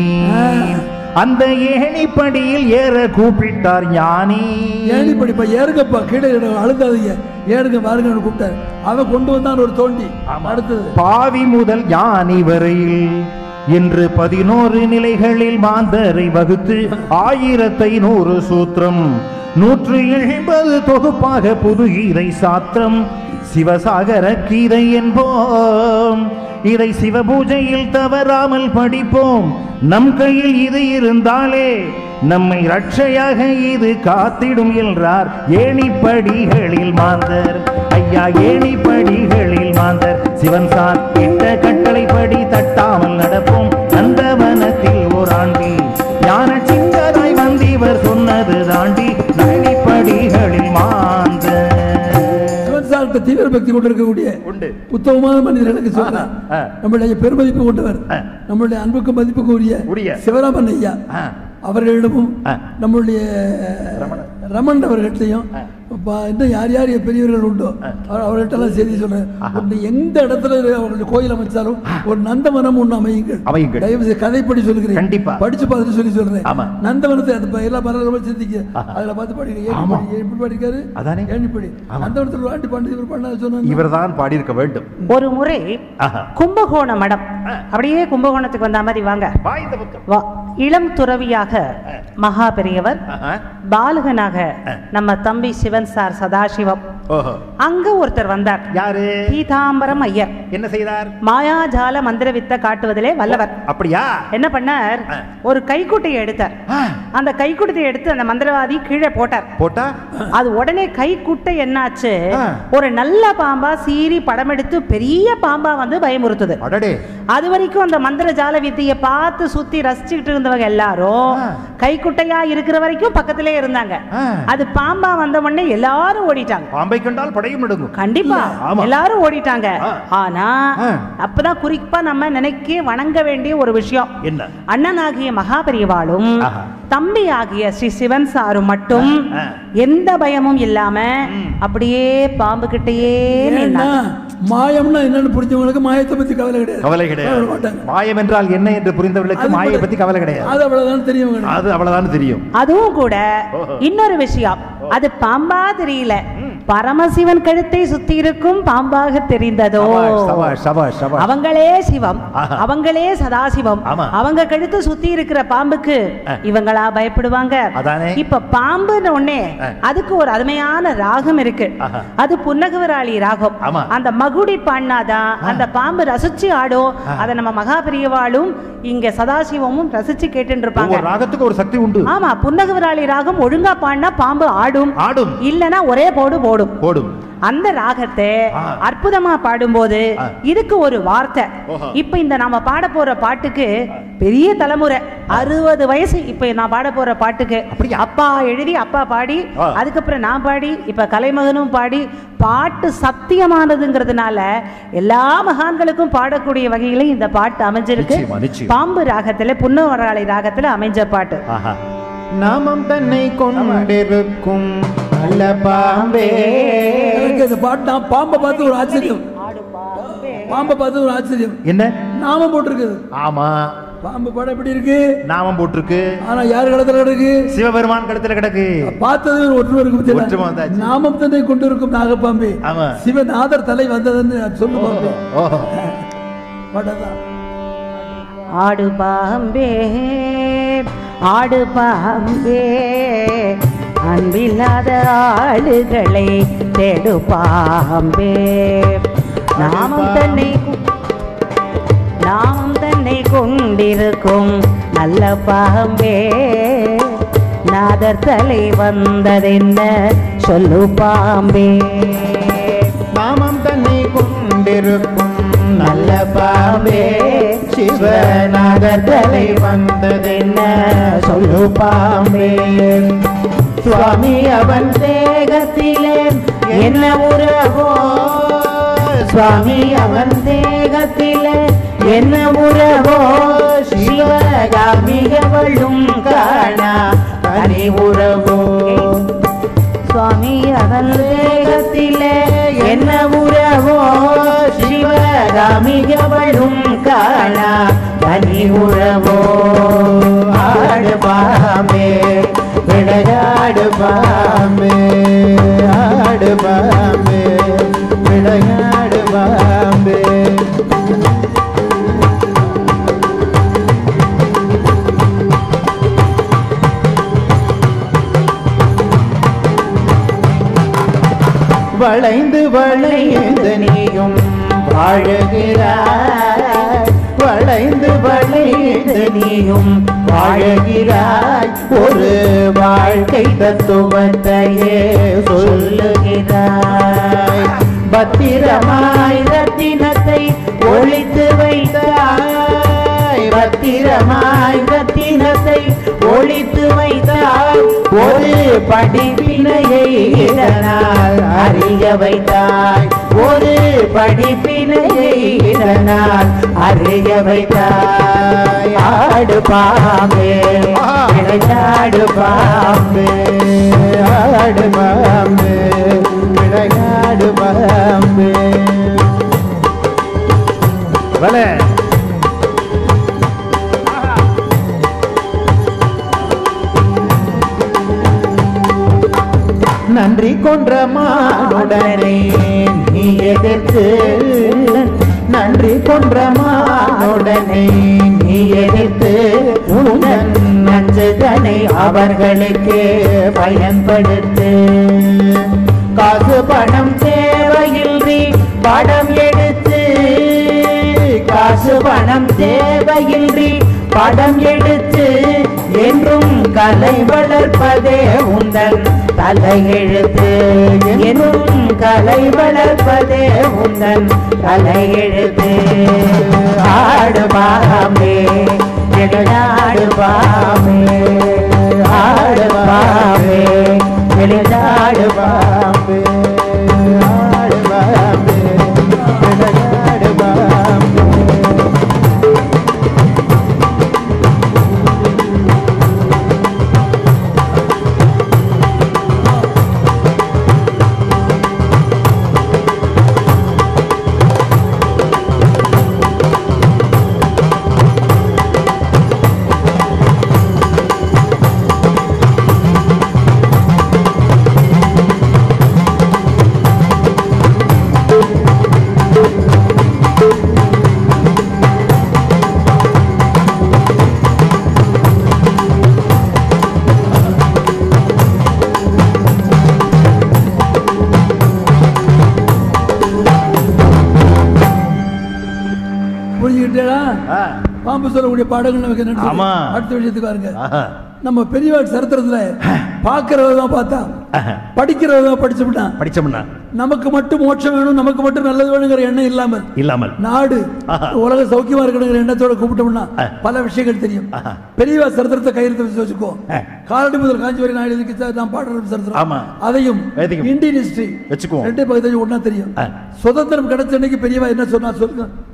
அந்த ஏணிப்படியில் ஏற கூப்பிட்டார் ஞானி ஏணி படிப்பா ஏறுங்கப்பா கீழே இரு, அழுந்தாதீங்க ஏறுங்க பாருங்கன்னு கூப்பிட்டாரு அவன் கொண்டு வந்தான் ஒரு தோண்டி அடுத்தது பாவி முதல் ஞானி வரையில் இன்று பதினோரு நிலைகளில் மாந்தரை வகுத்து ஆயிரத்தை நூறு சூத்திரம் நூற்று எண்பது தொகுப்பாக புது கீதை சாத்திரம் சிவசாகர கீதை என்போம் இதை சிவபூஜையில் தவறாமல் படிப்போம் நம் கையில் இது இருந்தாலே நம்மை ரட்சையாக இது காத்திடும் என்றார் ஏணிப்படிகளில் மாந்தர் ஐயா ஏணிப்படிகளில் மாந்தர் சிவன் சார் இட்ட கட்டளைப்படி தட்டாமல் நடப்போம் நந்தவனத்தில் ஓர் ஆண்டி ஞான சிங்கராய் வந்திவர் சொன்னது தாண்டி ஏணிப்படிகளில் மாந்தர் சிவன் சார்கிட்ட தீவிர பக்தி கொண்டு இருக்கக்கூடிய உண்டு உத்தமமான மனிதர்களுக்கு சொல்றேன் ஆ. நம்மளுடைய பெருமதிப்பு கொண்டவர் ஆ. நம்மளுடைய அன்புக்கு மதிப்புக்கு உரிய உரிய. சிவராமன் ஐயா ஆ. அவர்களிடமும் ஆ. நம்மளுடைய ரமன் அவர்கிட்டையும் ப- இன்னும் யார் யார் பெரியவர்கள் உண்டோ அவர் அவர்கிட்ட எல்லாம் செய்தி சொல்றேன் ஒண்ணு எந்த இடத்துல அவர்களுடைய கோயில் அமைச்சாலும் ஒரு நந்தவனம் ஒண்ணு அமையுங்கள் அமையுங்கள். தயவு செய்து கதைப்படி சொல்லுகிறேன் கண்டிப்பா. படிச்சு பார்த்துட்டு சொல்லி சொல்றேன் ஆமா. நந்தவனத்தை அந்த ப- எல்லா பரவாயில்ல சிந்திக்க அதுல பார்த்து படிக்க ஏன் ஆமா. படி எப்படி படிக்காரு அதானே. ஏணிப்படி நந்தவனத்தில் ஒரு ஆண்டி பாண்டி இவர் பண்ண சொன்னாங்க இவர்தான் பாடியிருக்க வேண்டும் ஒரு முறை ஆஹா. கும்பகோண மடம் அப்படியே கும்பகோணத்துக்கு வந்த மாதிரி வாங்க வா இந்த பக்கம் வா இளம் துறவியாக மகா பெரியவர் ஆஹா. பாலகனாக நம்ம தம்பி சிவன் சார் சதாசிவம் ஓஹோ அங்க ஒருத்தர் வந்தார் யாரு பீதாம்பரம் ஐயர் என்ன செய்தார் மாயாஜால மந்திர வித்தை காட்டுவதிலே வல்லவர் அப்படியா என்ன பண்ணார் ஆ. ஒரு கைக்குட்டையை எடுத்தார் ஆ, அந்த கைக்குட்டையை எடுத்து அந்த மந்திரவாதி கீழே போட்டார் போட்டா அது உடனே கைக்குட்டை என்னாச்சு ஆ. ஒரு நல்ல பாம்பா சீறி படம் எடுத்து பெரிய பாம்பா வந்து பயமுறுத்துது அடடே அது வரைக்கும் அந்த மந்திர ஜால வித்தையை பார்த்து சுத்தி ரசிச்சுக்கிட்டு இருந்தவங்க எல்லாரும் ஆ. கைக்குட்டையா இருக்கிற வரைக்கும் பக்கத்திலே இருந்தாங்க ஆ. அது பாம்பா வந்த உடனே எல்லாரும் ஓடிட்டாங்க பாம்பை கண்டால் படையும் நடுங்கும் கண்டிப்பா ஆமா. எல்லாரும் ஓடிட்டாங்க ஆ. ஆனா ஆ. அப்பதான் குறிப்பா நம்ம நினைக்க வணங்க வேண்டிய ஒரு விஷயம் என்ன அண்ணனாகிய மகாபெரியவாளும் ஆஹா. தம்பி ஆகிய ஸ்ரீ சிவன் சாரும் மட்டும் ஆ. எந்த பயமும் இல்லாம அப்படியே பாம்பு கிட்டயே ஏன்னா நின்னாங்க மாயம்னா என்னன்னு புரிஞ்சவங்களுக்கு மாயத்தை பத்தி கவலை கிடையாது கவலை கவலை கிடையாது மாட்டாங்க. மாயம் என்றால் என்ன என்று புரிந்தவர்களுக்கு அது மாயை கூட- பத்தி கவலை கிடையாது அது அவ்வளவுதான் தெரியும் அது அவ்வளவுதான் தெரியும் அதுவும் கூட ஓஹோ. இன்னொரு விஷயம் அது பாம்பா தெரியல பரமசிவன் கழுத்தை சுத்தி இருக்கும் பாம்பாக தெரிந்ததோ சபாஷ், சபாஷ், சபாஷ், சபாஷ். அவங்களே சிவம் ஆஹா. அவங்களே சதாசிவம் ஆமா. அவங்க கழுத்து சுத்தி இருக்கிற பாம்புக்கு ஆ. இவங்களா பயப்படுவாங்க அதானே. இப்ப பாம்புன்னு ஒண்ணே ஆ. அதுக்கு ஒரு அருமையான ராகம் இருக்கு ஆஹா. அது புன்னகவராளி ராகம் ஆமா. அந்த மகுடி பாடினாதான் அந்த பாம்பு ரசிச்சு ஆடும் அதை நம்ம மகாபிரியவாளும் இங்க சதாசிவமும் ரசிச்சு கேட்டுட்டு இருப்பாங்க ஒவ்வொரு ராகத்துக்கு ஒரு சக்தி உண்டு ஆமா புன்னகவராளி ராகம் ஒழுங்கா பாடினா பாம்பு ஆடும் ஆடும் இல்லனா ஒரே போடு போடும் போடும் அந்த ராகத்தை ஆ. அற்புதமா பாடும்போது ஆ. இதுக்கு ஒரு வார்த்தை ஓஹோ. இப்ப இந்த நாம பாட போற பாட்டுக்கு பெரிய தலைமுறை அறுபது வயசு இப்ப நான் பாட போற பாட்டுக்கு அப்படியா? அப்பா எழுதி அப்பா பாடி ஆ. அதுக்கப்புறம் நான் பாடி இப்ப கலைமகனும் பாடி பாட்டு சத்தியமானதுங்கிறதுனால எல்லா மகான்களுக்கும் பாடக்கூடிய வகையில இந்த பாட்டு அமைஞ்சிருக்கு நிச்சயமா, நிச்சயம். பாம்பு ராகத்துல புன்னவராளி ராகத்துல அமைஞ்ச பாட்டு ஆஹா நாமம் தன்னை கொண்டிருக்கும் நல்ல பாம்பே எனக்கு இந்த பாட்டு நான் பாம்பை பார்த்து ஒரு ஆச்சரியம் பாம்பை பார்த்து ஒரு ஆச்சரியம் என்ன நாமம் போட்டிருக்குது ஆமா பாம்பு படம் எப்படி இருக்கு நாமம் போட்டிருக்கு ஆனா யார் கடத்துல கிடக்கு சிவபெருமான் கழுத்துல கிடக்கு பார்த்தது ஒரு ஒற்றுமை இருக்கு ஒற்றுமை பத்தியா? வந்தாச்சு. நாமம் தன்னை கொண்டு இருக்கும் நாகப்பாம்பே ஆமா. சிவநாதர் தலை வந்ததுன்னு நான் சொல்லு பாம்பே ஓஹோ படம்தான் ஆடு பாம்பே ஆடு பாம்பே அன்பில்லாத ஆளுகளை தேடு பாம்பே நாமம் தன்னை கு- நாமம் தன்னை கொண்டிருக்கும் நல்ல பாம்பே நாதர் தலை வந்ததென்ன சொல்லு பாம்பே நாமம் தன்னை கொண்டிருக்கும் நல்ல பாம்பே சிவநாதர் தலை வந்ததென்ன சொல்லு பாம்பே சுவாமி அவன் தேகத்திலே என்ன உறவோ சுவாமி அவன் தேகத்திலே என்ன உறவோ சிவகாமிகவளும் காணா தனி உறவோ சுவாமி அவன் தேகத்திலே என்ன உறவோ சிவகாமிகவளும் காணா தனி உறவோ ஆடு பாமே விளையாடு பாமே ஆடு பாமே விளையாடு பாமே வளைந்து வளைந்து நீயும் வாழுகிறாய் வளைந்து வளைந்து நீயும் வாழுகிறாய் ஒரு வாழ்க்கை தத்துவத்தையே சொல்லுகிறாய் பத்திரமாய் ரத்தினத்தை ஒழித்து வைத்தாய் பத்திரமாய் ரத்தினத்தை ஒழித்து வைத்தாய் ஒரு படிப்பினையை இதனால் அறிய வைத்தாய் ஒரு படிப்பினையை இதனால் அறிய வைத்தாய் ஆடு பாம்பே விளையாடு பாம்பே ஆடு பாம்பே விளையாடு பாம்பே வல நன்றி கொன்ற மானுடனே நீ எதிர்த்து நன்றி கொன்ற மானுடனே நீ எதிர்த்து உடன் நஞ்சுதனை அவர்களுக்கு பயன்படுத்து காசு பணம் தேவையின்றி படம் எடுத்து காசு பணம் தேவையின்றி படம் எடுத்து என்றும் கலை வளர்ப்பதே உந்தன் தலையெழுத்து என்றும் கலை வளர்ப்பதே உந்தன் தலையெழுத்து ஆடு பாமே விளையாடு பாமே ஆடு பாமே விளையாடு பாமே ஆடு பாமே விளையாடு பாமே புரிஞ்சுக்கிட்டேடா ஆ, பாம்பு சொல்லக்கூடிய பாடங்கள் நமக்கு என்ன ஆமா. அடுத்த விஷயத்துக்கு பாருங்க ஆஹா. நம்ம பெரியவா சரித்திரத்துல பார்க்கறத தான் பார்த்தா ஆஹா. படிக்கிறத தான் படிச்சு விட்டான் படிச்சோம்னா நமக்கு மட்டும் மோட்சம் வேணும் நமக்கு மட்டும் நல்லது வேணுங்கிற எண்ணம் இல்லாமல் இல்லாமல் நாடு ஆஹா. உலக சௌக்கியமா இருக்கணுங்கிற எண்ணத்தோட கூப்பிட்டோம்னா ஆ. பல விஷயங்கள் தெரியும் ஆஹா. பெரியவா சரித்திரத்தை கையெழுத்து வச்சு வச்சுக்கோ ஆ. காலடி முதல் காஞ்சி வரை நான் எழுதி நான் பாடுற சரித்திரம் ஆமா. அதையும் வேதிக்கும். இந்தியன் ஹிஸ்டரி வச்சுக்குவோம். ரெண்டே பக்கத்தையும் ஒண்ணா தெரியும் ஆ. சுதந்திரம் கிடைச்ச அன்னைக்கு பெரியவா என்ன சொன்னா சொல்லுங்க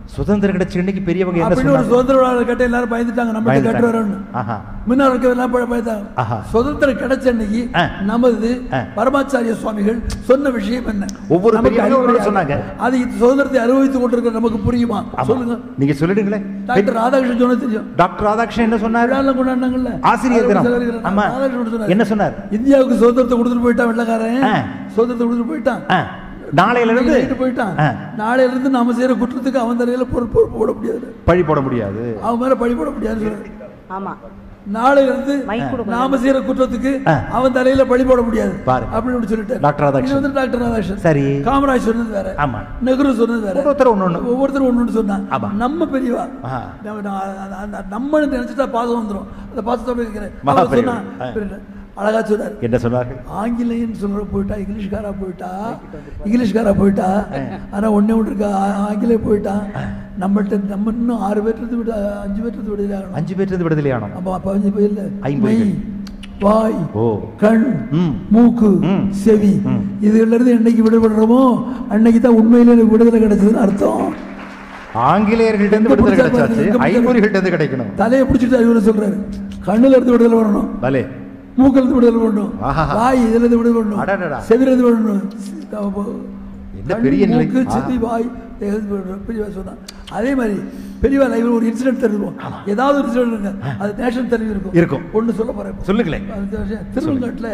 சுதந்திரம் கிடைச்ச இன்னைக்கு பெரியவங்க என்ன அப்படின்னு ஒரு சொன்னாங்க சுதந்திர விழாவில் கேட்ட எல்லாரும் பயந்துட்டாங்க நம்ம பயந்துட்டாங்க. கட்டு வரோம்னு ஆஹா. முன்னாள் இருக்கவெல்லாம் பய- பயந்தாங்க ஆஹா. சுதந்திரம் கிடைச்ச அன்னைக்கு ஆ. நமது ஆ. பரமாச்சாரிய சுவாமிகள் சொன்ன விஷயம் என்ன ஒவ்வொரு நமக்கு பெரியவங்களும் ஒரு அறிவுரையாக. சொன்னாங்க. அது இந்த சுதந்திரத்தை அனுபவித்துக் கொண்டிருக்கிற நமக்கு புரியுமா ஆமா. சொல்லுங்க நீங்க சொல்லிடுங்களேன் டாக்டர் ராதாகிருஷ்ணன் சொன்ன தெரியும் டாக்டர் ராதாகிருஷ்ணன் என்ன சொன்னார் விழாலாம் கொண்டாடினாங்கல்ல ஆசிரியர் அதுல தினம். செலவழிக்கிறார். ஆமா. ராதாகிருஷ்ணன் சொன்னார். என்ன சொன்னார்? இந்தியாவுக்கு சுதந்திரத்தை கொடுத்துட்டு போயிட்டான் வெள்ளக்காரன் ஆ. சுதந்திரத்தை கொடுத்துட்டு போயிட்டான் ஆ, நாளையில இருந்து ரைட்டு போயிட்டான் ஆ, நாளையில இருந்து நாம செய்யற குற்றத்துக்கு அவன் தலையில பொறுப்பு பொறுப்பு போட முடியாது பழி போட முடியாது அவன் மேல பழி போட முடியாது சொல்றாரு. ஆமா நாளையில இருந்து மைக் கொடுக்கணும். நாம செய்யற குற்றத்துக்கு ஆ. அவன் தலையில பழி போட முடியாது பாரு. அப்படின்னு சொல்லிட்டு டாக்டர் ராதாகிருஷ்ணன். வந்து டாக்டர் ராதாகிருஷ்ணன் சரி. காமராஜ் சொன்னது வேற ஆமா. நெஹ்ரு சொன்னது வேற ஒவ்வொருத்தரும் ஒண்ணு ஒண்ணு. ஒவ்வொருத்தரும் ஒண்ணு ஒண்ணு சொன்னான் ஆமா. நம்ம பெரியவா ஆ. நம்ம- நான் அந்த- அந்த- நம்ம நினைச்சிட்டா பாதம் வந்துரும் அந்த பாசத்தோட இருக்கிறேன் மகா அவர் பெரியவர். சொன்னா ஆ. பெரிய- அழகா சொன்னார் என்ன சொன்னார்கள் ஆங்கிலேயன் சொல்ற போயிட்டா இங்கிலீஷ்காரா போயிட்டா இங்கிலீஷ்காரா போயிட்டா ஆனா ஒண்ணே ஒன்று இருக்கா ஆ- ஆங்கிலேய போயிட்டான் நம்மள்ட்ட நம்ம இன்னும் ஆறு பேர் இருந்து விட அஞ்சு பேர் இருந்து விடுதலை ஆகணும் அஞ்சு பேர் இருந்து விடுதலையானோம் அப்ப அப்ப அஞ்சு பேர் இல்ல ஐம்பொறிகள். மெய் வாய் ஓ கண் ம். மூக்கு ம். செவி ம். இதுல இருந்து என்னைக்கு விடுபடுறோமோ அன்னைக்கு தான் உண்மையில எனக்கு விடுதலை கிடைச்சதுன்னு அர்த்தம் ஆங்கிலேயர்கள்ட்ட இருந்து எங்க விடுதலை பிடிச்சா கிடைச்சாச்சு பாருங்க, எங்க பிடிச்சா ஐம்பொறிகள்ட்ட இருந்து கிடைக்கணும் தலையை பிடிச்சிட்டு அறிவுரை சொல்றாரு கண்ணுல இருந்து விடுதலை வரணும் பலே மூக்குல இருந்து விடுதலை பண்ணணும் ஆஹா. வாய் இதுல இருந்து விடுதலை அடடடா. பண்ணணும் செவில இருந்து விடணும் என்ன பெரிய நிலை. மூக்கு ஆ. செவி வாய் தேகத்துல விடணும். பெரியவா சொன்னான் அதே மாதிரி பெரியவா லைவ்ல ஒரு இன்சிடென்ட் தெரியும் ஏதாவது ஒரு இன்சிடென்ட் இருக்கு அது நேஷனல் தெரிவி இருக்கும் இருக்கும். ஒண்ணு சொல்ல போறேன் இப்ப. சொல்லுங்களேன் அடுத்த வருஷம் திருவங்காட்டுல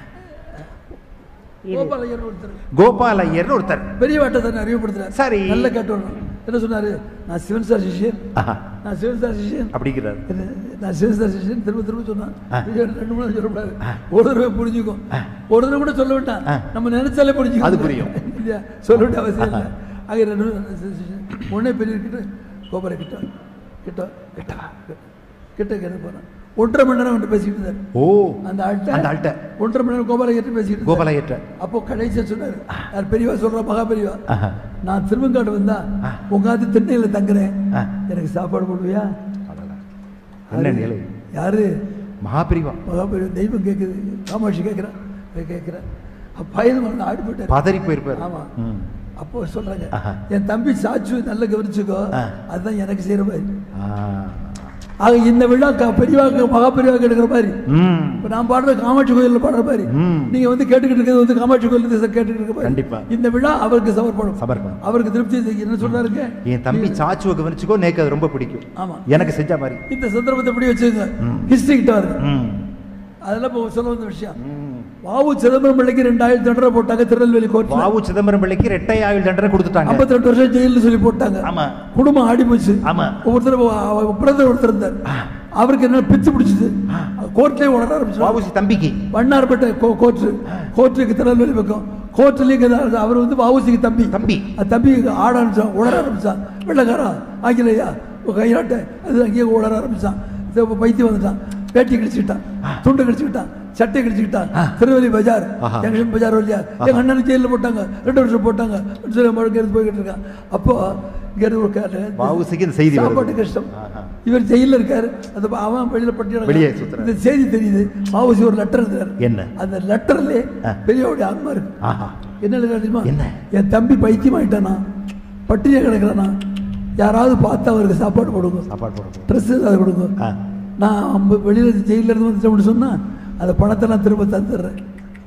இது. கோபாலையர் ஒருத்தர் கோபால் ஐயர்னு ஒருத்தர் பெரியவாட்ட தன்னை அறிவுப்படுத்துறாரு சரி. நல்ல கேட்டு வரணும் என்ன சொன்னாரு நான் சிவன் சார் சிஷியன் ஆஹா. நான் சிவன் சார் சிஷியன் அப்படிங்கிறார் என்ன, நான் சிவன் சார் சிஷியன் திரும்ப திரும்ப சொன்னான் ஆ. இது ரெண்டு மூணு சொல்லக்கூடாது ஒரு தடவை புரிஞ்சுக்கும் ஒரு தடவை கூட சொல்ல வேண்டாம் ஆ. நம்ம நினைச்சாலே புரிஞ்சுக்கும் அது புரியும். இல்லையா சொல்ல வேண்டிய அவசியம் இல்லை ஆக ரெண்டு பேரும் சிஷியன். உடனே பெரிய கிட்ட கோபுர கிட்ட கிட்ட கிட்ட கிட்ட கிட்ட போனான் ஒன்றரை மணி நேரம் வந்து பேசிக்கிட்டு இருந்தார் ஓ அந்த ஆள்கிட்ட அந்த ஆள்கிட்ட ஒன்றரை மணி நேரம் கோபால கிட்ட பேசிக்கிட்டு இருந்தார். கோபால் ஐயர்ட்ட அப்போ கடைசியா சொன்னாரு யார் பெரியவா சொல்ற மகா பெரியவா ஆஹா. நான் திருவங்காடு வந்தா உங்காந்து திண்ணையில தங்குறேன் ஆ. எனக்கு சாப்பாடு போடுவியா அடடா. என்ன நிலை யாரு மகாபிரிவா மகா பெரியவா தெய்வம் கேட்குது காமாட்சி கேட்குறேன் கேட்குறேன் பயந்து வந்து ஆடி போயிட்டாரு பதறி போயிருப்பார் ஆமா ம். அப்போ சொல்றாங்க ஆஹா. என் தம்பி சாச்சு நல்லா கவனிச்சுக்கோ ஆ. அதுதான் எனக்கு செய்யற மாதிரி ஆ. ஆக இந்த விழா க- பெரியவாக்கு மகா பெரியவாக்கு எடுக்கிற மாதிரி ம். இப்ப நான் பாடுற காமாட்சி கோயில்ல பாடுற மாதிரி ம். நீங்க வந்து கேட்டுக்கிட்டு இருக்கிறது வந்து காமாட்சி கோயில் கேட்டுக்கிட்டு இருக்க மாதிரி கண்டிப்பா. இந்த விழா அவருக்கு சமர்ப்பணம் சமர்ப்பணம். அவருக்கு திருப்தி செய்ய- என்ன சொல்றாருங்க என் தம்பி சாச்சுவை கவனிச்சுக்கோ நேக்கு அது ரொம்ப பிடிக்கும் ஆமா எனக்கு செஞ்ச மாதிரி இந்த சந்தர்ப்பத்தை எப்படி வச்சுங்க ம். ஹிஸ்டரி கிட்ட வருது ம். அதெல்லாம் இப்போ சொல்ல வந்த விஷயம் ம். வாவு சிதம்பரம் பிள்ளைக்கு ரெண்டாயிரத்தி தண்டனை போட்டாங்க திருநெல்வேலி கோர்ட்ல வாவு சிதம்பரம் பிள்ளைக்கு ரெட்டை ஆயுள் தண்டனை கொடுத்துட்டாங்க ஐம்பத்தி ரெண்டு வருஷம் ஜெயிலில் சொல்லி போட்டாங்க ஆமா. குடும்பம் ஆடி போச்சு ஆமா. ஒவ்வொருத்தர் பிரதர் ஒருத்தர் இருந்தார் அவருக்கு என்ன பிச்சு பிடிச்சது கோர்ட்லயே உடனே ஆரம்பிச்சு வாவுசி தம்பிக்கு வண்ணார்பேட்டை கோ கோர்ட்டு கோர்ட்டுக்கு திருநெல்வேலி பக்கம் கோர்ட்டுலேயும் அவர் வந்து வாவுசிக்கு தம்பி தம்பி. அது தம்பி ஆட ஆரம்பிச்சான் உடற ஆரம்பிச்சான் வெள்ளக்காரா ஆங்கிலேயா கையாட்ட அது அங்கேயே உடற ஆரம்பிச்சான் இது இப்ப பைத்தியம் வந்துட்டான் வேட்டி கிழிச்சுக்கிட்டான் துண்டு கிழிச்சுக்கிட்டான் சட்டை கிழிச்சுக்கிட்டான் திருநெல்வேலி பஜார் ஆஹா. ஜங்ஷன் பஜார் வழியா எங்க அண்ணனுக்கு ஜெயிலில் போட்டாங்க ரெண்டு வருஷம் போட்டாங்க சொல்லி மறுக்க எடுத்து போய்கிட்டு இருக்கான் அப்போ இங்க இருந்து ஒரு காட்டு வாவுசிக்கு இந்த செய்தி வருது. சாப்பாட்டு கஷ்டம் ஆஹா. இவர் ஜெயிலில் இருக்காரு அந்த ப- அவன் வெளியில பட்டி வெளியே சுத்துறாரு. இந்த செய்தி தெரியுது மாவுசி ஒரு லெட்டர் எழுதுறாரு என்ன? அந்த லெட்டர்ல ஆ. பெரியவருடைய ஆன்மா இருக்கு ஆஹா என்ன எழுதுறாரு தெரியுமா என்ன? என் தம்பி பைத்தியம் ஆயிட்டானா பட்டினியா கிடக்குறானா யாராவது பார்த்து அவருக்கு சாப்பாடு கொடுங்க சாப்பாடு போடுறது ட்ரெஸ் ஏதாவது கொடுங்க ஆ. நான் அம்ப- வெளியில ஜெயில இருந்து வந்துட்டோம்னு சொன்னா அந்த பணத்தை நான் திரும்ப தந்துடுறேன்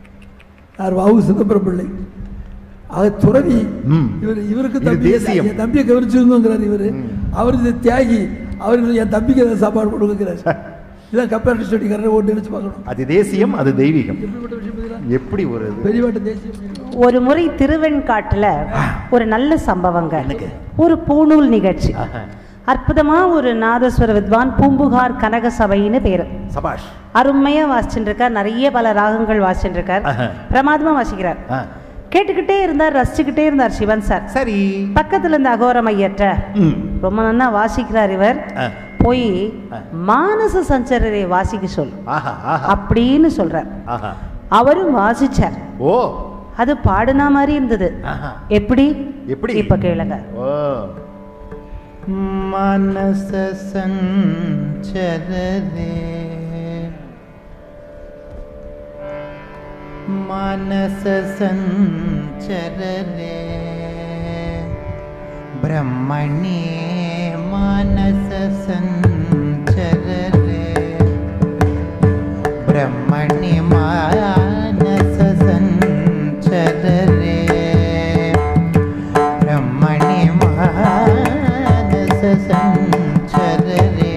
யார் வாவு சிதம்பரம் பிள்ளை அது துறவி ம். இவர் இவருக்கு இது தம்பி தேசியம். என் தம்பியை கவனிச்சுங்கிறார் இவரு அவர் இது தியாகி அவருக்கு என் தம்பிக்கு ஏதாவது சாப்பாடு கொடுக்குறாரு இதான் கம்பேரிட்டிவ் ஸ்டடிக்காரர் ஓட்டு நினைச்சு பார்க்கணும் அது தேசியம் அது தெய்வீகம் எப்படிப்பட்ட விஷயம் பார்த்தீங்களா? எப்படி ஒரு இது பெரியவாட்ட தேசியம் ஒரு முறை திருவெண்காட்டுல ஒரு நல்ல சம்பவங்க என்னங்க? ஒரு பூணூல் நிகழ்ச்சி ஆஹா. அற்புதமா ஒரு நாதஸ்வர வித்வான் பூம்புகார் கனக சபைன்னு பேரு சபாஷ் அருமையா வாசிச்சுட்டு இருக்கார் நிறைய பல ராகங்கள் வாசிச்சுட்டு இருக்கார் ஆஹா. பிரமாதமா வாசிக்கிறார் ஆ. கேட்டுக்கிட்டே இருந்தார் ரசிச்சுக்கிட்டே இருந்தார் சிவன் சார் சரி பக்கத்துல இருந்த அகோரம் ஐயற்ற ம். ரொம்ப நல்லா வாசிக்கிறார் இவர் ஆ. போய் ஆ. மானச சஞ்சரரை வாசிக்க சொல் ஆஹா ஆஹா அப்படின்னு சொல்றார் ஆஹா அவரும் வாசிச்சார் ஓ அது பாடுனா மாதிரி இருந்தது ஆஹா. எப்படி எப்படி இப்ப கேளுங்க ஓ मनस सञ्चररे मनस सञ्चररे ब्रह्मणे मानस सञ्चररे ब्रह्मणे मानस सञ्चररे ब्रह्मणे मानस सञ्चररे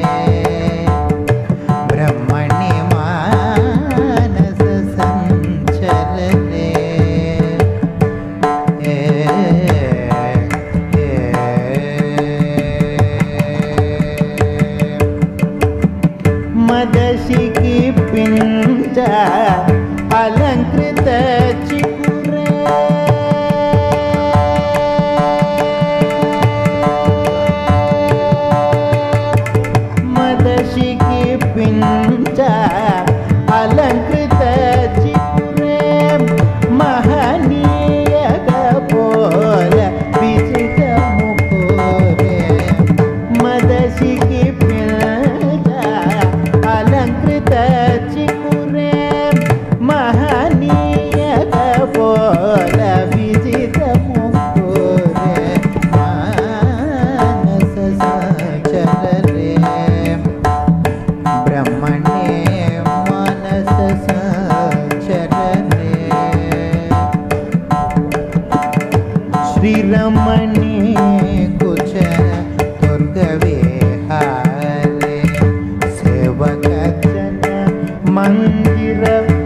ब्रह्मणे मानस सञ्चररे मदशिकी पिंज अलंकृत चिकुरे मदशिकी पिंज अलंकृत चिकुरे महनीय बोल विजित मुकुरे मदशिकी पिंज अलंकृत चिकुरे महनीय बोल विजित मुकुरे मानस सचररे ब्रह्मणे मानस सचररे श्रीरमणी कुछ दुर्गवे हारे सेवक जन मंदिर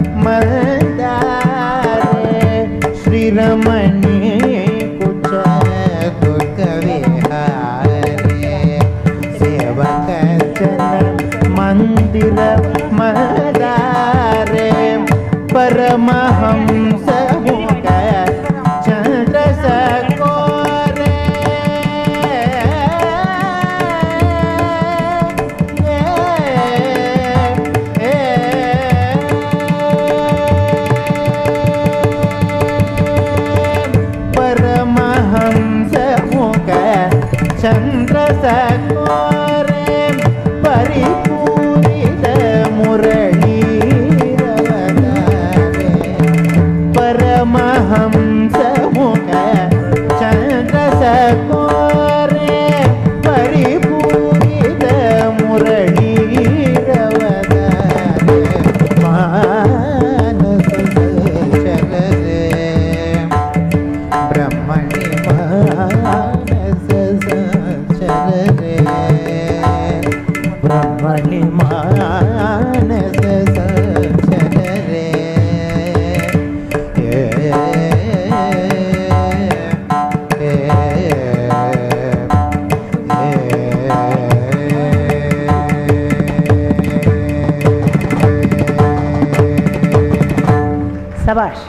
मंदारे श्रीरमणी कुछ दुर्गवे हारे सेवक जन मंदिर मंदारे परमहंस मुख चंद्र सकोरे परमहंस मुख चंद्र सकोरे परिपूरित मुरली परमहंस मुख चंद्र सकोरे परिपूरित मुरली मानस चलरे ब्रह्मणि मानस चलरे ब्रह्मणि मानस चलरे சபாஷ்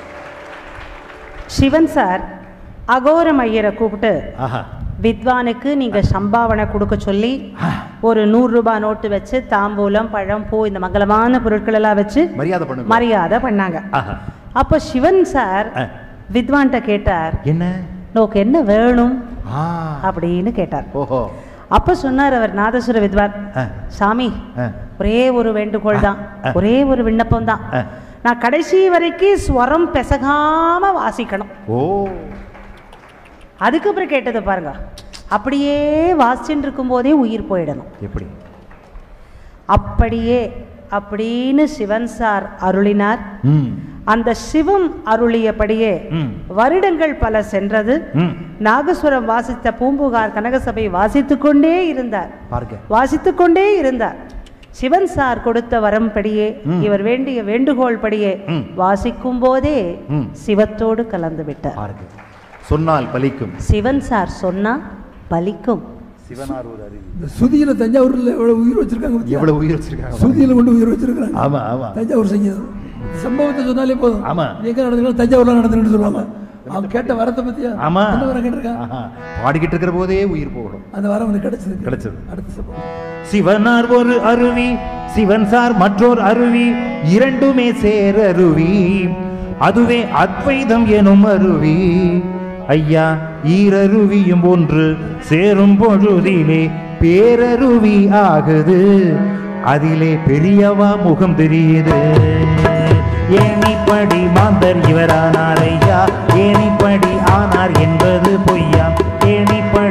சிவன் சார் அகோரம் ஐயரை கூப்பிட்டு ஆஹா வித்வானுக்கு நீங்க சம்பாவனை கொடுக்க சொல்லி ஒரு நூறு ரூபாய் நோட்டு வச்சு தாம்பூலம் பழம் பூ இந்த மங்களமான பொருட்கள் எல்லாம் வச்சு மரியாதை பண்ணுங்க மரியாதை பண்ணாங்க ஆஹா அப்ப சிவன் சார் ஆ. வித்வான்கிட்ட கேட்டார் என்ன நோக்கு என்ன வேணும் ஆ அப்படின்னு கேட்டார் ஓஹோ அப்ப சொன்னார் அவர் நாதசுர வித்வான் ஆ. சாமி ஆ. ஒரே ஒரு வேண்டுகோள் தான் ஆ. ஒரே ஒரு விண்ணப்பம் தான் ஆ. நான் கடைசி வரைக்கும் ஸ்வரம் பெசகாம வாசிக்கணும் ஓ அதுக்கப்புறம் கேட்டதை பாருங்க அப்படியே வாசிச்சுட்டு இருக்கும்போதே உயிர் போயிடணும் எப்படி அப்படியே அப்படின்னு சிவன் சார் அருளினார் ம் அந்த சிவம் அருளியபடியே ம். வருடங்கள் பல சென்றது ம் நாகஸ்வரம் வாசித்த பூம்புகார் கனகசபை வாசித்துக் கொண்டே இருந்தார் பாருங்க வாசித்துக் கொண்டே இருந்தார் சிவன் சார் கொடுத்த வரம்படியே ம். இவர் வேண்டிய வேண்டுகோள் படியே ம். வாசிக்கும் போதே ம். சிவத்தோடு கலந்து விட்டார் பாருங்க சொன்னால் பலிக்கும் சிவன் சார் சொன்னா பலிக்கும் சிவனார் ஒரு அறிவு இந்த சுதியில தஞ்சாவூர்ல எவ்வளவு உயிர் வச்சிருக்காங்க பாத்தியா? எவ்வளவு உயிர் வச்சிருக்காங்க சுதியில கொண்டு உயிர் வச்சிருக்காங்க ஆமா ஆமா தஞ்சாவூர் சங்கீதம் இந்த சம்பவத்தை சொன்னாலே போதும் ஆமா. நீ எங்க நடந்துக்கலாம் தஞ்சாவூர்ல நடந்துன்னு சொல்லுவாங்க அவன் கேட்ட வரத்தை பத்தியா ஆமா என்ன வரம் கேட்டிருக்கான் ஆஹா. பாடிக்கிட்டு இருக்கிற போதே உயிர் போகணும் அந்த வரம் அவனுக்கு கிடைச்சது கிடைச்சது. அடுத்த சம்பவம் சிவனார் ஒரு அருவி சிவன் சார் மற்றொரு அருவி இரண்டுமே சேரருவி அதுவே அத்வைதம் எனும் அருவி ஐயா ஈரருவியும் ஒன்று சேரும் பொழுதிலே பேரருவி ஆகுது அதிலே பெரியவா முகம் தெரியுது ஏனிப்படி மாந்தர் இவரானார் ஐயா ஏனிப்படி ஆனார் என்பது பொய்யா ஏனிப்படி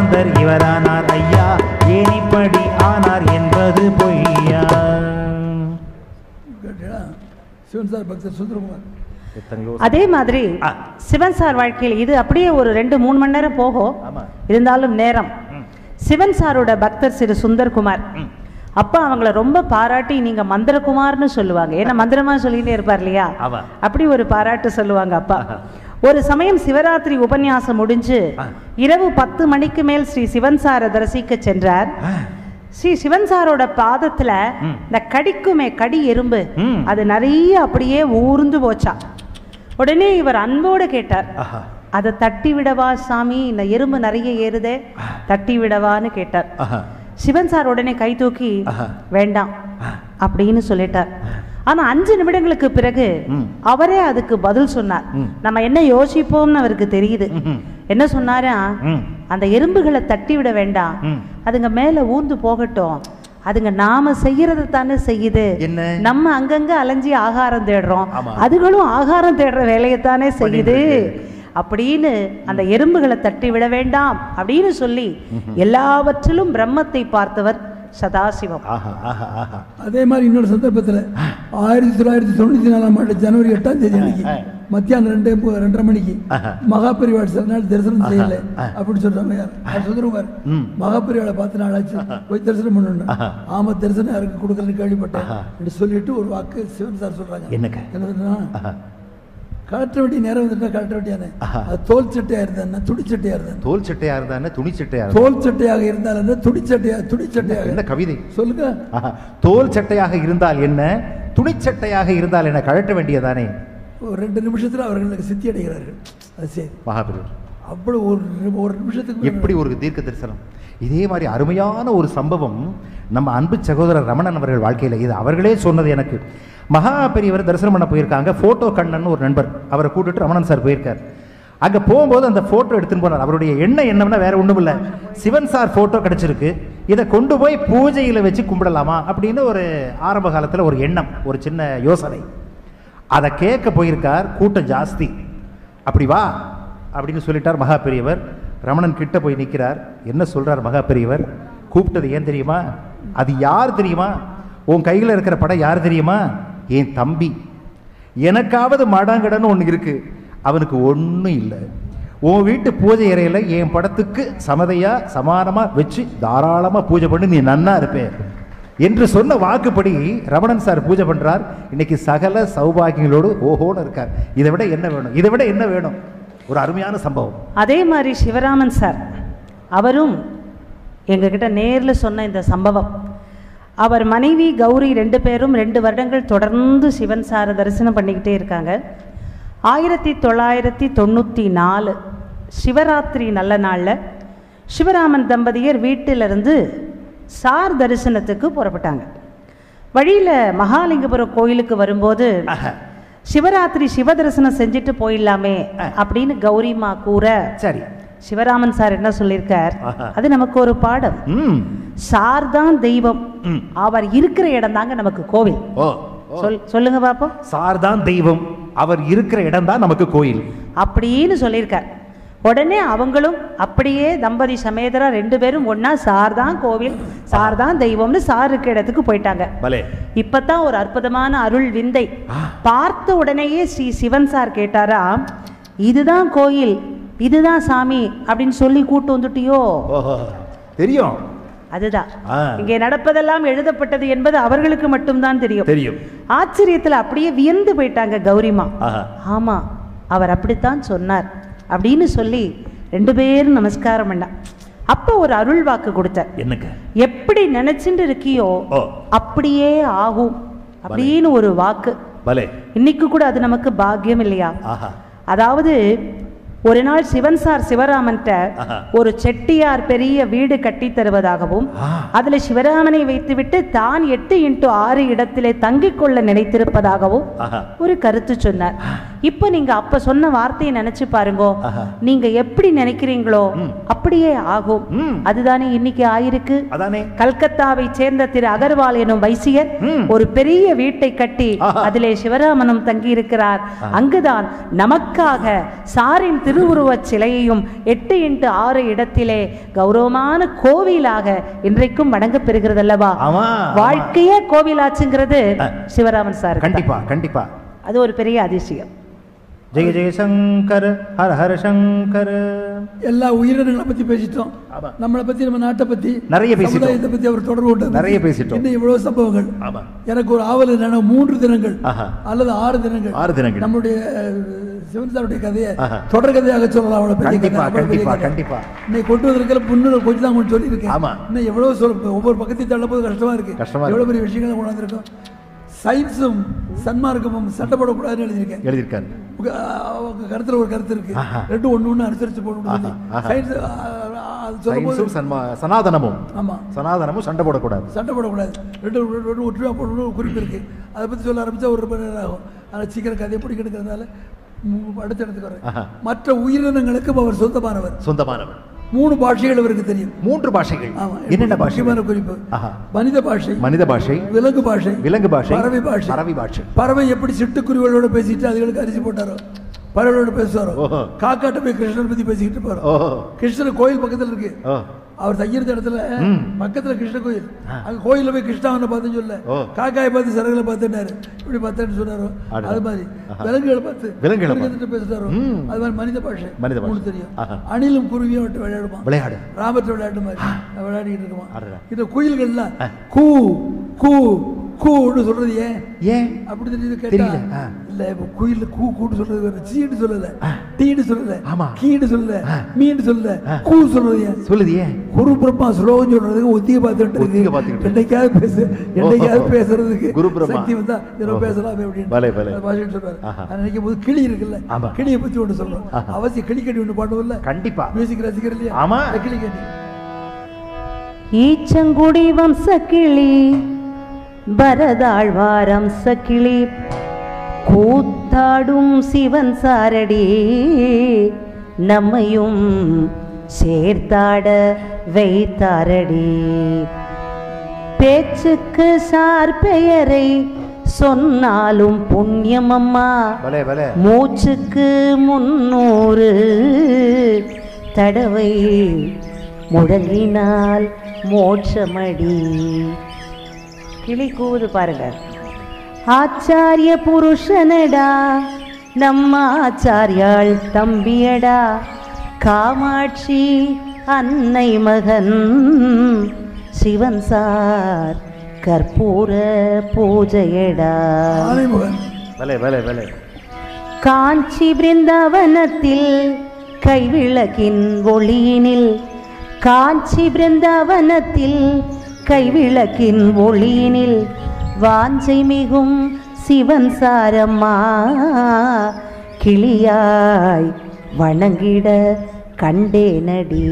மாந்தர் இவரானார் ஐயா ஏனிப்படி ஆனார் என்பது பொய்யா கேட்டீங்களா சிவன் சார் பக்தர் சுந்தரகுமார் எத்தனையோ அதே மாதிரி ஆ. சிவன் சார் வாழ்க்கையில் இது அப்படியே ஒரு ரெண்டு மூணு மணி நேரம் போகும் ஆமா. இருந்தாலும் நேரம் ம். சிவன் சாரோட பக்தர் திரு சுந்தர்குமார் ம். அப்பா அவங்கள ரொம்ப பாராட்டி நீங்க மந்திரகுமார்னு சொல்லுவாங்க ஏன்னா மந்திரமா சொல்லிட்டே இருப்பார் இல்லையா ஆமா. அப்படி ஒரு பாராட்டு சொல்லுவாங்க அப்பா ஒரு சமயம் சிவராத்திரி உபன்யாசம் முடிஞ்சு ஆ. இரவு பத்து மணிக்கு மேல் ஸ்ரீ சிவன் சாரை தரிசிக்க சென்றார் ஆ, ஸ்ரீ சிவன் சாரோட பாதத்துல ம். இந்த கடிக்குமே கடி எறும்பு ம். அது நிறைய அப்படியே ஊர்ந்து போச்சா உடனே இவர் அன்போடு கேட்டார் ஆஹா. அதை தட்டி விடவா சாமி இந்த எறும்பு நிறைய ஏறுதே தட்டி விடவான்னு கேட்டார் ஆஹா. சிவன் சார் உடனே கை தூக்கி ஆஹா. வேண்டாம் அப்படின்னு சொல்லிட்டார் ஆனா அஞ்சு நிமிடங்களுக்கு பிறகு ம். அவரே அதுக்கு பதில் சொன்னார் ம். நம்ம என்ன யோசிப்போம்னு அவருக்கு தெரியுது ம்ஹும். என்ன சொன்னாரா ம். அந்த எறும்புகளை தட்டி விட வேண்டாம் ம். அதுங்க மேல ஊந்து போகட்டும் அதுங்க நாம செய்யறது தானே செய்யுது என்ன? நம்ம அங்கங்க அலைஞ்சி ஆகாரம் தேடுறோம் ஆமா. அதுகளும் ஆகாரம் தேடுற வேலையைத்தானே செய்யுது பண்ணிட்டு அப்படின்னு அந்த எறும்புகளை தட்டி விட வேண்டாம் அப்படின்னு சொல்லி எல்லாவற்றிலும் பிரம்மத்தை பார்த்தவர் சதாசிவம் ஆஹா ஆஹா ஆஹா அதே மாதிரி இன்னொரு சந்தர்ப்பத்தில் ஆயிரத்தி தொள்ளாயிரத்தி தொண்ணூற்றி நாலாம் ஆண்டு ஜனவரி எட்டாம் தேதி அன்னைக்கு மத்தியானம் ரெண்டு மு- ரெண்டரை மணிக்கு மகாபரிவாள் சில நாள் தரிசனம் செய்யல அப்படின்னு சொல்றாங்க யார் அவர் சுந்தரகுமார் ம். மகாபரிவாளை பார்த்து நாளாச்சு போய் தரிசனம் பண்ணணும் ஆமா தரிசனம் யாருக்கு கொடுக்கலன்னு கேள்விப்பட்டேன் அப்படி சொல்லிட்டு ஒரு வாக்கு சிவன் சார் சொல்றாங்க என்னங்க? என்ன சொன்னா ஆஹா. கலட்ட வேண்டிய நேரம் வந்துட்டா கலட்ட வேண்டியானே ஆஹா. அது தோல் சட்டையா இருந்தா துடி சட்டையா இருந்தா தோல் சட்டையா இருந்தானே துணி சட்டையா இருந்தா தோல் சட்டையாக இருந்தால் என்ன துடி சட்டையா துடி என்ன சட்டையாக கவிதை சொல்லுங்க ஆஹா. தோல் சட்டையாக இருந்தால் என்ன துணி சட்டையாக இருந்தால் என்ன கழட்ட வேண்டியதானே ஒரு ரெண்டு நிமிஷத்துல அவர்களுக்கு சித்தி அடைகிறார்கள் அது சரி மகாபெரியவர் அவ்வளவு ஒரு நி- ஒரு நிமிஷத்துக்கு மேல எப்படி ஒரு தீர்க்க தரிசனம் இதே மாதிரி அருமையான ஒரு சம்பவம் நம்ம அன்பு சகோதரர் ரமணன் அவர்கள் வாழ்க்கையில் இது அவர்களே சொன்னது எனக்கு மகா பெரியவர் தரிசனம் பண்ண போயிருக்காங்க போட்டோ கண்ணன் ஒரு நண்பர் அவரை கூட்டிட்டு ரமணன் சார் போயிருக்கார் அங்க போகும்போது அந்த போட்டோ எடுத்துன்னு போனார் அவருடைய எண்ணம் என்னம்னா வேற ஒண்ணும் இல்ல சிவன் சார் போட்டோ கிடைச்சிருக்கு இதை கொண்டு போய் பூஜையில வச்சு கும்பிடலாமா அப்படின்னு ஒரு ஆரம்ப காலத்துல ஒரு எண்ணம் ஒரு சின்ன யோசனை அதை கேட்க போயிருக்கார் கூட்டம் ஜாஸ்தி அப்படி வா அப்படின்னு சொல்லிட்டார் மகா பெரியவர் ரமணன் கிட்ட போய் நிற்கிறார் என்ன சொல்றார் மகா பெரியவர் கூப்பிட்டது ஏன் தெரியுமா அது யார் தெரியுமா உன் கையில் இருக்கிற படம் யார் தெரியுமா என் தம்பி எனக்காவது மடாங்கடன்னு ஒன்று இருக்கு அவனுக்கு ஒன்றும் இல்லை உன் வீட்டு பூஜை அறையில் என் படத்துக்கு சமதையா சமானமா வச்சு தாராளமா பூஜை பண்ணி நீ நன்னா இருப்பே என்று சொன்ன வாக்குப்படி ரமணன் சார் பூஜை பண்றார் இன்னைக்கு சகல சௌபாகியங்களோடு ஓஹோன்னு இருக்கார் இதை விட என்ன வேணும் இதை விட என்ன வேணும் ஒரு அருமையான சம்பவம் அதே மாதிரி சிவராமன் சார் அவரும் எங்ககிட்ட நேரில் சொன்ன இந்த சம்பவம் அவர் மனைவி கௌரி ரெண்டு பேரும் ரெண்டு வருடங்கள் தொடர்ந்து சிவன் சாரை தரிசனம் பண்ணிக்கிட்டே இருக்காங்க ஆயிரத்தி தொள்ளாயிரத்தி தொண்ணூற்றி நாலு சிவராத்திரி நல்ல நாளில் சிவராமன் தம்பதியர் வீட்டிலிருந்து சார் தரிசனத்துக்கு புறப்பட்டாங்க வழியில் மகாலிங்கபுரம் கோயிலுக்கு வரும்போது ஆஹா. சிவராத்திரி சிவ தரிசனம் செஞ்சுட்டு போயிடலாமே அப்படின்னு கௌரிமா கூற சரி சிவராமன் சார் என்ன சொல்லியிருக்கார் ஆஹா. அது நமக்கு ஒரு பாடம் ம் சார் தான் தெய்வம் ம். அவர் இருக்கிற இடம் தாங்க நமக்கு கோவில் ஓ சொல் சொல்லுங்க பாப்போம் சார் தான் தெய்வம் அவர் இருக்கிற இடம் தான் நமக்கு கோயில் அப்படின்னு சொல்லியிருக்கார் உடனே அவங்களும் அப்படியே தம்பதி சமேதரா ரெண்டு பேரும் ஒண்ணா சார் தான் கோவில் சார் தான் தெய்வம்னு சார் இருக்க இடத்துக்கு போயிட்டாங்க பலே இப்பதான் ஒரு அற்புதமான அருள் விந்தை பார்த்த உடனேயே ஸ்ரீ சிவன் சார் கேட்டாரா இதுதான் கோயில் இதுதான் சாமி அப்படின்னு சொல்லி கூட்டு வந்துட்டியோ ஓஹோ தெரியும் அதுதான் ஆ. இங்கே நடப்பதெல்லாம் எழுதப்பட்டது என்பது அவர்களுக்கு மட்டும்தான் தெரியும் தெரியும் ஆச்சரியத்துல அப்படியே வியந்து போயிட்டாங்க கௌரிமா ஆஹா. ஆமா அவர் அப்படித்தான் சொன்னார் அப்படின்னு சொல்லி ரெண்டு பேரும் நமஸ்காரம் பண்ணா அப்ப ஒரு அருள் வாக்கு கொடுத்தார் என்னங்க எப்படி நினைச்சுட்டு இருக்கியோ ஓ. அப்படியே ஆகும் அப்படின்னு ஒரு வாக்கு பலே இன்னைக்கு கூட அது நமக்கு பாக்கியம் இல்லையா ஆஹா அதாவது ஒரு நாள் சிவன் சார் சிவராமன்ட்ட ஆஹா. ஒரு செட்டியார் பெரிய வீடு கட்டி தருவதாகவும் ஆ. அதுல சிவராமனை வைத்துவிட்டு தான் எட்டு இன்ட்டு ஆறு இடத்திலே தங்கிக் கொள்ள நினைத்திருப்பதாகவும் ஆஹா. ஒரு கருத்து சொன்னார் இப்ப நீங்க அப்ப சொன்ன வார்த்தையை நினைச்சு பாருங்க ஆஹா. நீங்க எப்படி நினைக்கிறீங்களோ அப்படியே ஆகும் ம். அதுதானே இன்னைக்கு ஆயிருக்கு அதானே கல்கத்தாவை சேர்ந்த திரு அகர்வால் எனும் வைசியர் ம். ஒரு பெரிய வீட்டை கட்டி ஆஹா. அதிலே சிவராமனும் தங்கியிருக்கிறார் அங்குதான் நமக்காக சாரின் திருவுருவச் சிலையையும் எட்டு இன்ட்டு ஆறு இடத்திலே கௌரவமான கோவிலாக இன்றைக்கும் வணங்கப் பெறுகிறது அல்லவா ஆமா, ஆமா. வாழ்க்கையே கோவிலாச்சுங்கிறது ஆ. சிவராமன் சார் கண்டிப்பா கண்டிப்பா அது ஒரு பெரிய அதிசயம் ஜெய ஜெயசங்கர் ஹர ஹர சங்கர் எல்லா உயிரினங்களை பத்தி பேசிட்டோம் ஆமா. நம்மளை பத்தி நம்ம நாட்டை பத்தி நிறைய பேசிட்டோம். சமுதாயத்தை பத்தி அவர் தொடர்பு கொண்டார் நிறைய பேசிட்டோம். இன்னும் இவ்வளவு சம்பவங்கள் ஆமா எனக்கு ஒரு ஆவல் என்னன்னா மூன்று தினங்கள் ஆஹா. அல்லது ஆறு தினங்கள் ஆறு தினங்கள். நம்முடைய அஹ், சிவன் சாருடைய கதையை ஆஹா. தொடர் கதையாக சொல்லலாம் அவ்வளவு பெரிய கண்டிப்பா, கதை, அவ்வளவு பெரிய கண்டிப்பா, கதை. கண்டிப்பா. இன்னைக்கு கொண்டு வந்திருக்கிற புண்ணு கொஞ்சம் தான் கொஞ்சம் சொல்லியிருக்கேன் ஆமா. இன்னும் எவ்வளவு சொல்ல ஒவ்வொரு பக்கத்தையும் தள்ளப்போது கஷ்டமா இருக்கு கஷ்டமா எவ்வளவு இருக்கு. பெரிய விஷயங்களை கொண்டு வந்திருக்கோம் சயின்ஸும் சன்மார்க்கமும் சட்டப்படக்கூடாதுன்னு எழுதியிருக்கேன் எழுதியிருக்காரு உங்க, அவங்க கருத்துல ஒரு கருத்து இருக்கு ஆஹா. ரெண்டும் ஒண்ணு ஒண்ணு அனுசரிச்சு போடணும் ஆஹா, ஆஹா. சயின்ஸ் சொல்லும் போது சயின்ஸும் சன்மா சனாதனமும் ஆமா சனாதனமும் சண்டை போடக்கூடாது சண்டை போடக்கூடாது ரெண்டு ரெண்டு ரெண்டு ஒற்றுமையா போடணும் ஒரு குறிப்பு இருக்கு அதை பத்தி சொல்ல ஆரம்பிச்சா ஒரு மணி நேரம் ஆகும் அதனால சீக்கிரம் கதையை பிடிக்கிறதுனால அடுத்த இடத்துக்கு வரேன் ஆஹா. மற்ற உயிரினங்களுக்கும் அவர் சொந்தமானவர் சொந்தமானவன் மூணு பாஷைகள் அவருக்கு தெரியும் மூன்று பாஷைகள் ஆமா என்னென்ன பாஷை முக்கியமான குறிப்பு ஆஹா. மனித பாஷை மனித பாஷை விலங்கு பாஷை விலங்கு பாஷை பறவை பாஷை பறவை பாஷை பறவை எப்படி சிட்டுக்குருவிகளோட பேசிட்டு அதுகளுக்கு அரிசி போட்டாரோ பறவைகளோட பேசுவாரோ ஓஹோ. காக்காட்ட போய் கிருஷ்ணன் பத்தி பேசிக்கிட்டு இருப்பாரோ ஓஹோ கிருஷ்ணர் கோயில் பக்கத்துல இருக்கு ஓ அவர் தங்கியிருந்த இடத்துல ம். பக்கத்துல கிருஷ்ண கோயில் அங்க கோயில்ல போய் கிருஷ்ணாவனை பார்த்து சொல்ல ஓ. காக்காயை பார்த்து சரகுல பார்த்துட்டாரு இப்படி பார்த்தேன்னு சொன்னாரோ அடடா. அது மாதிரி விலங்குகளை பார்த்து விலங்குகளை மிருகத்திட்ட பேசுறாரோ ம். அது மாதிரி மனித பாஷை மனித பாஷை. மூணு தெரியும் ஆஹா. அணிலும் குருவியும் விட்டு விளையாடுமா விளையாடு ராமத்தை விளையாட்டு மாதிரி விளையாடிட்டு இருக்குமா அடடா. இந்த குயில்கள்லாம் கூ கூ கூன்னு சொல்றது ஏன் ஏன் அப்படி தெரியுது கேட்டா தெரியல. ஆ. இல்ல இப்ப குயில் கூ கூட்டு சொல்றது வேற சீன்னு சொல்லல டீன்னு சொல்லல ஆமா. கீன்னு சொல்லல ஆ. மீன் சொல்லல ஆ. கூ சொல்றது ஏன் சொல்லுது ஏன் குரு பிரம்மா ஸ்லோகம் சொல்றதுக்கு ஒத்திக பார்த்துட்டு ஒத்திகை இருக்கு. பார்த்துக்கிட்டு. என்னைக்காவது பேசு என்னைக்காவது பேசுறதுக்கு குரு பிரம்மா. சக்தி வந்தா இதோ ஓஹோ. பேசலாமே அப்படின்னு பலே, பலே. அந்த பாஷைன்னு சொல்றாரு ஆஹா. அது நினைக்கும் போது கிளி இருக்குல்ல ஆமா. கிளியை பத்தி ஒன்று சொல்றோம் ஆஹா. அவசியம் கிளி கட்டி ஒன்று பாடுவோம்ல கண்டிப்பா மியூசிக் ரசிகர் இல்லையா ஆமா. அந்த கிளி கட்டி ஈச்சங்குடி வம்சக்கிளி பரதாழ்வாரம் சக்கிளி கூத்தாடும் சிவன் சாரடி நம்மையும் சேர்த்தாட வைத்தாரடி பேச்சுக்கு சார் பெயரை சொன்னாலும் புண்ணியம் அம்மா பலே பலே மூச்சுக்கு முன்னூறு தடவை முழங்கினால் மோட்சமடி கிளி கூவுது பாருங்க ஆச்சாரிய புருஷனடா நம்ம ஆச்சாரியாள் தம்பியடா காமாட்சி அன்னை மகன் சிவன் சார் கற்பூர பூஜையடா ஆனைமுகன் பலே பலே பலே காஞ்சி பிருந்தாவனத்தில் கைவிளக்கின் ஒளியினில் காஞ்சி பிருந்தாவனத்தில் கைவிளக்கின் ஒளியினில் வாஞ்சை மிகும் சிவன் சாரம்மா கிளியாய் வணங்கிட கண்டேனடி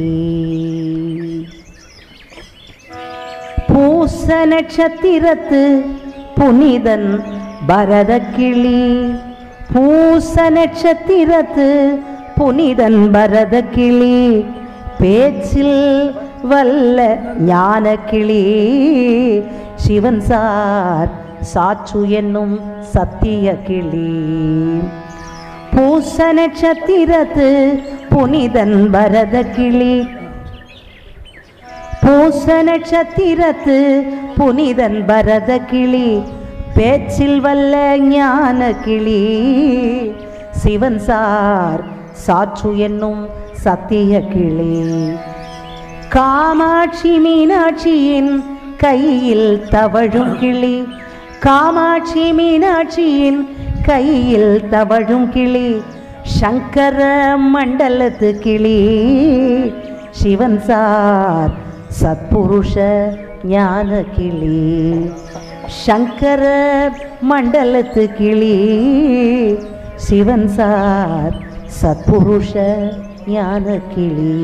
பூச நட்சத்திரத்து புனிதன் பரதக்கிளி பூச நட்சத்திரத்து புனிதன் பரதக்கிளி பேச்சில் வல்ல ஞான கிளி சிவன் சார் சாச்சு என்னும் சத்திய கிளி பூச நட்சத்திரத்து புனிதன் பரதக்கிளி பூச நட்சத்திரத்து புனிதன் பரத கிளி பேச்சில் வல்ல ஞான கிளி சிவன் சார் சாற்று என்னும் சத்திய கிளி காமாட்சி மீனாட்சியின் கையில் தவழும் கிளி காமாட்சி மீனாட்சியின் கையில் தவழும் கிளி சங்கர மண்டலத்து கிளி சிவன் சார் சத்புருஷ ஞான கிளி சங்கர மண்டலத்து கிளி சிவன் சார் சத்புருஷ ஞான கிளி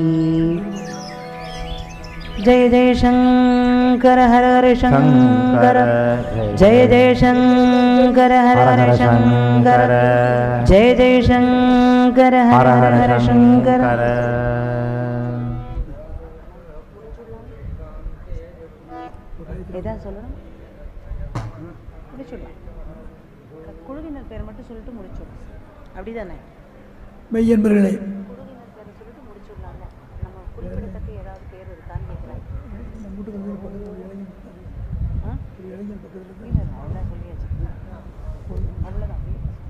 ஜெய ஜெய சங்கர ஹர ஹர சங்கர ஜெய ஜெய சங்கர ஹர ஹர சங்கர ஜெய ஜெய சங்கர ஹர ஹர சங்கர ஏதாவது சொல்லணும் முடிச்சுடலாம் குழுவினர் பேர் மட்டும் சொல்லிட்டு முடிச்சுடலாம் அப்படிதானே மெய் என்பர்களே குழுவினர் பேரை சொல்லிட்டு முடிச்சுடலாம்ல நம்ம குறிப்பிடத்தக்க ஏதாவது பேர் இருக்கான்னு கேட்குறாங்க ஆ இல்லை இல்லை, அவ்வளோதான் சொல்லியாச்சு அவ்வளோதான்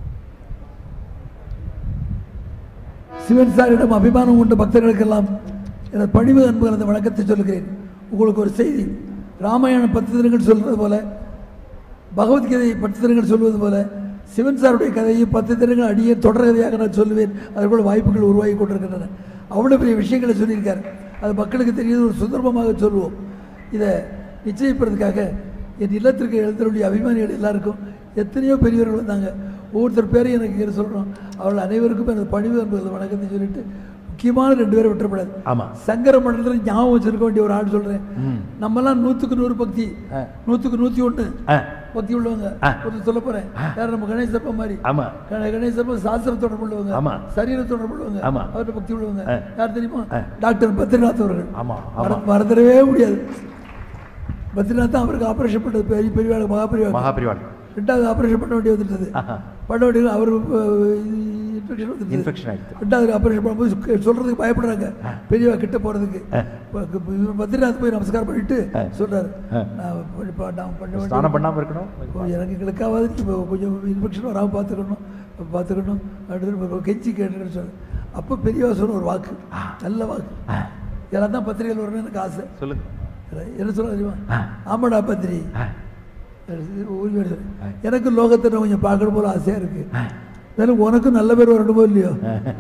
சிவன் சாரிடம் அபிமானம் கொண்ட பக்தர்களுக்கெல்லாம் எனது பணிவு அன்பு அந்த வணக்கத்தை சொல்லுகிறேன் உங்களுக்கு ஒரு செய்தி ராமாயணம் பத்து தினங்கள் சொல்வது போல பகவத்கீதை பத்து தினங்கள் சொல்வது போல சிவன் சாருடைய கதையை பத்து தினங்கள் அடியே தொடர் கதையாக நான் சொல்லுவேன் அதற்குள்ள வாய்ப்புகள் உருவாகி கொண்டிருக்கின்றன அவ்வளோ பெரிய விஷயங்களை சொல்லியிருக்கார் அது மக்களுக்கு தெரியுது ஒரு சுதர்மமாக சொல்லுவோம் இதை நிச்சயிப்பதற்காக என் இல்லத்திற்கு எழுந்தருடைய அபிமானிகள் எல்லாருக்கும் எத்தனையோ பெரியவர்கள் வந்தாங்க ஒவ்வொருத்தர் பேரையும் எனக்கு இங்கே சொல்கிறோம் அவர்கள் அனைவருக்கும் எனது பணிவு என்பது வணக்கத்தை சொல்லிட்டு முக்கியமான ரெண்டு பேரை விட்டுறப்படாது ஆமா. சங்கர மண்டலத்தில் ஞாபகம் வச்சிருக்க வேண்டிய ஒரு ஆள் சொல்கிறேன் நம்மலாம் நூற்றுக்கு நூறு பக்தி ஆ. நூற்றுக்கு நூற்றி ஒன்று ஆ, பக்தி உள்ளவங்க ஆ. ஒருத்தர் சொல்ல போகிறேன் யார் நம்ம கணேசப்பா மாதிரி ஆமா கண- கணேசப்பா சாஸ்திர தொடர்பு உள்ளவங்க ஆமா. சரீர தொடர்பு உள்ளவங்க ஆமா. அவர்கிட்ட பக்தி உள்ளவங்க ஆ. யார் தெரியுமா ஆ. டாக்டர் பத்ரிநாத் அவர்கள் ஆமா, மற- ஆமா. மறந்துடவே முடியாது பத்ரிநாத் தான் அவருக்கு ஆபரேஷன் பண்ணது பெரிய பெரிய மகாபெரிய மகாபிரிவாள் ரெண்டாவது ஆபரேஷன் பண்ண வேண்டி வந்துட்டது ஆஹா. பண்ண வேண்டியது அவர் இன்ஃபெக்ஷன் வந்துருச்சு இன்ஃபெக்ஷன் ஆயிடுச்சு ரெண்டாவது ஆபரேஷன் பண்ணும்போது சொ- சொல்றதுக்கு பயப்படுறாங்க பெரியவா கிட்ட போறதுக்கு ஆ. இப்ப- இப்ப இவர் பத்ரிநாத் போய் நமஸ்காரம் பண்ணிட்டு ஆ. சொல்றாரு ஆ. நான் இப்ப நான் பண்ண வேண்டிய ஸ்நானம் பண்ணாம இருக்கணும் கொஞ்சம் எனக்கு எங்களுக்காவது இப்போ கொஞ்சம் இன்ஃபெக்ஷன் வராமல் பார்த்துக்கணும் பார்த்துக்கணும் அடுத்து கெஞ்சி கேட்டுன்னு சொன்னேன் அப்போ பெரியவா சொன்ன ஒரு வாக்கு நல்ல வாக்கு இதெல்லாம் தான் பத்திரிகையில் வரணும்னு எனக்கு ஆசை சொல்லுங்க என்ன சொல்ல தெரியுமா ஆ. ஆமாடா பத்திரி ஆ, உரிமையோட சொன்னேன். எனக்கு லோகத்தை நான் கொஞ்சம் பார்க்கணும் போல ஆசையாக இருக்கு மேலும் உனக்கும் நல்ல பேர் வரணுமோ இல்லையோ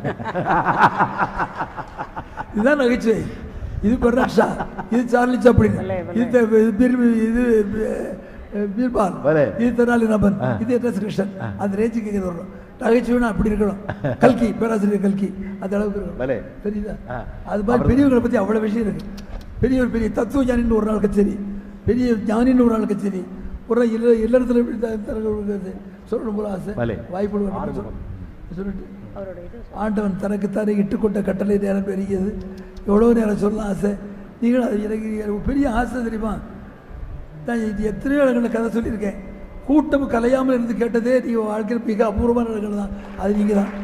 இதுதான் நகைச்சுவை இது பெர்னாக்ஷா இது சார்லி சாப்பிடுங்க இது த- இது பீர்- இது பீ- பீர்பால் வலே. இது தெனாலிராமன் ஆ. இது என் கிருஷ்ணன் அந்த ரேஞ்சுக்கு கேட்குறது வரணும் நகைச்சுவைனா அப்படி இருக்கணும் கல்கி பேராசிரியர் கல்கி அந்த அளவுக்கு வலே. இருக்கணும் தெரியுதா ஆ. அது மாதிரி பெரியவங்களை பற்றி அவ்வளோ விஷயம் இருக்கு பெரிய ஒரு பெரிய தத்துவ ஞானின்னு ஒரு நாள் கச்சேரி பெரிய ஞானின்னு ஒரு நாள் கச்சேரி ஒரு நாள் இல்ல இல்லறத்தில் எப்படி த- தரங்கிறது சொல்லணும் போல ஆசை வலே. வாய்ப்பு சொல்லணும் சொல்லிட்டு அவரோட இது ஆண்டவன் தனக்குத்தானே இட்டுக்கொண்ட கட்டளை நேரம் பெருகியது எவ்வளோ நேரம் சொல்லலாம் ஆசை நீங்களும் அது எனக்கு எனக்கு பெரிய ஆசை தெரியுமா நான் இது எத்தனையோ இடங்களில் கதை சொல்லியிருக்கேன் கூட்டம் கலையாமல் இருந்து கேட்டதே நீங்கள் வாழ்க்கையில் மிக அபூர்வமான இடங்கள் தான் அது நீங்கள் தான்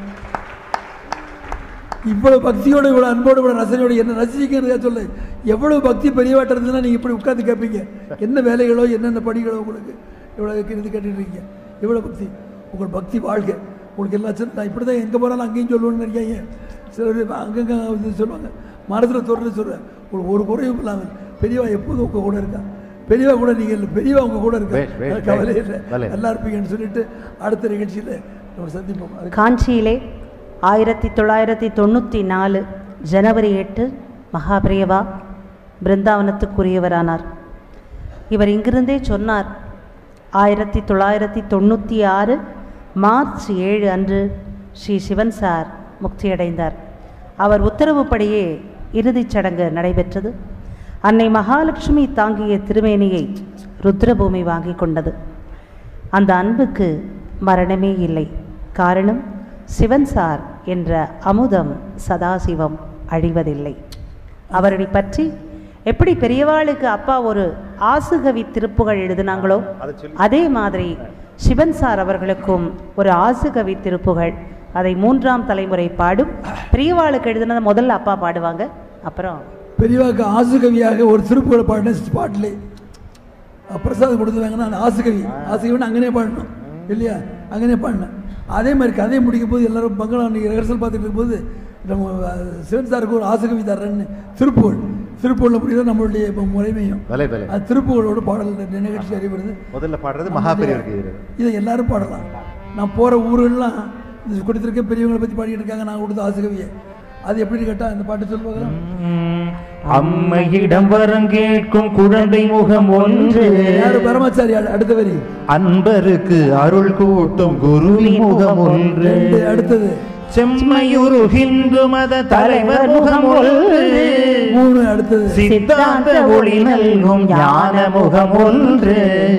இவ்வளவு பக்தியோட இவ்வளவு அன்போடு இவ்வளவு ரசனையோட என்ன ரசிக்கிறதா சொல்லு எவ்வளவு பக்தி பெரியவாட்ட இருந்ததுன்னா நீங்க இப்படி உட்கார்ந்து கேட்பீங்க என்ன வேலைகளோ என்னென்ன படிகளோ உங்களுக்கு இவ்வளவு இருந்து கேட்டுட்டு இருக்கீங்க இவ்வளவு பக்தி உங்கள் பக்தி வாழ்க உங்களுக்கு எல்லா சின்ன நான் இப்படி தான் எங்கே போனாலும் அங்கேயும் சொல்லுவேன்னு நினைக்காங்க சிலர் அங்கங்க இது சொல்லுவாங்க மனதில் தொடர்ந்து சொல்கிறேன் உங்களுக்கு ஒரு குறையும் இல்லாமல் பெரியவா எப்போதும் உங்கள் கூட இருக்கா பெரியவா கூட நீங்கள் இல்லை பெரியவா உங்க கூட இருக்கா வேஷ், வேஷ், அது கவலை வேஷ். இல்லை வலே. நல்லா இருப்பீங்கன்னு சொல்லிட்டு அடுத்த நிகழ்ச்சியில் நம்ம சந்திப்போம் அதுக்கு காஞ்சியிலே ஆயிரத்தி தொள்ளாயிரத்தி தொண்ணூற்றி நாலு ஜனவரி எட்டு மகாபிரியவா பிருந்தாவனத்துக்குரியவரானார் இவர் இங்கிருந்தே சொன்னார் ஆயிரத்தி தொள்ளாயிரத்தி தொண்ணூற்றி ஆறு மார்ச் ஏழு அன்று ஸ்ரீ சிவன் சார் முக்தியடைந்தார் அவர் உத்தரவுப்படியே இறுதிச் சடங்கு நடைபெற்றது அன்னை மகாலட்சுமி தாங்கிய திருமேனியை ருத்ரபூமி வாங்கி கொண்டது அந்த அன்புக்கு மரணமே இல்லை காரணம் சிவன் சார் என்ற அமுதம் சதாசிவம் அழிவதில்லை அவரை பற்றி எப்படி பெரியவாளுக்கு அப்பா ஒரு ஆசுகவி திருப்புகள் எழுதினாங்களோ அதே மாதிரி சிவன் சார் அவர்களுக்கும் ஒரு ஆசுகவி திருப்புகள் அதை மூன்றாம் தலைமுறை பாடும் பெரியவாளுக்கு எழுதினதை முதல்ல அப்பா பாடுவாங்க அப்புறம் பெரியவாக்கு ஆசுகவியாக ஒரு திருப்புகளை பாடின ஸ்பாட்லே பிரசாதம் கொடுத்துருவாங்கன்னா அந்த ஆசுகவி ஆசுகவின்னு அங்கனே பாடணும் இல்லையா அங்கனே பாடினேன் அதே மாதிரி கதையை முடிக்கும் போது எல்லாரும் பங்களா அன்றைக்கி ரிஹர்சல் பார்த்துட்டு இருக்கும்போது நம்ம அஹ், சிவன் சாருக்கு ஒரு ஆசுகவி தர்றேன்னு திருப்புகழ் திருப்புகழில் முடியும் நம்மளுடைய இப்போ முறைமையும் வலை வலை அது திருப்புகளோட பாடல் இந்த நிகழ்ச்சி அறிவுறுது முதல்ல பாடுறது மகாபெரியவருக்கு இது. இதை எல்லாரும் பாடலாம் நான் போகிற ஊரெல்லாம் இது கொடுத்துருக்கேன் பெரியவங்களை பற்றி பாடிட்டு இருக்காங்க நான் கொடுத்த ஆசுகவியை அது எப்படின்னு கேட்டால் இந்த பாட்டு சொல்லுவாங்க அம்மையிடம் வரம் கேட்கும் குழந்தை முகம் ஒன்று யாரு பரமாச்சாரி அடு- அடுத்த வரி அன்பருக்கு அருள் கூட்டும் குருவி முகம் ஒன்று ரெண்டு அடுத்தது செம்மையுரு ஹிந்து மத தலைவர் முகம் ஒன்று மூணு அடுத்தது சித்தாந்த ஒளி நல்கும் ஞான முகம் ஒன்று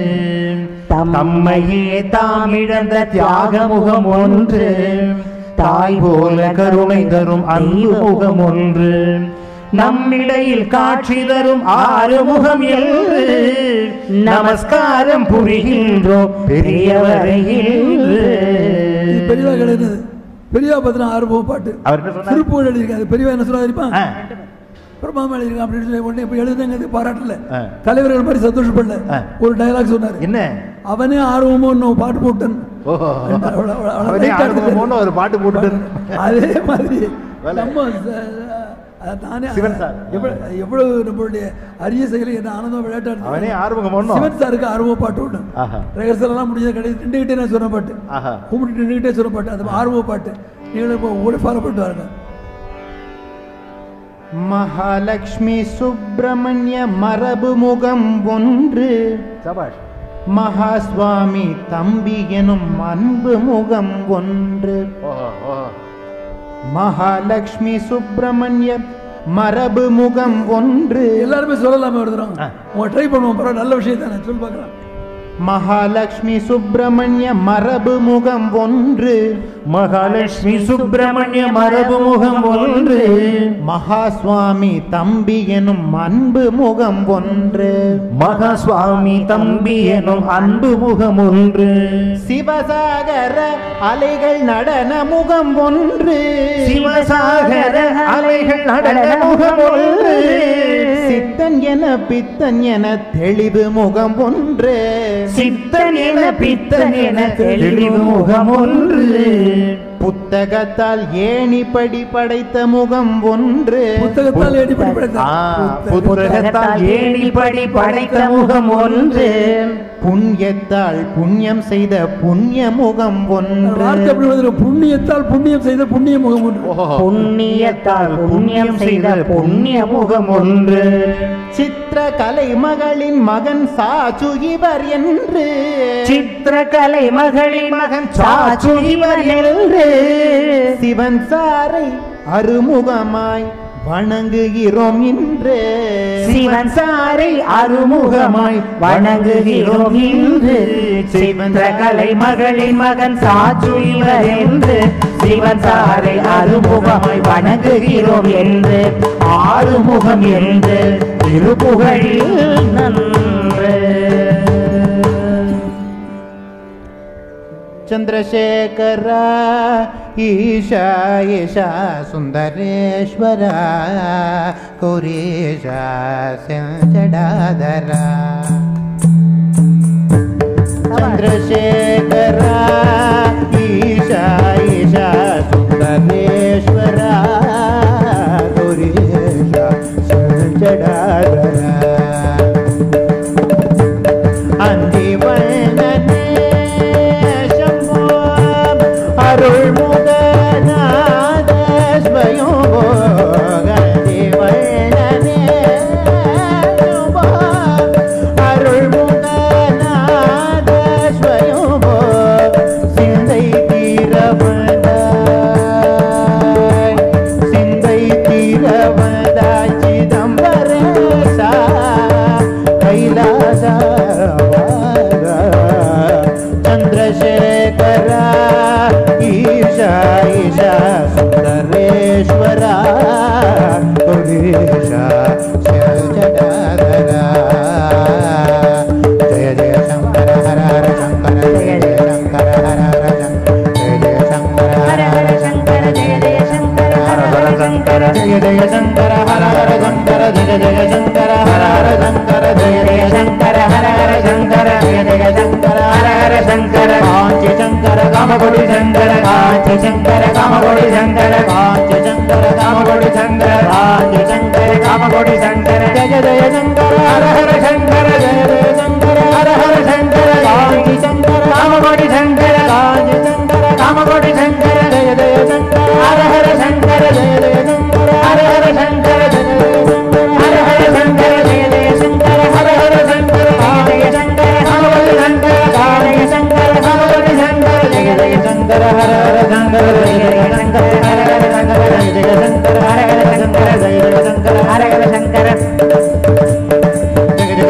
தம்மையே தாம் இழந்த தியாக முகம் ஒன்று தாய் போல கருணை தரும் அன்பு முகம் ஒன்று நம்மிடையில் காட்சி தரும் ஆறுமுகம் என்று நமஸ்காரம் புரிகின்றோம் பெரியவரை இது என்று. பெரியவா கிடையாது பெரியவா பத்தின ஆர்வம் பாட்டு அவர் என்ன சொன்னார்? திருப்பூர் எழுதியிருக்காரு பெரியவா என்ன சொன்னா தெரியுமா ஆ, பிரமாதம் எழுதியிருக்கான் அப்படின்னு சொல்லி உடனே இப்போ எழுதுனங்க பாராட்டல ஆ. தலைவர்கள் மாதிரி சந்தோஷப்படல ஆ. ஒரு டயலாக் சொன்னாரு என்ன அவனே ஆர்வமோ இன்னும் பாட்டு போட்டன் ஓஹோ அவ்வளவு- அவ்வளவு- அவ்வளவு அவனே light ஆ ஆர்வமோன்னு ஒரு பாட்டு போட்டுட்டு அதே மாதிரி வேலை. நம்ம ச- அஹ் நானே சிவன் சார். எவ்வளவு எவ்வளவு நம்மளுடைய அரிய செயலை என்ன ஆனந்தம் விளையாட்டு அவனே ஆறுமுகமோன்னு சிவன் சாருக்கு ஆர்வம் பாட்டு ஒன்று ஆஹா. ரெகர்சல் எல்லாம் முடிஞ்சது கிடையாது நின்றுகிட்டே நான் சொன்ன பாட்டு ஆஹா. கும்பிட்டு நின்றுகிட்டே சொன்ன பாட்டு அந்த ஆர்வ பாட்டு நீங்களும் இப்போ கூட ஃபாலோ பண்ணிட்டு வாருங்க மகாலட்சுமி சுப்பிரமணிய மரபு முகம் ஒன்று சபாஷ் மகாஸ்வாமி தம்பி எனும் அன்பு முகம் ஒன்று ஓஹோ ஓஹோ மகாலட்சுமி சுப்பிரமணிய மரபு முகம் ஒன்று எல்லாருமே சொல்லலாமே ஒரு தரம் ஆ. உங்க ட்ரை பண்ணுவோம் பரவாயில்ல நல்ல விஷயம் தானே சொல்லி பார்க்கலாம் மகாலட்சுமி சுப்பிரமணிய மரபு முகம் ஒன்று மகாலட்சுமி சுப்பிரமணிய மரபு முகம் ஒன்று மகாஸ்வாமி தம்பி எனும் அன்பு முகம் ஒன்று மகாசுவாமி தம்பி எனும் அன்பு முகம் ஒன்று சிவசாகர அலைகள் நடன முகம் ஒன்று சிவசாகர அலைகள் நடன முகம் ஒன்று சித்தன் என பித்தன் என தெளிவு முகம் ஒன்று சித்தன் என பித்தன் என தெளிவு முகம் ஒன்று புத்தகத்தால் ஏணிப்படி படைத்த முகம் ஒன்று புத்தகத்தால் ஏடி படி படைத்தார். ஆ, புத்தகத்தால் ஏணிப்படி படைத்த முகம் ஒன்று புண்ணியத்தால் புண்ணியம் செய்த புண்ணிய முகம் வார்த்தை ஒன்று எப்படி வருது? புண்ணியத்தால் புண்ணியம் செய்த புண்ணிய முகம் ஒன்று புண்ணியத்தால் புண்ணியம் செய்த புண்ணிய முகம் ஒன்று சித்திர கலை மகளின் மகன் சாச்சு இவர் என்று சித்திரகலை மகளின் மகன் சாச்சு இவர் என்று சிவன் சாரை அருமுகமாய் வணங்குகிறோம் இன்று சிவன் சாரை அருமுகமாய் வணங்குகிறோம் இன்று சித்திரகலை மகளின் மகன் சாச்சு இவர் என்று சிவன் சாரை அருமுகமாய் வணங்குகிறோம் என்று ஆறுமுகம் என்று திருப்புகழில் நன்று ಚಂದ್ರಶೇಖರ ಈಶಾ ಈಶಾ ಸುಂದರೇಶ್ವರ ಕುರೀಶ ಜಡಾದರ ಚಂದ್ರಶೇಖರ ಈಶಾ ಈಶಾ ಸುಂದರೇಶ್ವರ ಕುರೀಶ ಜಡಾದರ அந்திவண்ணனே சம்போ அருள் முகநாத ஸ்வயம்போ அந்திவண்ணனே சம்போ அருள் முகநாத ஸ்வயம்போ சிந்தை தீரவந்தாய் சிந்தை தீரவந்தாய் சிதம்பரேசா கைலாச ಚಂದ್ರಶೇಖರ ಈಶಾ ಈಶಾ ಸುಂದರೇಶ್ವರ ಗುರೀಶ ಜಡಾಧರ ಜಯ ಜಯ ಶಂಕರ ಹರ ಹರ ಶಂಕರ ಜಯ ಜಯ ಶಂಕರ ಹರ ಹರ ಶಂಕರ ಜಯ ಜಯ ಶಂಕರ ಹರ ಹರ ಶಂಕರ ಜಯ ಜಯ ಶಂಕರ ಹರ ಹರ ಶಂಕರ ಜಯ ಜಯ ಶಂಕರ ಹರ ಹರ ಶಂಕರ ಜಯ ಜಯ ಶಂಕರ ಹರ ಹರ ಶಂಕರ ಜಯ ಜಯ ಶಂಕರ ಹರ ಹರ ಶಂಕರ ಜಯ ಜಯ ಶಂಕರ ಹರ ಹರ ಶಂಕರ ಕಾಂಚಿ ಶಂಕರ ಕಾಮಗೊಡಿ ಶಂಕರ ಕಾಂಚಿ ಶಂಕರ ಕಾಮಗೊಡಿ ಶಂಕರ ಕಾಂಚಿ ಶಂಕರ ಕಾಮಗೊಡಿ ಶಂಕರ ಕಾಂಚಿ ಶಂಕರ ಕಾಮಗೊಡಿ ಶಂಕರ ಜಯ ಜಯ ಶಂಕರ ಹರ ಹರ ಶಂಕರ ಜಯ ಜಯ ಶಂಕರ ಹರ ಹರ ಶಂಕರ ಕಾಂಚಿ ಶಂಕರ ಕಾಮಗೊಡಿ ಶಂಕರ ಕಾಂಚಿ ಶಂಕರ ಕಾಮಗೊಡಿ ಶಂಕರ ಜಯ ಜಯ ಶಂಕರ ಹರ ಹರ ಶಂಕರ ಜಯ ಜಯ ಶಂಕರ ಹರ ಹರ ಶಂಕರ ಜಯ ಜಯ ಶಂಕರ ಹರ ಹರ ಶಂಕರ ಜಯ ಜಯ ಶಂಕರ ಹರ ಹರ ಶಂಕರ ಜಯ ಜಯ ಶಂಕರ ಕಾಮಗೊಡಿ ಶಂಕರ ಕಾಳಯ ಶಂಕರ ಕಾಮಗೊಡಿ ಶಂಕರ ಜಯ ಜಯ ಶಂಕರ ಹರ ಹರ ಶಂಕರ ಜಯ ಜಯ ಶಂಕರ ಹರ ಹರ ಶಂಕರ ಜಯ ಜಯ ಶಂಕರ ಹರ ಹರ ಶಂಕರ ಜಯ ಜಯ ಶಂಕರ ಹರ ಹರ ಶಂಕರ ಜಯ ಜಯ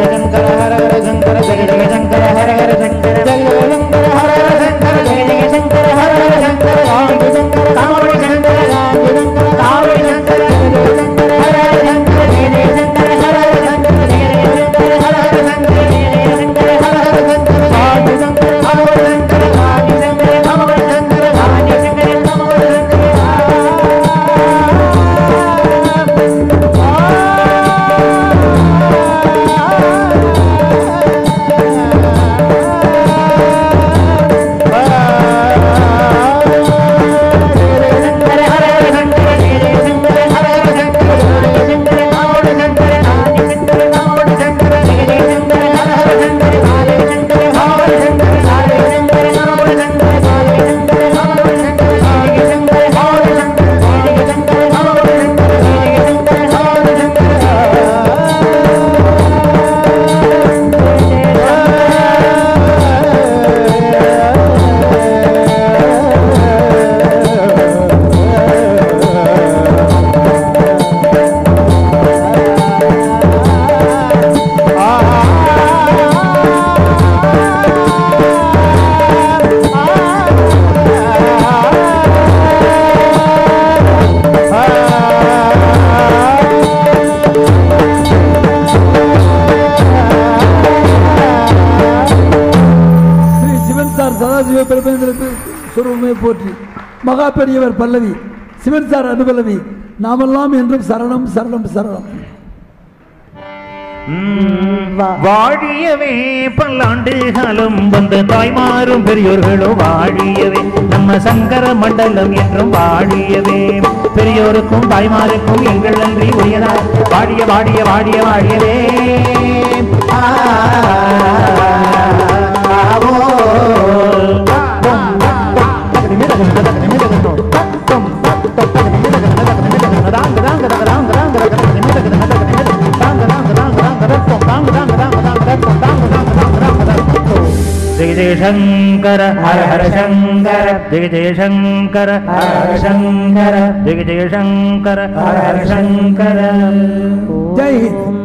போற்றி மகா பெரியவர் பல்லவி சிவன் சார் அனுபலவி நாமெல்லாம் என்றும் சரணம் சரணம் சரணம் வாழியவே பல்லாண்டு காலம் வந்த தாய்மாரும் பெரியோர்களும் வாழியவே நம்ம சங்கர மண்டலம் என்றும் வாழியவே பெரியோருக்கும் தாய்மாருக்கும் எங்கள் நன்றி உரியதா வாழிய வாழிய வாழிய வாழியவே ஆ, ஆவோ. ஜெய ஜெயசங்கர ஹர ஹர சங்கர ஜெய ஜெயசங்கர ஹர ஹர சங்கர ஜெய ஜெயசங்கர ஹர ஹர சங்கர ஜெய் ஹிந்த்